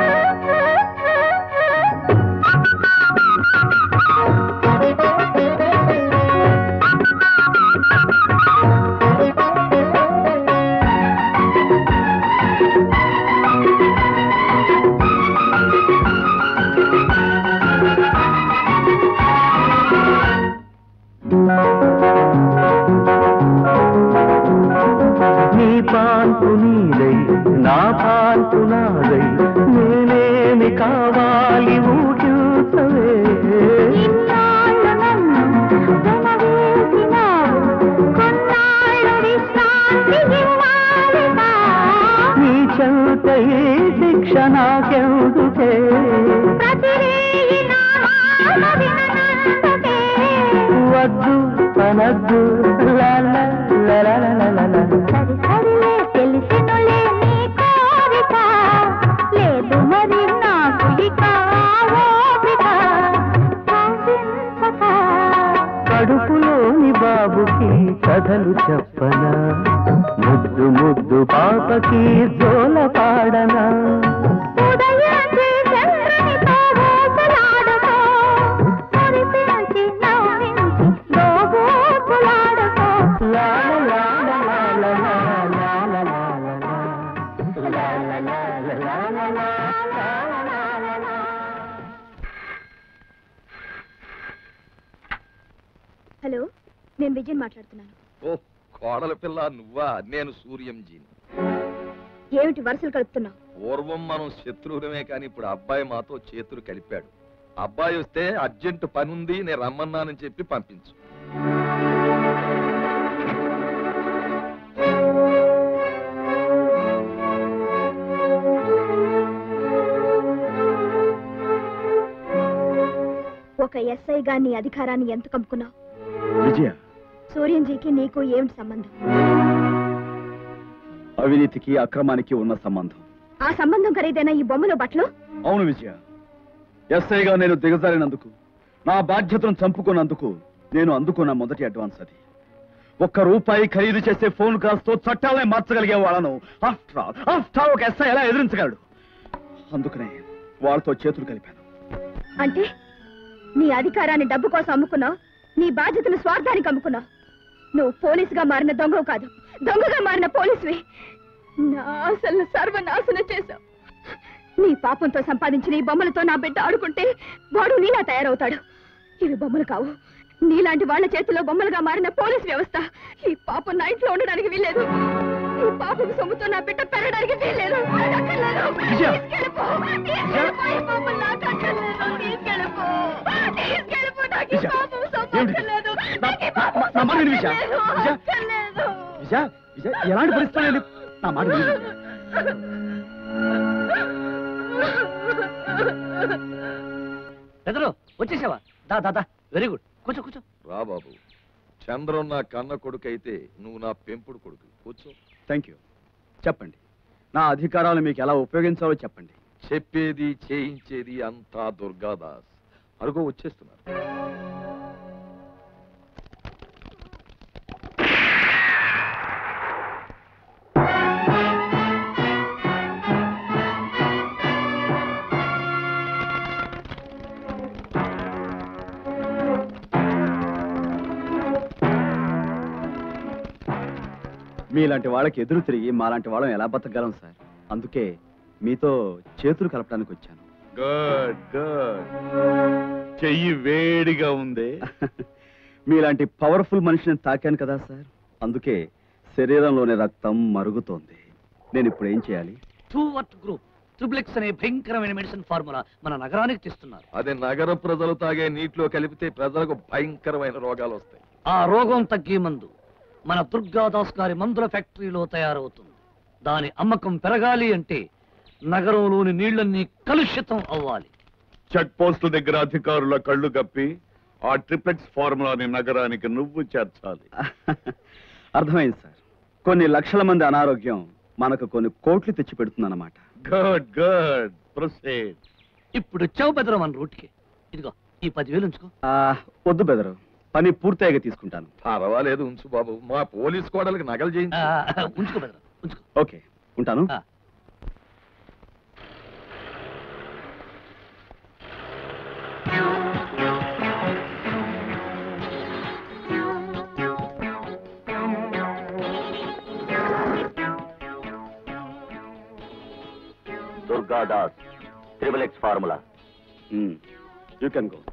నీ పాల్పు నీదై నా పాల్పు నాదై నేనేమి కావాలి ఊటిసవే ఇన్నాళ్ళు నన్ను వెనవేసినావు కొన్నాళ్ళు విశ్రాంతి ఇవ్వాలిగా నీ చెంత ఈ శిక్ష నాకెందుకే ప్రతిరేయి నా మాట విననందుకే వద్దు అనద్దు లాల లలలలలల. సరి సరిలే తెలిసినులే నీ కోరిక లేదు మరి నాకు ఇక ఓపిక కవ్వించక కడుపులోని బాబుకి కథలు చెప్పనా ముద్దు ముద్దు పాపకి జోల పాడనా ఉదయాచే చంద్రునితో ఊసలాడుకో మురిపించి నవ్వించి దోబూచులాడుకో హలో నేను విజయన్ మాట్లాడుతున్నాను ఓ కోడల పిల్ల నువ్వా నేను సూర్యంజీని ఏమిటి వరుసలు కలుపుతున్నావు పూర్వం మనం శత్రువులమే కానీ ఇప్పుడు అబ్బాయి మాతో చేతులు కలిపాడు అబ్బాయి వస్తే అర్జెంట్ పని ఉంది నేను రమ్మన్నానని చెప్పి పంపించు ఒక ఎస్ఐగా నీ అధికారాన్ని ఎంత కమ్ముకున్నావు విజయ సూర్యంజీకి నీకు ఏమిటి సంబంధం అవినీతికి అక్రమానికి ఉన్న సంబంధం ఆ సంబంధం ఖరీదైన ఈ బొమ్మలో బట్టలు అవును విజయ ఎస్ఐగా నేను దిగజారినందుకు నా బాధ్యతను చంపుకున్నందుకు నేను అందుకున్న మొదటి అడ్వాన్స్ అది ఒక్క రూపాయి ఖరీదు చేసే ఫోన్ కాల్స్ తో చట్టాలనే మార్చగలిగే వాళ్ళను ఆఫ్టర్ ఆల్ ఆఫ్టర్ ఆల్ ఒక ఎస్ఐ ఎలా ఎదిరించగలడు అందుకనే వాళ్ళతో చేతులు కలిపాను అంటే నీ అధికారాన్ని డబ్బు కోసం అమ్ముకున్నావు నీ బాధ్యతను స్వార్థానికి అమ్ముకున్నావు నువ్వు పోలీసుగా మారిన దొంగవు కాదు దొంగగా మారిన పోలీసువి నా అసలు సర్వనాశనం చేశావు నీ పాపంతో సంపాదించిన ఈ బొమ్మలతో నా బిడ్డ ఆడుకుంటే వాడు నీలా తయారవుతాడు ఇవి బొమ్మలు కావు నీలాంటి వాళ్ళ చేతిలో బొమ్మలుగా మారిన పోలీస్ వ్యవస్థ ఈ పాపం నా ఇంట్లో ఉండడానికి వీల్లేదు ఈ పాపం సొమ్ముతో నా బిడ్డ పెరగడానికి వీల్లేదు అక్కర్లేదు. విజయ! తీసుకెళ్ళిపో. తీసుకెళ్ళిపో. ఈ పాపం నాకు అక్కర్లేదు. తీసుకెళ్ళిపో. తీసుకెళ్ళిపో. నాకు ఈ విజయ! పాపం సొమ్ము ఏమిటి? అక్కర్లేదు. నా- నాకు ఈ నా- పాపం నా- నా మాట విను, విజయ. అక్కర్లేదు. విజయ. అక్కర్లేదు. విజయ విజయ ఎలాంటి పరిస్థితులు లేదు నా మాట విను. బెదరు వచ్చేసావా దా దా దా వెరీ గుడ్ కూర్చో కూర్చో రా బాబు చంద్రం నా కన్న కొడుకు అయితే నువ్వు నా పెంపుడు కొడుకు కూర్చో థ్యాంక్ యూ చెప్పండి నా అధికారాలు మీకు ఎలా ఉపయోగించాలో చెప్పండి చెప్పేది చేయించేది అంతా దుర్గాదాస్ అరుగో వచ్చేస్తున్నారు మీలాంటి వాళ్ళకి ఎదురు తిరిగి మాలాంటి వాళ్ళం ఎలా బతకగలం సార్ అందుకే మీతో చేతులు కలపడానికి వచ్చాను గుడ్ గుడ్ చెయ్యి వేడిగా ఉంది మీలాంటి పవర్ఫుల్ మనిషిని తాకాను కదా సార్ అందుకే శరీరంలోని రక్తం మరుగుతోంది నేను ఇప్పుడు ఏం చేయాలి టూ వర్ట్ గ్రూప్ ట్రిప్లెక్స్ అనే భయంకరమైన మెడిసిన్ ఫార్ములా మన నగరానికి తెస్తున్నారు అది నగర ప్రజలు తాగే నీటిలో కలిపితే ప్రజలకు భయంకరమైన రోగాలు వస్తాయి ఆ రోగం తగ్గే మందు మన దుర్గాదాస్ గారి మందుల ఫ్యాక్టరీలో తయారవుతుంది దాని అమ్మకం పెరగాలి అంటే నగరంలోని నీళ్లన్నీ కలుషితం అవ్వాలి చెక్ పోస్టుల దగ్గర అధికారుల కళ్ళు కప్పి ఆ ట్రిప్లెక్స్ ఫార్ములాని నగరానికి నువ్వు చేర్చాలి అర్థమైంది సార్ కొన్ని లక్షల మంది అనారోగ్యం మనకు కొన్ని కోట్లు తెచ్చి పెడుతుందన్నమాట గుడ్ గుడ్ ప్రొసీడ్ ఇప్పుడు వచ్చావు బెదరు మన రూట్కి ఇదిగో ఈ పదివేలు ఉంచుకో ఆ, వద్దు బెదరు పని పూర్తయ్యాక తీసుకుంటాను పర్వాలేదు ఉంచు బాబు మా పోలీస్ కోడలికి నగలు చేయించు ఆ, ఉంచుకో బెదరు ఉంచుకో ఓకే ఉంటాను Durgadas triple X formula you can go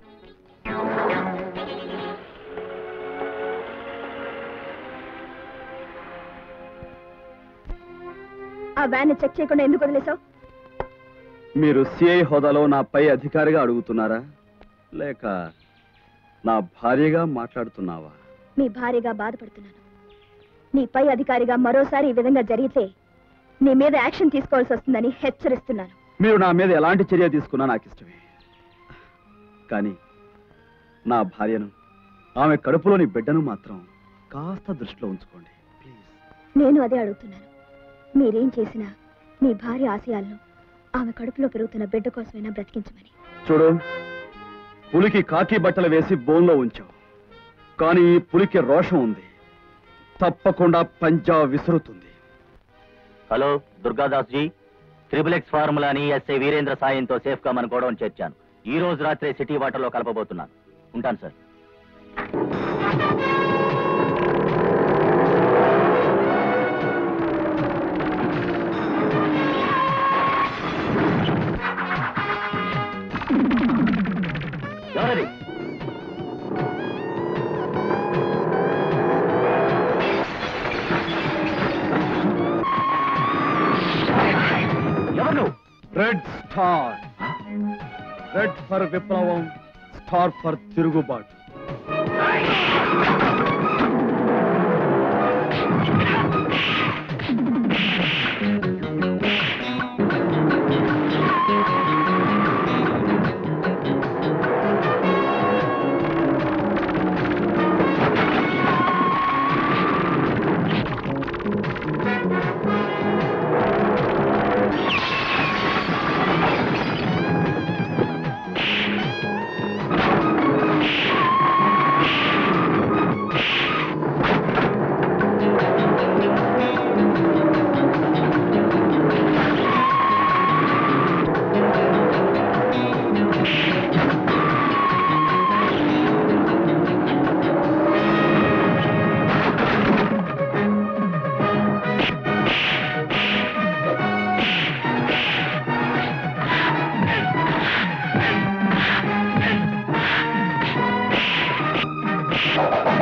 ఆ వ్యాన్ చెక్ చేయకుండా ఎందుకు వదిలేసావు మీరు సిఐ హోదాలో నా పై అధికారిగా అడుగుతున్నారా లేక నా భార్యగా మాట్లాడుతున్నావా మీ భార్యగా బాధపడుతున్నాను నీ పై అధికారిగా మరోసారి ఈ విధంగా జరిగితే నీ మీద యాక్షన్ తీసుకోవాల్సి వస్తుందని హెచ్చరిస్తున్నాను మీరు నా మీద ఎలాంటి చర్య తీసుకున్నా నాకు ఇష్టమే కానీ నా భార్యను ఆమె కడుపులోని బిడ్డను మాత్రం కాస్త దృష్టిలో ఉంచుకోండి నేను అదే అడుగుతున్నాను మీరేం చేసినా మీ భార్య ఆశయాలను ఆమె కడుపులో పెరుగుతున్న బిడ్డ కోసమైనా బ్రతికించమని చూడు పులికి కాకి బట్టలు వేసి బోన్లో ఉంచావు కానీ ఈ పులికి రోషం ఉంది తప్పకుండా పంజా విసురుతుంది hello Durgadas ji triple X ఫార్ములాని ఎస్ఐ వీరేంద్ర సాయంతో సేఫ్ గా మన గోడౌన్ చేర్చాను ఈ రోజు రాత్రే సిటీ వాటర్ లో కలపబోతున్నాను ఉంటాను సార్ ఎవరది ఎవరు రెడ్ స్టార్ రెడ్ ఫర్ విప్లవం స్టార్ ఫర్ తిరుగుబాటు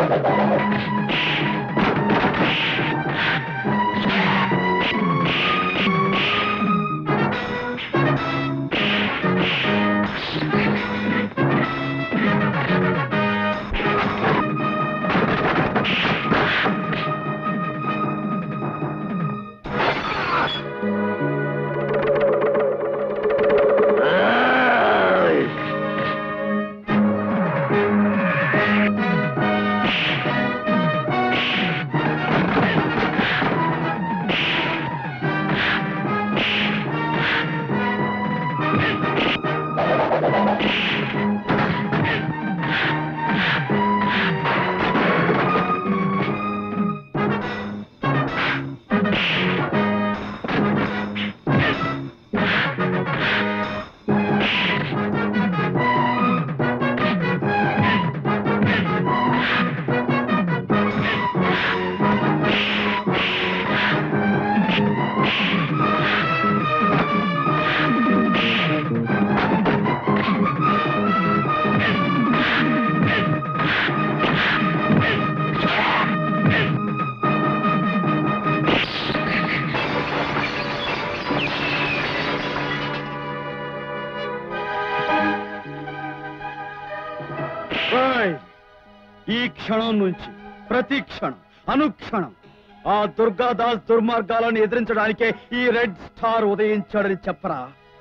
ఏయ్! ఈ క్షణం నుంచి ప్రతి క్షణం అనుక్షణం ఆ దుర్గాదాస్ దుర్మార్గాలను ఎదిరించడానికే ఈ రెడ్ స్టార్ ఉదయించాడని చెప్పరా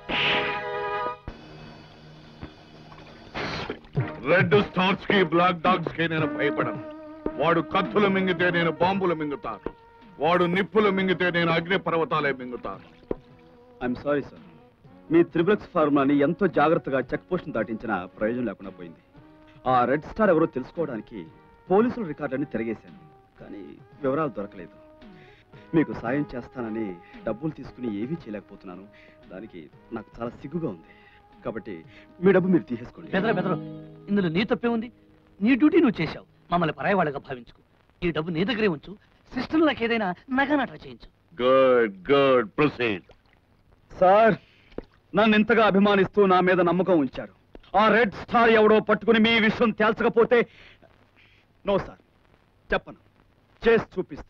రెడ్ స్టార్స్ కి బ్లాక్ డాగ్స్ కి నేను భయపడను వాడు కత్తులు మింగితే నేను బాంబులు మింగుతాను వాడు నిప్పులు మింగితే నేను అగ్ని పర్వతాలే మింగుతాను ఐఎమ్ సారీ సార్ మీ త్రిబ్లక్స్ ఫార్ములాని ఎంతో జాగ్రత్తగా చెక్ పోస్ట్ దాటించిన ప్రయోజనం లేకుండా పోయింది ఆ రెడ్ స్టార్ ఎవరో తెలుసుకోవడానికి పోలీసుల రికార్డుని తిరగేశాను కానీ వివరాలు దొరకలేదు మీకు సాయం చేస్తానని డబ్బులు తీసుకుని ఏమీ చేయలేకపోతున్నాను దానికి నాకు చాలా సిగ్గుగా ఉంది కాబట్టి మీ డబ్బు మీరు తీసేసుకోండి బెదర బెదరు ఇందులో నీ తప్పే ఉంది నీ డ్యూటీ నువ్వు చేశావు మమ్మల్ని పరాయవాళ్ళగా భావించుకో ఈ డబ్బు నీ దగ్గరే ఉంచు సిస్టమ్ నాకు ఏదైనా నగనాట చేయించు గుడ్ గుడ్ ప్రొసీడ్ సార్ నన్ను ఇంతగా అభిమానిస్తూ నా మీద నమ్మకం ఉంచారు ఆ రెడ్ స్టార్ ఎవడో పట్టుకుని మీ విషయం తేల్చకపోతే నో సార్ చెప్పను చేసి చూపిస్తాను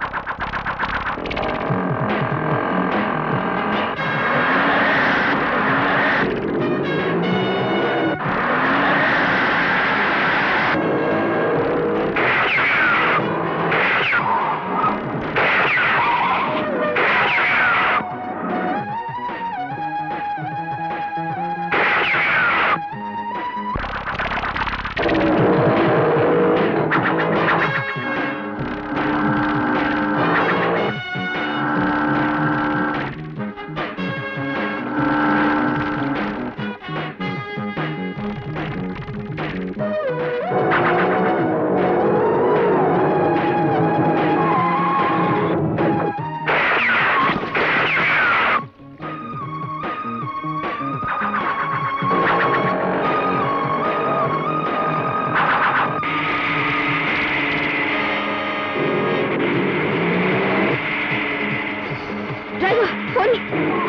డ్రైవర్ పోనీ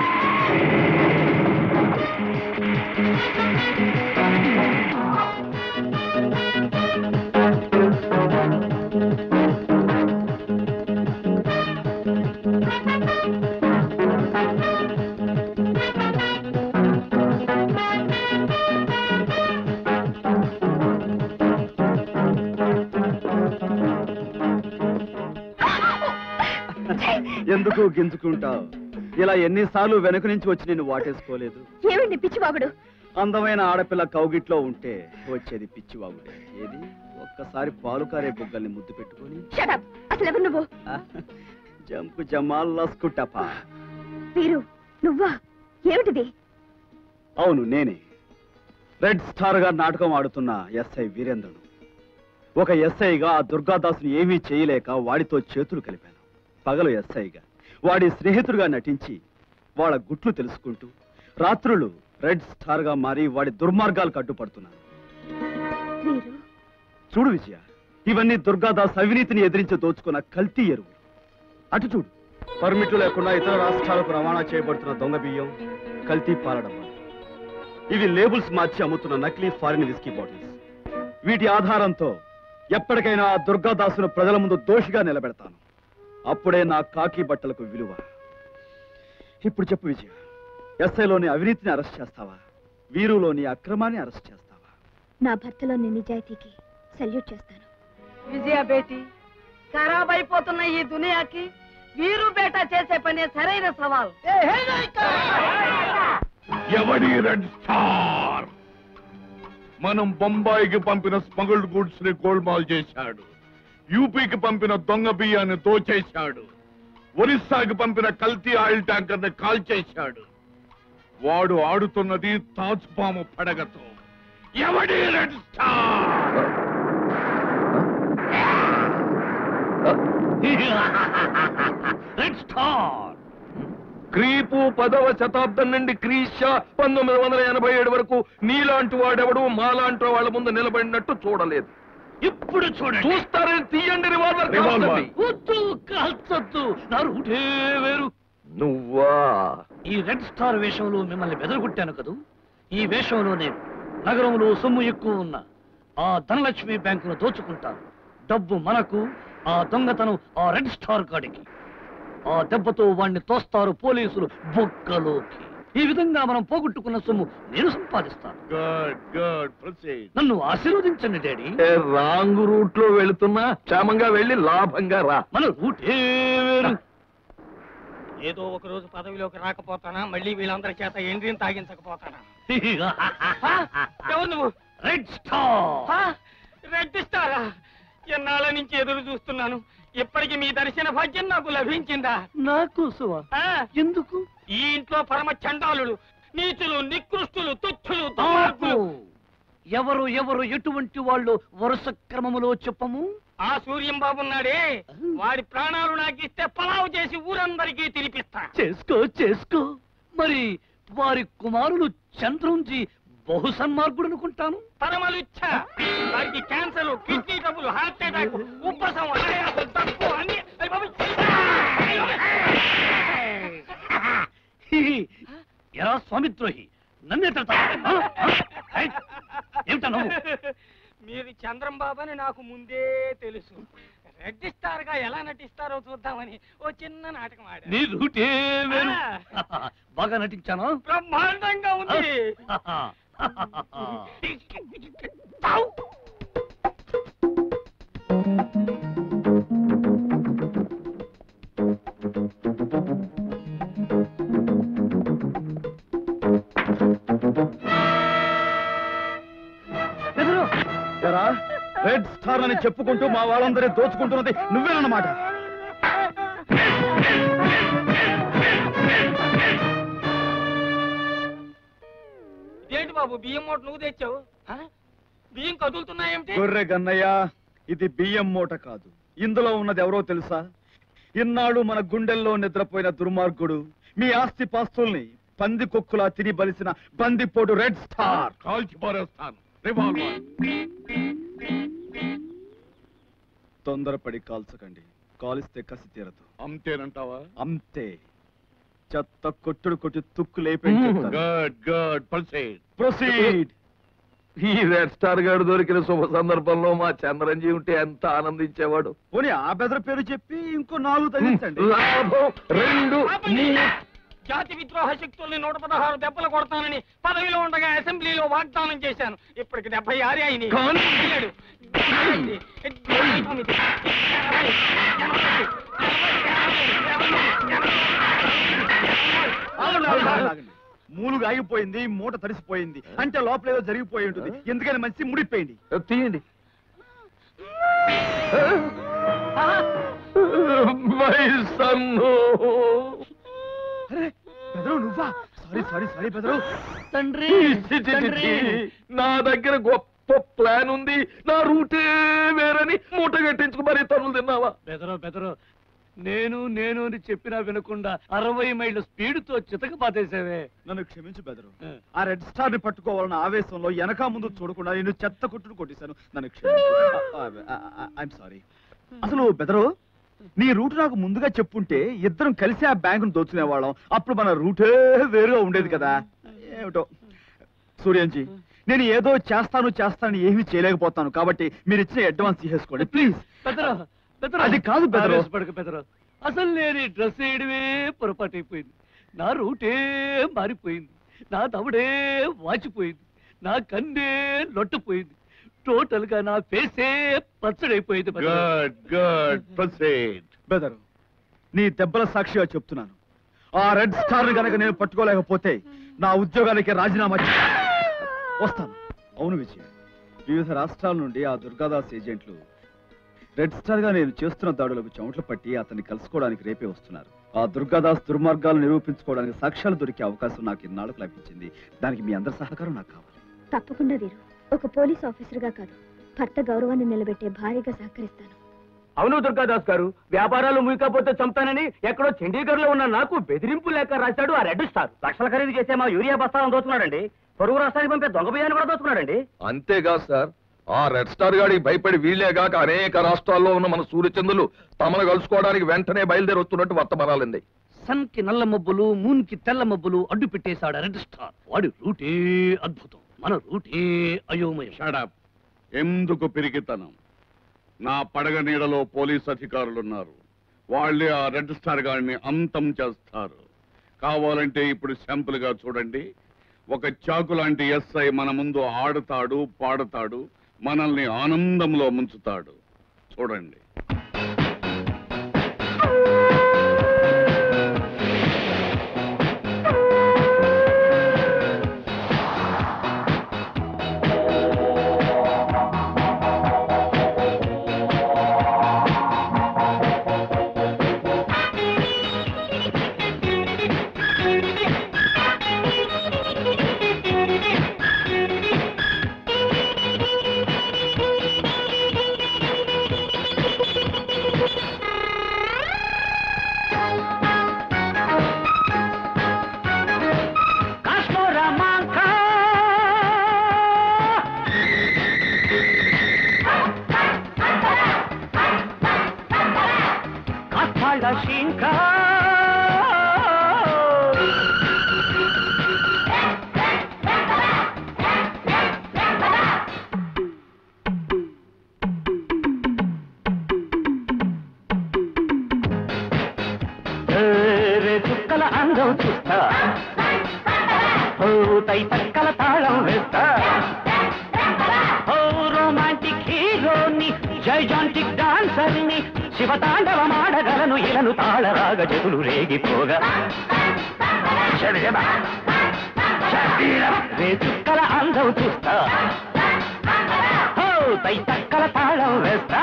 ఎందుకు గింజుకుంటావు ఇలా ఎన్నిసార్లు వెనక నుంచి వచ్చి నేను వాటేసుకోలేదు ఏమండి పిచ్చివాగుడు అందమైన ఆడపిల్ల కౌగిట్లో ఉంటే వచ్చేది పిచ్చివాగుడే ఏది ఒక్కసారి పాలు కారే బుగ్గల్ని ముద్దు పెట్టుకొని షటప్ అసలు ఎవరు నువ్వు జంపు జమాల్ లస్కుటపా వీరు నువ్వా ఏమిటిది అవును నేనే రెడ్ స్టార్ గా నాటకం ఆడుతున్న ఎస్ఐ వీరేంద్రను ఒక ఎస్ఐగా ఆ దుర్గాదాసుని ఏమీ చేయలేక వాడితో చేతులు కలిపాను పగలు ఎస్ఐగా వాడి స్నేహితుడిగా నటించి వాళ్ళ గుట్లు తెలుసుకుంటూ రాత్రులు రెడ్ స్టార్ గా మారి వాడి దుర్మార్గాలకు అడ్డుపడుతున్నాను వీరు చూడు విజయ ఇవన్నీ దుర్గాదాస్ అవినీతిని ఎదిరించి దోచుకున్న కల్తీ ఎరువు అటు చూడు పర్మిట్లు లేకుండా ఇతర రాష్ట్రాలకు రవాణా చేయబడుతున్న దొంగ బియ్యం కల్తీ పాలడమ్మ ఇవి లేబుల్స్ మార్చి అమ్ముతున్న నకిలీ ఫారిన్ విస్కీ బాటిల్స్ వీటి ఆధారంతో ఎప్పటికైనా ఆ దుర్గాదాసును ప్రజల ముందు దోషిగా నిలబెడతాను అప్పుడే నా కాకి బట్టలకు విలువ ఇప్పుడు చెప్పు విజయ ఎస్ఐలోని అవినీతిని అరెస్ట్ చేస్తావా వీరులోని అక్రమాన్ని అరెస్ట్ చేస్తావా నా భర్తలోని నిజాయితీకి సల్యూట్ చేస్తాను విజయ బేటి ఖరాబ్ అయిపోతున్న ఈ దునియాకి వీరు బేట చేసే పనే సరైన సవాల్ ఎవడి రెడ్ స్టార్ మనం బొంబాయికి పంపిన స్మగుల్డ్ గూడ్స్ ని గోల్మాల్ చేశాడు యూపీకి పంపిన దొంగ బియ్యాన్ని దోచేశాడు ఒరిస్సాకి పంపిన కల్తీ ఆయిల్ ట్యాంకర్ ని కాల్చేశాడు వాడు ఆడుతున్నది తాజ్ పాము పడగతో ఎవడి రెడ్ స్టార్ రెడ్ స్టార్ క్రీపు పదవ శతాబ్దం నుండి క్రీశ పంతొమ్మిది వందల ఎనభై ఏడు వరకు నీలాంటి వాడెవడు మాలాంటి వాళ్ళ ముందు నిలబడినట్టు చూడలేదు ఇప్పుడు చూడండి చూస్తారని తీయండి రివాల్వర్ రివాల్వర్. కాల్చండి. వద్దు కాల్చొద్దు నా రూటే వేరు నువ్వా ఈ రెడ్ స్టార్ వేషంలో మిమ్మల్ని బెదరగొట్టాను కదూ ఈ వేషంలో నేను నగరంలో సొమ్ము ఎక్కువ ఉన్న ఆ ధనలక్ష్మి బ్యాంకును దోచుకుంటాను డబ్బు మనకు ఆ దొంగతనం ఆ రెడ్ స్టార్ గాడికి ఆ దెబ్బతో వాణ్ణి తోస్తారు పోలీసులు బొక్కలోకి ఈ విధంగా మనం పోగొట్టుకున్న సొమ్ము నేను సంపాదిస్తాను గుడ్ గుడ్ ప్రొసీడ్ నన్ను ఆశీర్వదించండి డాడీ ఏ రాంగ్ రూట్ లో వెళుతున్నా క్షేమంగా వెళ్ళి లాభంగా రా మన రూటే వేరు ఏదో ఒక రోజు పదవిలోకి రాకపోతానా మళ్ళీ వీళ్ళందరి చేత ఎండ్రిని తాగించకపోతానా ఆ? ఎవరు నువ్వు రెడ్ స్టార్ ఆ? రెడ్ స్టారా ఎన్నాళ్ళ నుంచి ఎదురు చూస్తున్నాను ఇప్పటికి మీ దర్శన భాగ్యం నాకు లభించిందా నాకు ఆ? ఎందుకు ఈ ఇంట్లో పరమ చండాలుడు నీచులు నికృష్టులు తుచ్చులు నాకు దుర్మార్గులు ఎవరు ఎవరు ఎటువంటి వాళ్ళు వరుస క్రమములో చెప్పము ఆ సూర్యం బాబు ఉన్నాడే వాడి ప్రాణాలు నాకు ఇస్తే పలావు చేసి ఊరందరికీ తినిపిస్తా చేసుకో చేసుకో మరి వారి కుమారులు చంద్రుంజి బహు సన్మార్గుడు అనుకుంటాను పరమలుచ్చ వారికి cancer kidney trouble heart attack ఉబ్బసం ఆయాసం తప్పు అన్ని అయ్ బాబోయ్. ఎరా స్వామిద్రోహి నన్నే తిడతావా? ఆ? ఆ? ఏయ్, ఏమిటా నువ్వు మీరు చంద్రం బాబు అని నాకు ముందే తెలుసు రెడ్ స్టార్ గా ఎలా నటిస్తారో చూద్దామని ఓ చిన్న నాటకం ఆడా నీ రూటే వేరు ఆ. బాగా నటించాను బ్రహ్మాండంగా ఉంది ఎరా రెడ్ స్టార్ అని చెప్పుకుంటూ మా వాళ్ళందరి దోచుకుంటున్నది నువ్వేనన్నమాట ఇదేంటి బాబు బియ్యం మూట నువ్వు తెచ్చావు ఆ? బియ్యం కదులుతున్నాయేమిటి గొర్రె గన్నయ్య ఇది బియ్యం మూట కాదు ఇందులో ఉన్నది ఎవరో తెలుసా ఇన్నాళ్ళు మన గుండెల్లో నిద్రపోయిన దుర్మార్గుడు మీ ఆస్తి పాస్తుల్ని పంది కొక్కులా తిని బలిసిన బందిపోటు రెడ్ స్టార్ కాల్చి పారేస్తాను రివాల్వర్ తొందరపడి కాల్చకండి కాలిస్తే కసి తీరదు అంతేనంటావా అంతే చెత్త కొట్టుడు కొట్టి తుక్కు లేపేసి గుడ్ గుడ్ ప్రొసీడ్ ప్రొసీడ్ ఈ రెడ్ స్టార్ గారు దొరికిన శుభ సందర్భంలో మా చంద్రంజీ ఉంటే ఎంత ఆనందించేవాడు పోనీ ఆ బెదర పేరు చెప్పి ఇంకో నాలుగు తగ్గించండి లాభం రెండు ఆపండి. జాతి విద్రోహ శక్తుల్ని నూట పదహారు దెబ్బలు కొడతానని పదవిలో ఉండగా అసెంబ్లీలో వాగ్దానం చేశాను ఇప్పటికి డెబ్బై ఆరు అయినాయి కాను. ఏడు, ఎనిమిది, తొమ్మిది, ఎనభై, ఎనభై, ఆగండి, ఆగండి, ఆగండి, ఆగండి. మూలుగు ఆగిపోయింది మూట తడిసిపోయింది అంటే లోపల ఏదో జరిగిపోయి ఉంటుంది ఎందుకని మంచి ముడిపోయింది తీయండి మై సన్ను అరే బెదరు నువ్వా సారీ సారీ సారీ బెదరు తండ్రి చి, చి, చి, చి. నా దగ్గర గొప్ప ప్లాన్ ఉంది నా రూటే వేరని మూట కట్టించుకు మరీ తనులు తిన్నావా బెదరో బెదరో నేను నేను అని చెప్పినా వినకుండా అరవై మైళ్ళ స్పీడ్తో చితక పాతేసావే నన్ను క్షమించు బెదరు ఆ రెడ్ స్టార్ ని పట్టుకోవాలన్న ఆవేశంలో వెనక ముందు చూడకుండా నేను చెత్త కొట్టుడు కొట్టేశాను నన్ను క్షమించు ఐఎమ్ సారీ అసలు బెదరు నీ రూట్ నాకు ముందుగా చెప్పుంటే ఇద్దరం కలిసి ఆ బ్యాంకును దోచుకునేవాళ్ళం అప్పుడు మన రూటే వేరుగా ఉండేది కదా ఏమిటో సూర్యంజీ నేను ఏదో చేస్తాను చేస్తాను ఏమీ చేయలేకపోతాను కాబట్టి మీరు ఇచ్చిన అడ్వాన్స్ తీసేసుకోండి ప్లీజ్ పెద్దరా పెద్దరా అది కాదు పెద్దరు. ఆవేశపడకు పెద్దరా అసలు నేను ఈ డ్రెస్ వేయడమే పొరపాటు అయిపోయింది నా రూటే మారిపోయింది నా దవడే వాచిపోయింది నా కన్నే లొట్టపోయింది టోటల్ గా నా ఫేసే పచ్చడైపోయింది పెద్దరా. గుడ్ గుడ్ ప్రొసీడ్ బెదరు నీ దెబ్బల సాక్షిగా చెప్తున్నాను ఆ రెడ్ స్టార్ గనక నేను పట్టుకోలేకపోతే నా ఉద్యోగానికి రాజీనామా చే- వస్తాను అవును విజయ్ వివిధ రాష్ట్రాల నుండి ఆ దుర్గాదాస్ ఏజెంట్లు రెడ్ స్టార్ గా నేను చేస్తున్న దాడులకు చెమటలు పట్టి అతన్ని కలుసుకోవడానికి రేపే వస్తున్నారు ఆ దుర్గాదాస్ దుర్మార్గాలు నిరూపించుకోవడానికి సాక్ష్యాలు దొరికే అవకాశం నాకు ఇన్నాళ్ళకు లభించింది దానికి మీ అందరి సహకారం నాకు కావాలి తప్పకుండా వీరు ఒక పోలీస్ ఆఫీసర్గా కాదు భర్త గౌరవాన్ని నిలబెట్టే భార్యగా సహకరిస్తాను అవును దుర్గాదాస్ గారు వ్యాపారాలు ముయకపోతే చంపుతానని ఎక్కడో చండీగఢ్ లో ఉన్న నాకు బెదిరింపు లేక రాశాడు ఆ రెడ్ స్టార్ లక్షల ఖరీదు చేసే మా యూరియా బస్తాలను దోచుకున్నాడండి పొరుగు రాష్ట్రానికి పంపే దొంగ బియ్యాన్ని కూడా దోచుకున్నాడండి అంతేకాదు సార్ ఆ రెడ్ స్టార్ గాడికి భయపడి వీళ్లేగాక అనేక రాష్ట్రాల్లో ఉన్న మన సూర్యచంద్రులు తమను కలుసుకోవడానికి వెంటనే బయలుదేరి వస్తున్నట్టు వర్తమానాలండి సన్ కి నల్ల మబ్బులు మూన్ కి తెల్ల మబ్బులు అడ్డు పెట్టేశాడు రెడ్ స్టార్ వాడి రూటే అద్భుతం మన రూటే అయోమయం షడప్ ఎందుకు పిరికితనం నా పడగ నీడలో పోలీస్ అధికారులున్నారు వాళ్ళే ఆ రెడ్ స్టార్ గాడిని అంతం చేస్తారు కావాలంటే ఇప్పుడు శాంపుల్ గా చూడండి ఒక చాకు లాంటి ఎస్ఐ మన ముందు ఆడుతాడు పాడుతాడు మనల్ని ఆనందంలో ముంచుతాడు చూడండి రే చుక్కల అందం చూస్తా ఓ తై తక్కల తాళం వేస్తా ఓ రొమాంటిక్ హీరోని జైజాంటిక్ డాన్సర్ని శివతాండవం ఆడగలను ఇలను తాళరాగ జగులు రేగిపోగా శరిజబ, శరీరం. రే చుక్కల అందం చూస్తా ఓ తై తక్కల తాళం వేస్తా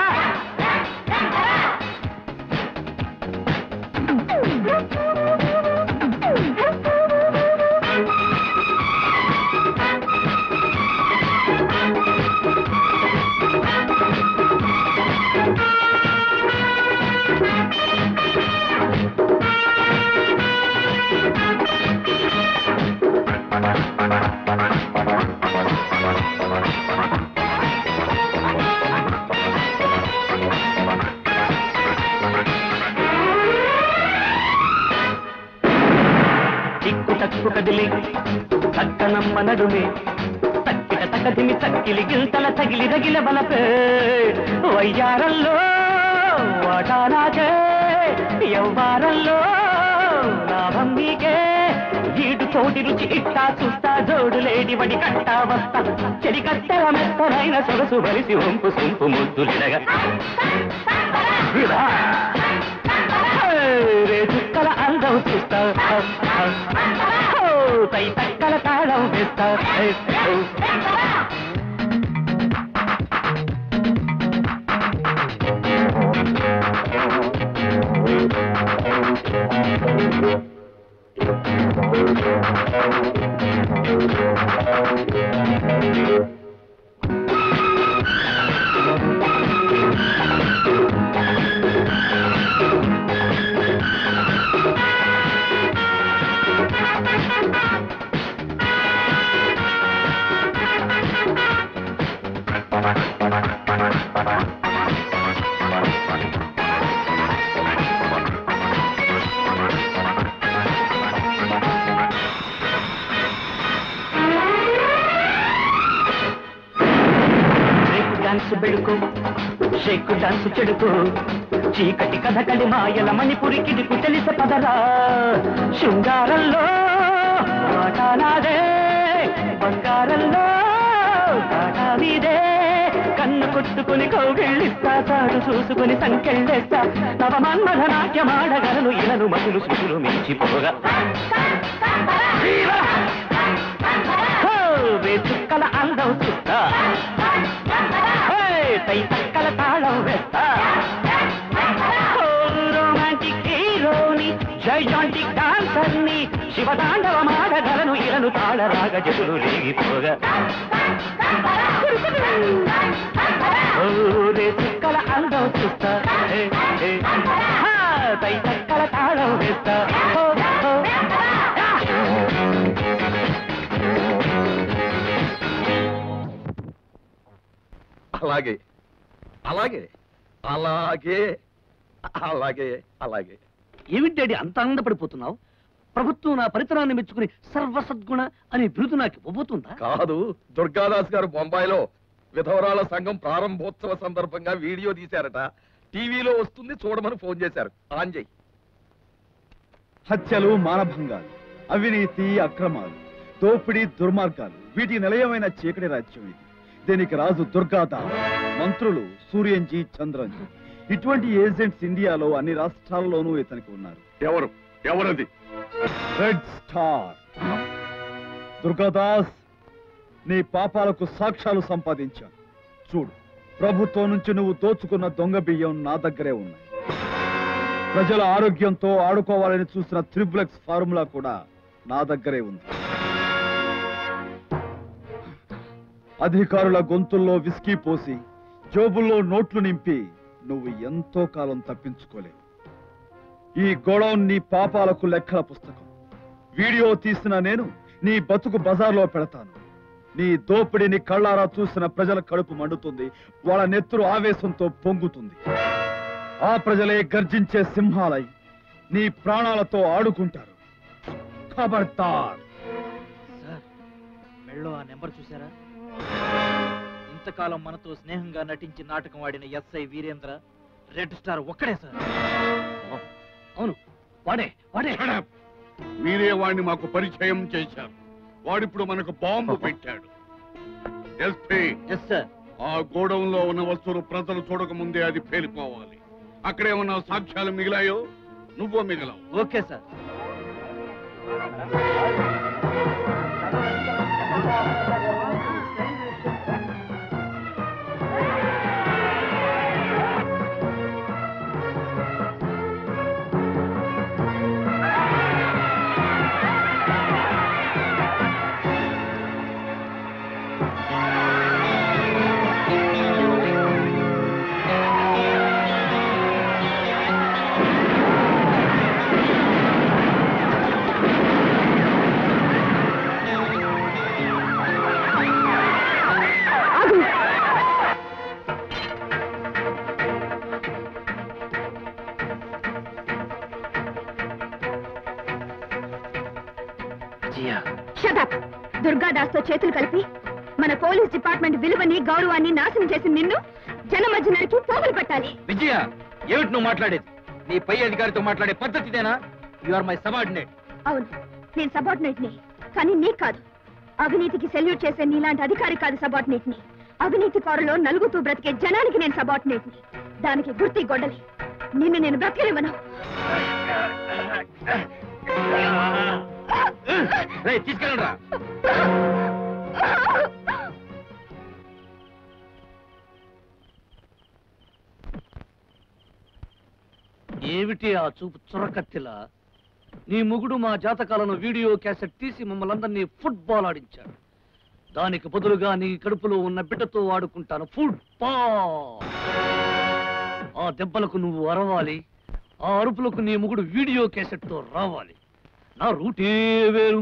చిక్కు టక్కు కదిలి చక్కనమ్మ నడుమే తక్కిట తకదిమి చక్కిలి గింతల తగిలి రగిల బలపే వయ్యారంలో వాటానాకే యవ్వారంలో లాభం నీకే వీడు తోటి రుచి ఇట్టా చూస్తా జోడు లేడి వడి కట్టా వస్తా చెడి కట్టెల మెత్తనైన సొగసు బలిసి వంపు సొంపు ముద్దులిడగా విధా రే చుక్కల అందం చూస్తా ఓ, తై తక్కల తాళం వేస్తా మైకు డాన్సు చెడుకు చీకటి కథకళి మాయల మణిపురి కిడుకు తెలిస పదరా శృంగారంలో మాటానాదే బంగారంలో కాటా మీదే కన్ను కొట్టుకుని కౌగిళ్ళిస్తా తాడు చూసుకుని సంకెళ్ళేస్తా నవ మన్మథ నాట్యమాడగలను ఇలను మధులు సుతులు మించిపోగా హో, వేచుక్కల అందం చూస్తా హే, తై తక్కల తాళం వేస్తా ఓ, రొమాంటిక్ హీరోని జయాంటిక్ డాన్సర్ని శివతాండవమాడగలను ఇలను తాళరాగ జతులు రేగిపోగా ఓ, రేచుక్కల అందం చూస్తా హే, హే. హా, తై తక్కల తాళం వేస్తా హో, హో. అలాగే అలాగే అలాగే అలాగే అలాగే ఏమిటి డాడీ అంత ఆనందపడిపోతున్నావు ప్రభుత్వం నా పరితరాన్ని మెచ్చుకుని సర్వసద్గుణ అనే బిరుదు నాకు ఇవ్వబోతుందా కాదు దుర్గాదాస్ గారు బొంబాయిలో విధవరాల సంఘం ప్రారంభోత్సవ సందర్భంగా వీడియో తీశారట టీవీలో వస్తుంది చూడమని ఫోన్ చేశారు ఆన్ చెయ్యి హత్యలు మానభంగాలు అవినీతి అక్రమాలు దోపిడీ దుర్మార్గాలు వీటి నిలయమైన చీకటి రాజ్యం ఇది దీనికి రాజు దుర్గాదా మంత్రులు సూర్యంజీ చంద్రంజీ ఇటువంటి ఏజెంట్స్ ఇండియాలో అన్ని రాష్ట్రాల్లోనూ ఇతనికి ఉన్నారు ఎవరు ఎవరది రెడ్ స్టార్ దుర్గాదాస్ నీ పాపాలకు సాక్ష్యాలు సంపాదించాను చూడు ప్రభుత్వం నుంచి నువ్వు దోచుకున్న దొంగ బియ్యం నా దగ్గరే ఉన్నాయి ప్రజల ఆరోగ్యంతో ఆడుకోవాలని చూసిన త్రిప్లెక్స్ ఫార్ములా కూడా నా దగ్గరే ఉంది అధికారుల గొంతుల్లో విస్కీ పోసి జోబుల్లో నోట్లు నింపి నువ్వు ఎంతో కాలం తప్పించుకోలేవు ఈ గొడౌన్ నీ పాపాలకు లెక్కల పుస్తకం వీడియో తీసిన నేను నీ బతుకు బజార్లో పెడతాను నీ దోపిడీని కళ్ళారా చూసిన ప్రజల కడుపు మండుతుంది వాళ్ళ నెత్తురు ఆవేశంతో పొంగుతుంది ఆ ప్రజలే గర్జించే సింహాలై నీ ప్రాణాలతో ఆడుకుంటారు ఖబర్దార్ సార్ మెళ్ళో ఆ నెంబర్ చూసారా ఇంతకాలం మనతో స్నేహంగా నటించి నాటకం ఆడిన ఎస్ఐ వీరేంద్ర రెడ్ స్టార్ ఒక్కడే సార్ అవును వాడే వాడే మీరే వాడిని మాకు పరిచయం చేశారు వాడిప్పుడు మనకు బాంబు పెట్టాడు ఎస్పీ ఎస్ సార్ ఆ గోడౌన్ లో ఉన్న వస్తువులు ప్రజలు చూడక ముందే అది పేలిపోవాలి అక్కడేమన్నా సాక్ష్యాలు మిగిలాయో నువ్వో మిగలవు ఓకే సార్ షటప్ దుర్గాదాస్తో చేతులు కలిపి మన పోలీస్ డిపార్ట్మెంట్ విలువని గౌరవాన్ని నాశనం చేసిన నిన్ను జన మధ్య నరికి పోగులు పెట్టాలి విజయ ఏమిటి నువ్వు మాట్లాడేది నీ పై అధికారితో మాట్లాడే పద్ధతి ఇదేనా యు ఆర్ మై సబార్డినేట్ అవును నేను సబార్డినేట్ ని కానీ నీకు కాదు అవినీతికి సెల్యూట్ చేసే నీలాంటి అధికారి కాదు సబార్డినేట్ ని అవినీతి కోరలో నలుగుతూ బ్రతికే జనానికి నేను సబార్డినేట్ ని దానికి గుర్తి గొడ్డలి నిన్ను నేను బ్రతకనివ్వను తీసుకెళ్ళరా ఏమిటి ఆ చూపు చురకత్తిలా నీ ముగుడు మా జాతకాలను వీడియో క్యాసెట్ తీసి మమ్మల్ని అందరినీ ఫుట్బాల్ ఆడించాడు దానికి బదులుగా నీ కడుపులో ఉన్న బిడ్డతో ఆడుకుంటాను ఫుట్బాల్ ఆ దెబ్బలకు నువ్వు అరవాలి ఆ అరుపులకు నీ ముగుడు వీడియో క్యాసెట్ తో రావాలి నా రూటే వేరు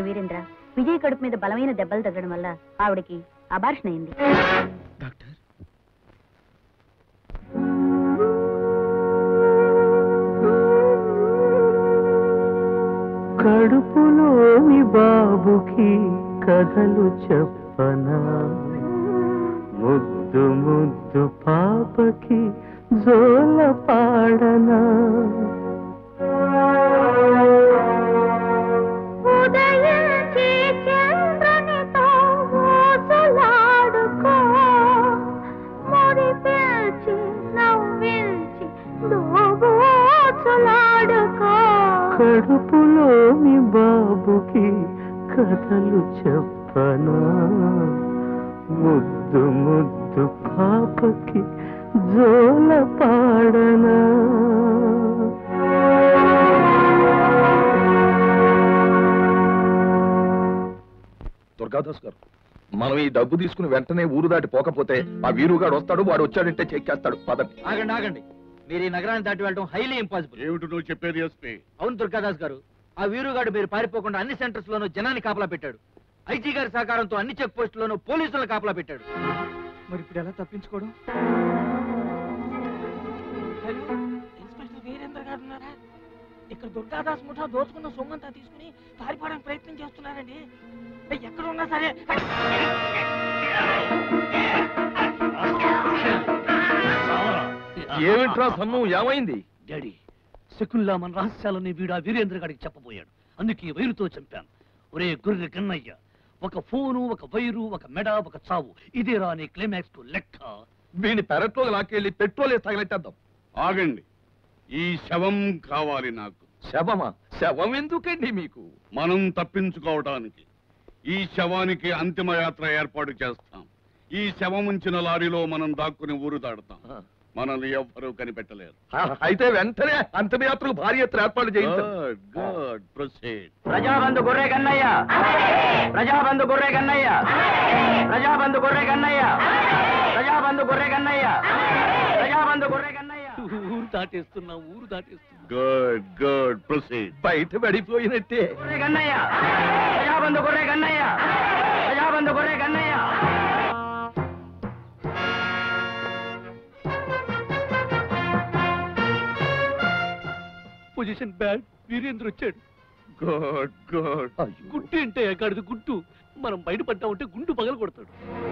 వీరేంద్ర విజయ్ కడుపు మీద బలమైన దెబ్బలు తగ్గడం వల్ల ఆవిడకి అబార్షన్ అయింది కడుపులోని బాబుకి కథలు చెప్పనా ముద్దు ముద్దు పాపకి జోల పాడనా ఉదయించి చంద్రునితో ఊసలాడుకో మురిపేల్చి నవ్వించి దోబూచులాడుకో కడుపులోని బాబుకి కథలు చెప్పనా ముద్దు ముద్దు పాపకి జోల పాడనా దుర్గాదాస్ గారు మనం ఈ డబ్బు తీసుకుని వెంటనే ఊరు దాటి పోకపోతే ఆ వీరుగాడు వస్తాడు వాడు వచ్చాడంటే చెక్కేస్తాడు పదండి ఆగండి ఆగండి మీరు ఈ నగరాన్ని దాటి వెళ్ళడం హైలీ ఇంపాసిబుల్ ఏమిటి నువ్వు చెప్పేది ఎస్పీ అవును దుర్గాదాస్ గారు ఆ వీరుగాడు మీరు పారిపోకుండా అన్ని సెంటర్స్ లోనూ జనాన్ని కాపలా పెట్టాడు ఐజీ గారి సహకారంతో అన్ని చెక్ పోస్టుల్లోనూ పోలీసులను కాపలా పెట్టాడు మరి ఇప్పుడు ఎలా తప్పించుకోవడం హలో ఇన్స్పెక్టర్ వీరేంద్ర గారు ఉన్నారా ఇక్కడ దుర్గాదాస్ ముఠా దోచుకున్న సొమ్మంతా తీసుకుని పారిపోవడానికి ప్రయత్నం చేస్తున్నారండి ఏయ్, ఎక్కడ ఉన్నా సరే ఏమిట్రా సన్ను ఏమైంది డాడీ శకుల్లా మన రహస్యాలని వీడు ఆ వీరేంద్ర గారికి చెప్పబోయాడు అందుకే వైరుతో చంపాను ఒరే గుర్రె కన్నయ్య ఒక ఫోను ఒక వైరు ఒక మెడ ఒక చావు ఇదే రాని క్లైమాక్స్ కు లెక్క వీడిని పెరట్లో లాక్కెళ్ళి పెట్రోల్ వేసి తగలెట్టేద్దాం ఆగండి ఈ శవం కావాలి నాకు శవమా శవం ఎందుకండి మీకు మనం తప్పించుకోవటానికి ఈ శవానికి అంతిమ యాత్ర ఏర్పాటు చేస్తాం ఈ శవం ఉంచిన లారీలో మనం దాక్కుని ఊరు దాడతాం మనల్ని ఎవ్వరూ కనిపెట్టలేరు ఆ, అయితే వెంటనే అంతిమయాత్రకు భారీ ఎత్తున ఏర్పాటు చేయించండి గుడ్ ప్రొసీడ్ ప్రజాబంధు గొర్రె కన్నయ్య ప్రజాబంధు గొర్రె కన్నయ్య ప్రజాబంధు గొర్రె కన్నయ్య ప్రజాబంధు గొర్రె కన్నయ్య ప్రజాబంధు గొర్రె కన్నయ్య ఊరు దాటేస్తున్నాం ఊరు దాటేస్తున్నాం గుడ్ గుడ్ ప్రొసీడ్ బయట పడిపోయినట్టే గొర్రె కన్నయ్య ప్రజాబంధు గొర్రె కన్నయ్య ప్రజాబంధు గొర్రె కన్నయ్య పొజిషన్ బ్యాడ్ వీరేంద్ర వచ్చాడు గుడ్ గుడ్ గుట్టు అంటే ఎక్కడిది గుట్టు మనం బయటపడ్డామంటే గుండు పగల కొడతాడు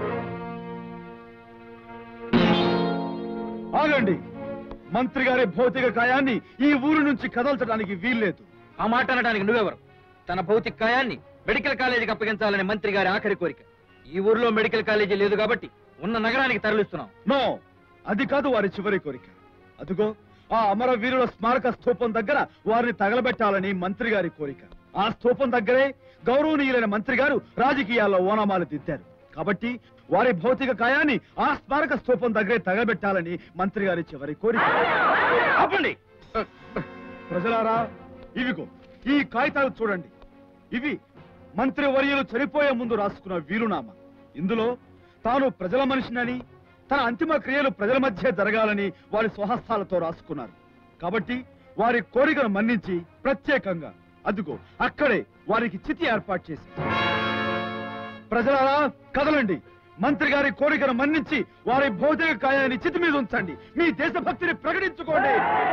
ఆగండి మంత్రి గారి భౌతిక కాయాన్ని ఈ ఊరు నుంచి కదల్చడానికి వీల్లేదు ఆ మాట అనడానికి నువ్వెవరు తన భౌతిక కాయాన్ని మెడికల్ కాలేజీకి అప్పగించాలని మంత్రి గారి ఆఖరి కోరిక ఈ ఊర్లో మెడికల్ కాలేజీ లేదు కాబట్టి ఉన్న నగరానికి తరలిస్తున్నాం నో అది కాదు వారి చివరి కోరిక అదిగో ఆ అమరవీరుల స్మారక స్థూపం దగ్గర వారిని తగలబెట్టాలని మంత్రి గారి కోరిక ఆ స్థూపం దగ్గరే గౌరవనీయులైన మంత్రి గారు రాజకీయాల్లో ఓనామాలు దిద్దారు కాబట్టి వారి భౌతిక కాయాన్ని ఆ స్మారక స్థూపం దగ్గరే తగలబెట్టాలని మంత్రి గారి చివరి కోరిక ఆపండి ప్రజలారా ఇవిగో ఈ కాగితాలు చూడండి ఇవి మంత్రి వర్యులు చనిపోయే ముందు రాసుకున్న వీలునామా ఇందులో తాను ప్రజల మనిషినని తన అంతిమ క్రియలు ప్రజల మధ్య జరగాలని వారి స్వహస్తాలతో రాసుకున్నారు కాబట్టి వారి కోరికను మన్నించి ప్రత్యేకంగా అదుగో అక్కడే వారికి చితి ఏర్పాటు చేసి ప్రజలారా కదలండి మంత్రి గారి కోరికను మన్నించి వారి భౌతిక కాయాన్ని చితి మీద ఉంచండి మీ దేశభక్తిని ప్రకటించుకోండి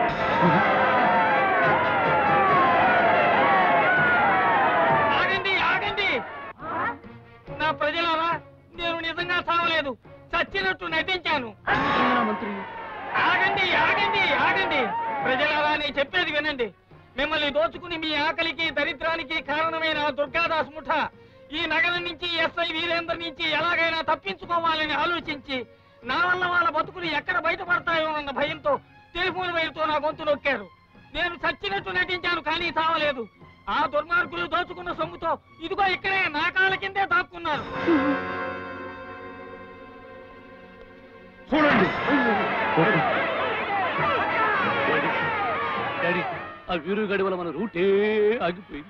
ఆగండి ఆగండి నా ప్రజలారా నేను నిజంగా చావలేదు చచ్చినట్టు నటించాను ఆగండి ఆగండి ఆగండి ప్రజలారా నేను చెప్పేది వినండి మిమ్మల్ని దోచుకుని మీ ఆకలికి దరిద్రానికి కారణమైన ఆ దుర్గాదాస్ ముఠ ఈ నగరం నుంచి ఎస్ఐ వీరేందర్ నుంచి ఎలాగైనా తప్పించుకోవాలని ఆలోచించి నా వల్ల వాళ్ళ బతుకులు ఎక్కడ బయటపడతాయో అన్న భయంతో టెలిఫోన్ వైర్తో నా గొంతు నొక్కారు నేను చచ్చినట్టు నటించాను కానీ చావలేదు ఆ దుర్మార్గులు దోచుకున్న సొమ్ముతో ఇదిగో ఇక్కడే నా కాళ్ళ కిందే దాక్కున్నారు చూడండి డాడీ ఆ వీరుగాడి వల్ల మన రూటే ఆగిపోయింది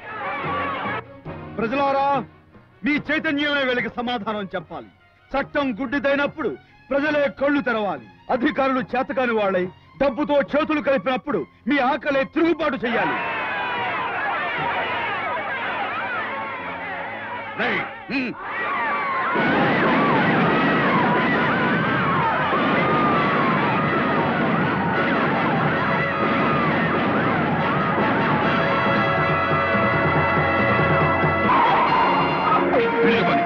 ప్రజలారా మీ చైతన్యమే వీళ్ళకి సమాధానం చెప్పాలి చట్టం గుడ్డిదైనప్పుడు ప్రజలే కళ్ళు తెరవాలి అధికారులు చేతకాని వాళ్ళై డబ్బుతో చేతులు కలిపినప్పుడు మీ ఆకలే తిరుగుబాటు చెయ్యాలి రేయ్, హ్మ్. వెళ్ళిపోండి.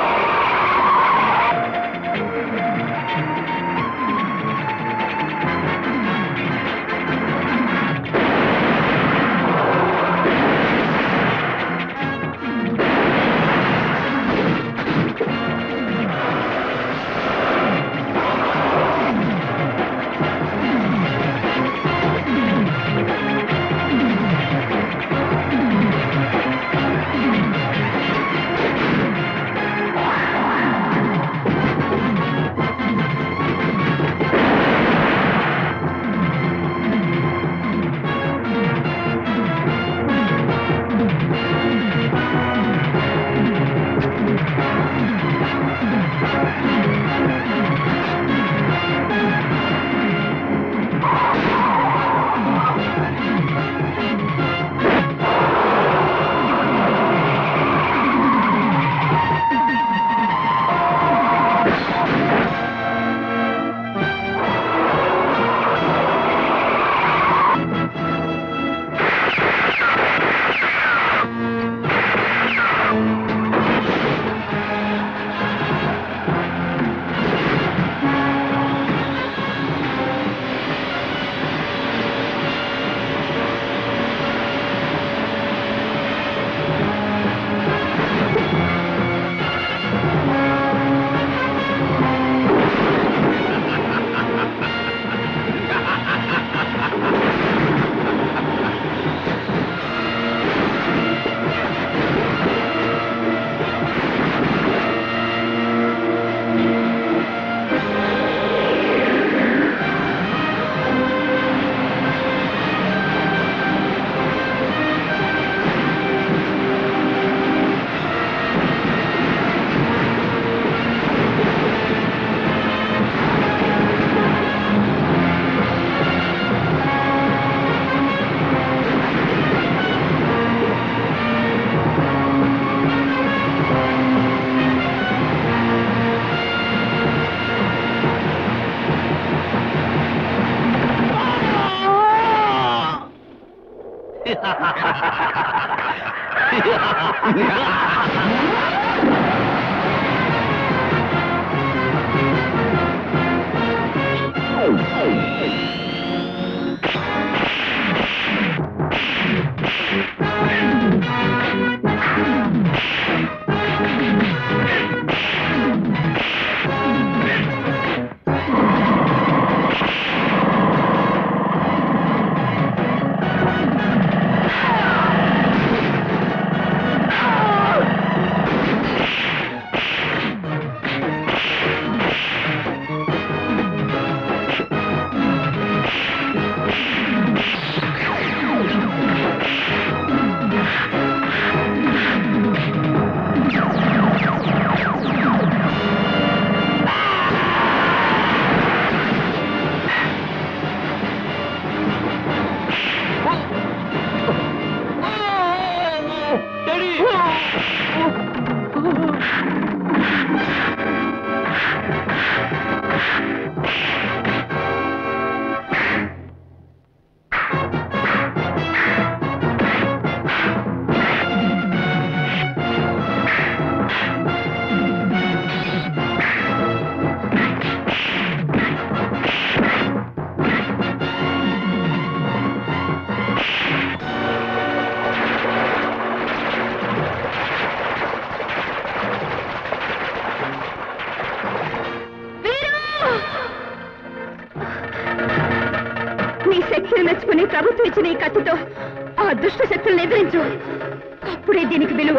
నీ శక్తిని మెచ్చుకుని ప్రభుత్వం ఇచ్చిన ఈ కత్తితో ఆ దుష్ట శక్తులను ఎదిరించు అప్పుడే దీనికి విలువ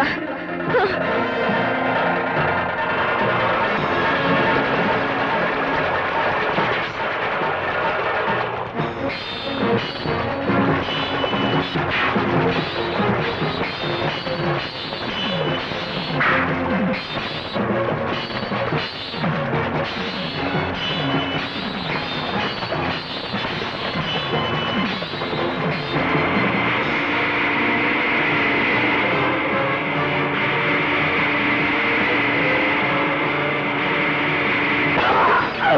ఆ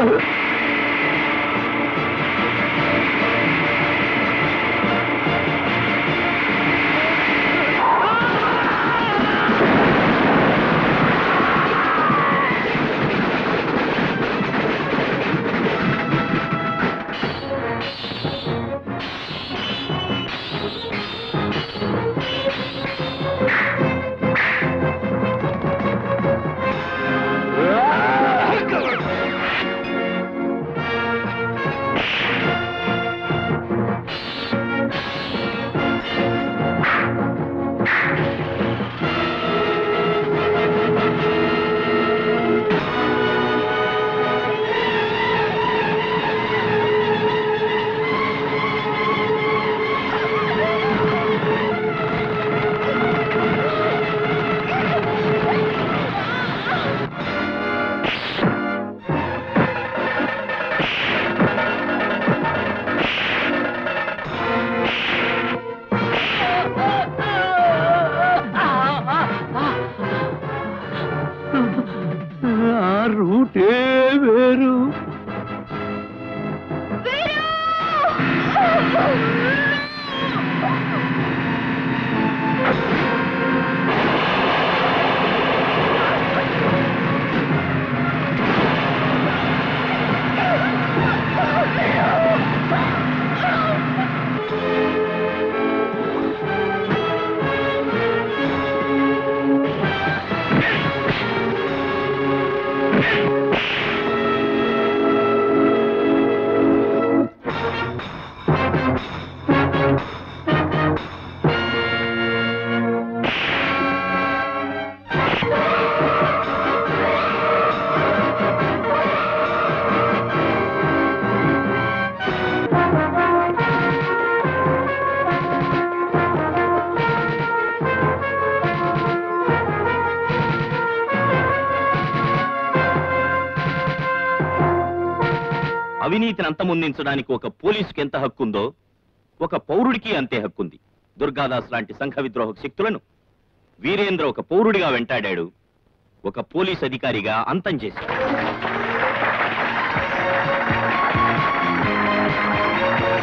ఆ రూటే వేరు అవినీతిని అంతమొందించడానికి ఒక పోలీసుకి ఎంత హక్కుందో ఒక పౌరుడికి అంతే హక్కుంది దుర్గాదాస్ లాంటి సంఘ విద్రోహ శక్తులను వీరేంద్ర ఒక పౌరుడిగా వెంటాడాడు ఒక పోలీస్ అధికారిగా అంతం చేశాడు